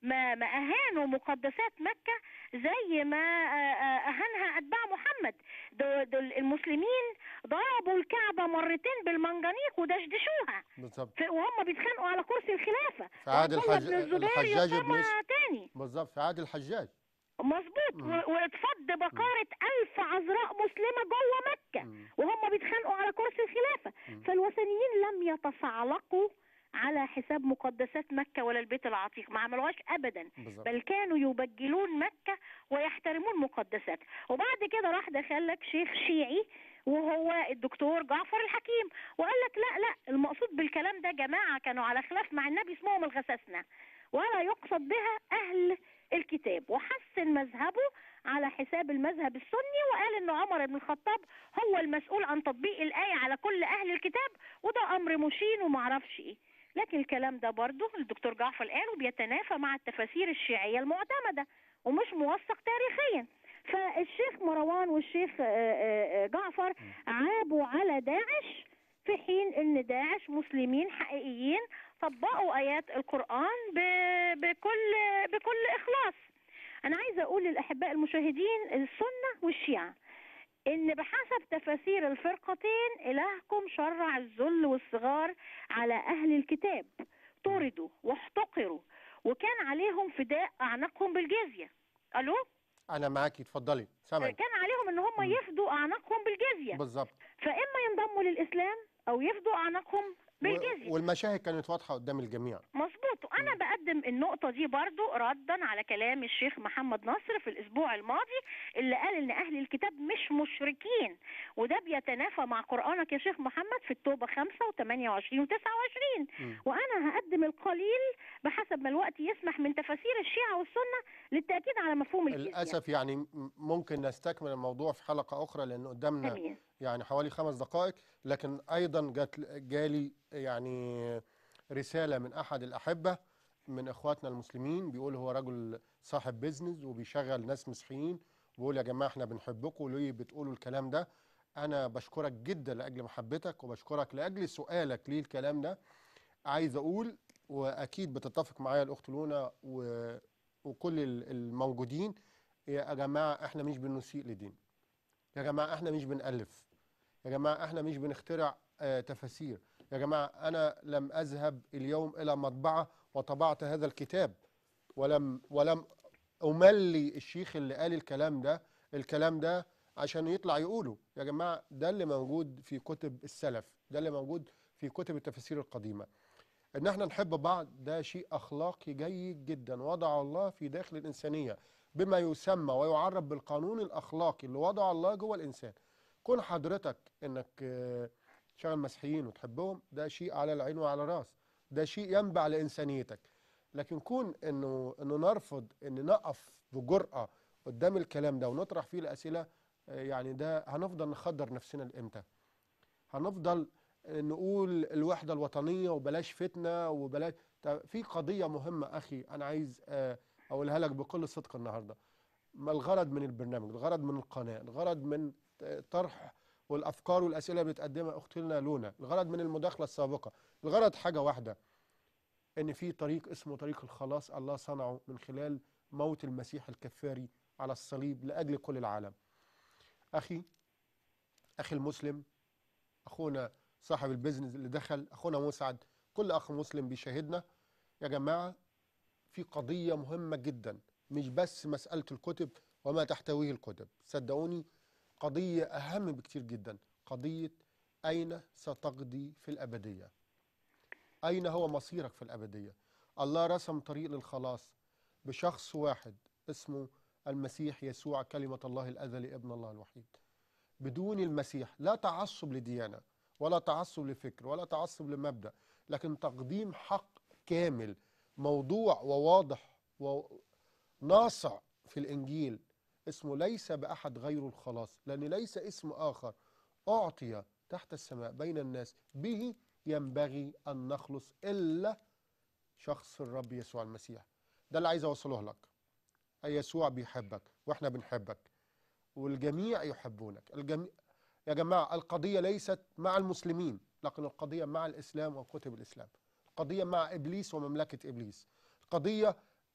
ما ما اهانوا مقدسات مكه زي ما آه، آه، اهانها اتباع محمد دول دول المسلمين ضربوا الكعبه مرتين بالمنجنيق ودشدشوها بالظبط في- وهم بيتخانقوا على كرسي الخلافه في عهد وعبد الله الحج- بن الزبير الحجاج بن يقامها يوسف. تاني بالظبط في عهد الحجاج مظبوط مم. و- واتفض بقارة ألف عذراء مسلمة جوه مكة وهم بيتخانقوا على كرسي الخلافة فالوثنيين لم يتصعلقوا على حساب مقدسات مكة ولا البيت العتيق ما عملوهاش أبدا بالظبط. بل كانوا يبجلون مكة ويحترمون مقدسات وبعد كده راح دخل لك شيخ شيعي وهو الدكتور جعفر الحكيم وقال لك لا لا المقصود بالكلام ده جماعة كانوا على خلاف مع النبي اسمهم الغساسنة ولا يقصد بها أهل الكتاب وحسن مذهبه على حساب المذهب السني وقال ان عمر بن الخطاب هو المسؤول عن تطبيق الآية على كل أهل الكتاب وده أمر مشين ومعرفش إيه لكن الكلام ده برضه الدكتور جعفر قاله بيتنافى مع التفاسير الشيعية المعتمدة ومش موثق تاريخيا فالشيخ مروان والشيخ آه، آه، آه، جعفر عابوا على داعش في حين ان داعش مسلمين حقيقيين طبقوا ايات القران ب- بكل بكل اخلاص انا عايزه اقول للاحباء المشاهدين السنه والشيعه ان بحسب تفاسير الفرقتين الهكم شرع الذل والصغار على اهل الكتاب طردوا واحتقروا وكان عليهم فداء اعناقهم بالجزيه الو انا معاكي اتفضلي سامعك كان عليهم ان هم يفدوا اعناقهم بالجزيه بالظبط فاما ينضموا للاسلام او يفدوا اعناقهم بالجزيه والمشاهد كانت واضحه قدام الجميع مظبوط وانا بقدم النقطه دي برضو ردا على كلام الشيخ محمد نصر في الاسبوع الماضي اللي قال ان اهل الكتاب مش مشركين وده بيتنافى مع قرانك يا شيخ محمد في التوبه 5 و28 و29 وانا هقدم القليل بحسب ما الوقت يسمح من تفاسير الشيعه والسنه للتاكيد على مفهوم الجزيه للاسف يعني م- ممكن نستكمل الموضوع في حلقه اخرى لان قدامنا أمين. يعني حوالي خمس دقائق لكن ايضا جات جالي يعني رساله من احد الاحبه من اخواتنا المسلمين بيقول هو رجل صاحب بيزنس وبيشغل ناس مسيحيين بيقول يا جماعه احنا بنحبكم ليه بتقولوا الكلام ده انا بشكرك جدا لاجل محبتك وبشكرك لاجل سؤالك ليه الكلام ده عايز اقول واكيد بتتفق معايا الاخت لونا و... وكل ال- الموجودين يا جماعه احنا مش بنسيء لدين يا جماعه احنا مش بنالف يا جماعه احنا مش بنخترع آه تفاسير يا جماعه انا لم اذهب اليوم الى مطبعه وطبعت هذا الكتاب ولم ولم املي الشيخ اللي قال الكلام ده الكلام ده عشان يطلع يقوله يا جماعه ده اللي موجود في كتب السلف ده اللي موجود في كتب التفاسير القديمه ان احنا نحب بعض ده شيء اخلاقي جيد جدا وضع الله في داخل الانسانيه بما يسمى ويعرف بالقانون الاخلاقي اللي وضع الله جوه الانسان كون حضرتك انك آه، تشغل مسيحيين وتحبهم ده شيء على العين وعلى الراس ده شيء ينبع لانسانيتك لكن كون انه انه نرفض ان نقف بجرأه قدام الكلام ده ونطرح فيه الاسئله آه، يعني ده هنفضل نخدر نفسنا لامتى هنفضل نقول الوحده الوطنيه وبلاش فتنه وبلاش طب في قضيه مهمه اخي انا عايز آه، اقولها لك بكل صدق النهارده ما الغرض من البرنامج الغرض من القناه الغرض من طرح والافكار والاسئله اللي بتقدمها اختنا لونا الغرض من المداخله السابقه الغرض حاجه واحده ان في طريق اسمه طريق الخلاص الله صنعه من خلال موت المسيح الكفاري على الصليب لاجل كل العالم اخي اخي المسلم اخونا صاحب البيزنس اللي دخل اخونا مسعد كل اخ مسلم بيشاهدنا يا جماعه في قضيه مهمه جدا مش بس مساله الكتب وما تحتويه الكتب صدقوني قضيه اهم بكتير جدا قضيه اين ستقضي في الابديه اين هو مصيرك في الابديه الله رسم طريق للخلاص بشخص واحد اسمه المسيح يسوع كلمه الله الازلي ابن الله الوحيد بدون المسيح لا تعصب لديانه ولا تعصب لفكر ولا تعصب لمبدا لكن تقديم حق كامل موضوع وواضح وناصع في الانجيل اسمه ليس باحد غير الخلاص لان ليس اسم اخر اعطي تحت السماء بين الناس به ينبغي ان نخلص الا شخص الرب يسوع المسيح ده اللي عايز اوصله لك أي يسوع بيحبك واحنا بنحبك والجميع يحبونك الجميع يا جماعة القضية ليست مع المسلمين لكن القضية مع الإسلام وكتب الإسلام القضية مع إبليس ومملكة إبليس القضية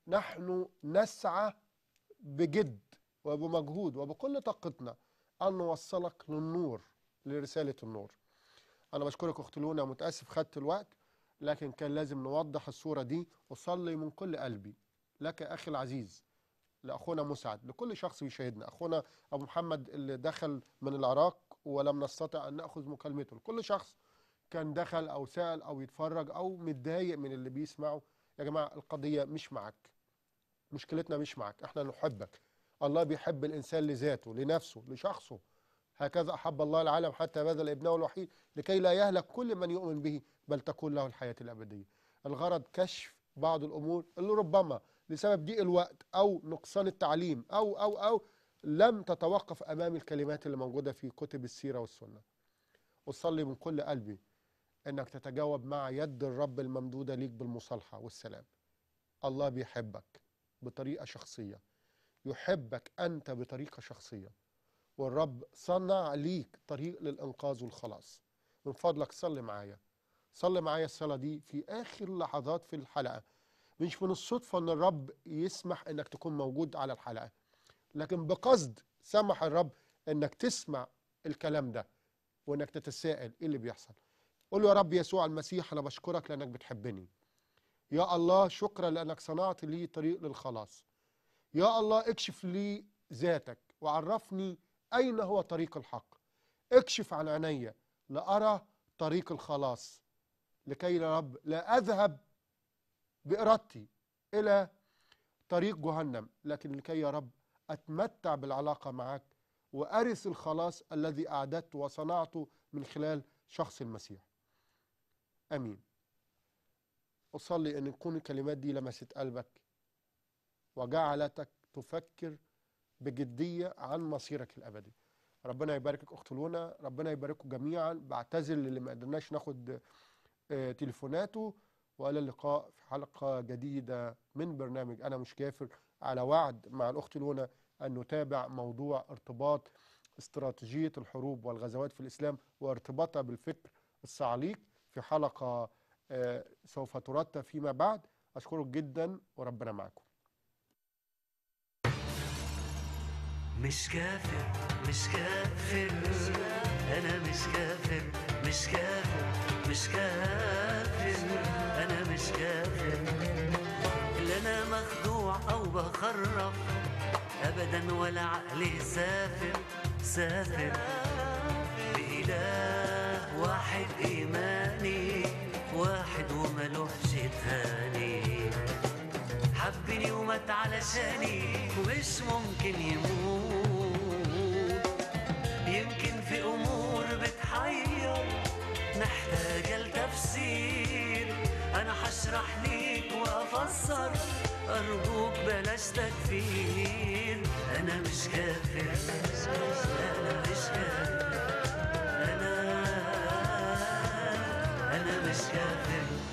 نحن نسعى بجد وبمجهود وبكل طاقتنا أن نوصلك للنور لرسالة النور أنا بشكرك أخت لونا متأسف خدت الوقت لكن كان لازم نوضح الصورة دي أصلي من كل قلبي لك أخي العزيز لأخونا مسعد لكل شخص يشاهدنا أخونا أبو محمد اللي دخل من العراق ولم نستطع أن نأخذ مكالمته لكل شخص كان دخل أو سأل أو يتفرج أو متضايق من اللي بيسمعه يا جماعة القضية مش معك مشكلتنا مش معك احنا نحبك الله بيحب الإنسان لذاته لنفسه لشخصه هكذا أحب الله العالم حتى بذل ابنه الوحيد لكي لا يهلك كل من يؤمن به بل تكون له الحياة الأبدية الغرض كشف بعض الأمور اللي ربما لسبب ضيق الوقت أو نقصان التعليم أو أو أو لم تتوقف أمام الكلمات اللي موجودة في كتب السيرة والسنة أصلي من كل قلبي أنك تتجاوب مع يد الرب الممدودة ليك بالمصالحة والسلام الله بيحبك بطريقة شخصية يحبك أنت بطريقة شخصية والرب صنع ليك طريق للإنقاذ والخلاص من فضلك صلي معايا صلي معايا الصلاة دي في آخر لحظات في الحلقة مش من الصدفة أن الرب يسمح أنك تكون موجود على الحلقة لكن بقصد سمح الرب أنك تسمع الكلام ده وأنك تتساءل إيه اللي بيحصل قول له يا رب يسوع المسيح أنا بشكرك لأنك بتحبني يا الله شكرا لأنك صنعت لي طريق للخلاص يا الله اكشف لي ذاتك وعرفني أين هو طريق الحق اكشف عن عيني لأرى طريق الخلاص لكي يا رب لا أذهب بإرادتي إلى طريق جهنم لكن لكي يا رب أتمتع بالعلاقة معك وأرث الخلاص الذي أعددت وصنعته من خلال شخص المسيح أمين أصلي أن تكون الكلمات دي لمست قلبك وجعلتك تفكر بجدية عن مصيرك الأبدي ربنا يباركك أخت لونا ربنا يبارككم جميعا بعتذر للي ما قدرناش ناخد آه، تليفوناته وإلى اللقاء في حلقة جديدة من برنامج أنا مش كافر على وعد مع الأخت لونا أن نتابع موضوع ارتباط استراتيجية الحروب والغزوات في الإسلام وارتباطها بالفكر الصعاليك في حلقة آه، سوف ترتب فيما بعد أشكرك جدا وربنا معكم مش كافر مش كافر انا مش كافر مش كافر مش كافر انا مش كافر لا انا مخدوع او بخرف ابدا ولا عقلي سافر سافر بإله واحد إيماني واحد وملوحش تاني حبني ومات علشاني ومش ممكن يموت يمكن في أمور بتحير محتاجة لتفسير أنا هشرح ليك وأفسر أرجوك بلاش تكفير أنا مش كافر أنا مش كافر أنا أنا مش كافر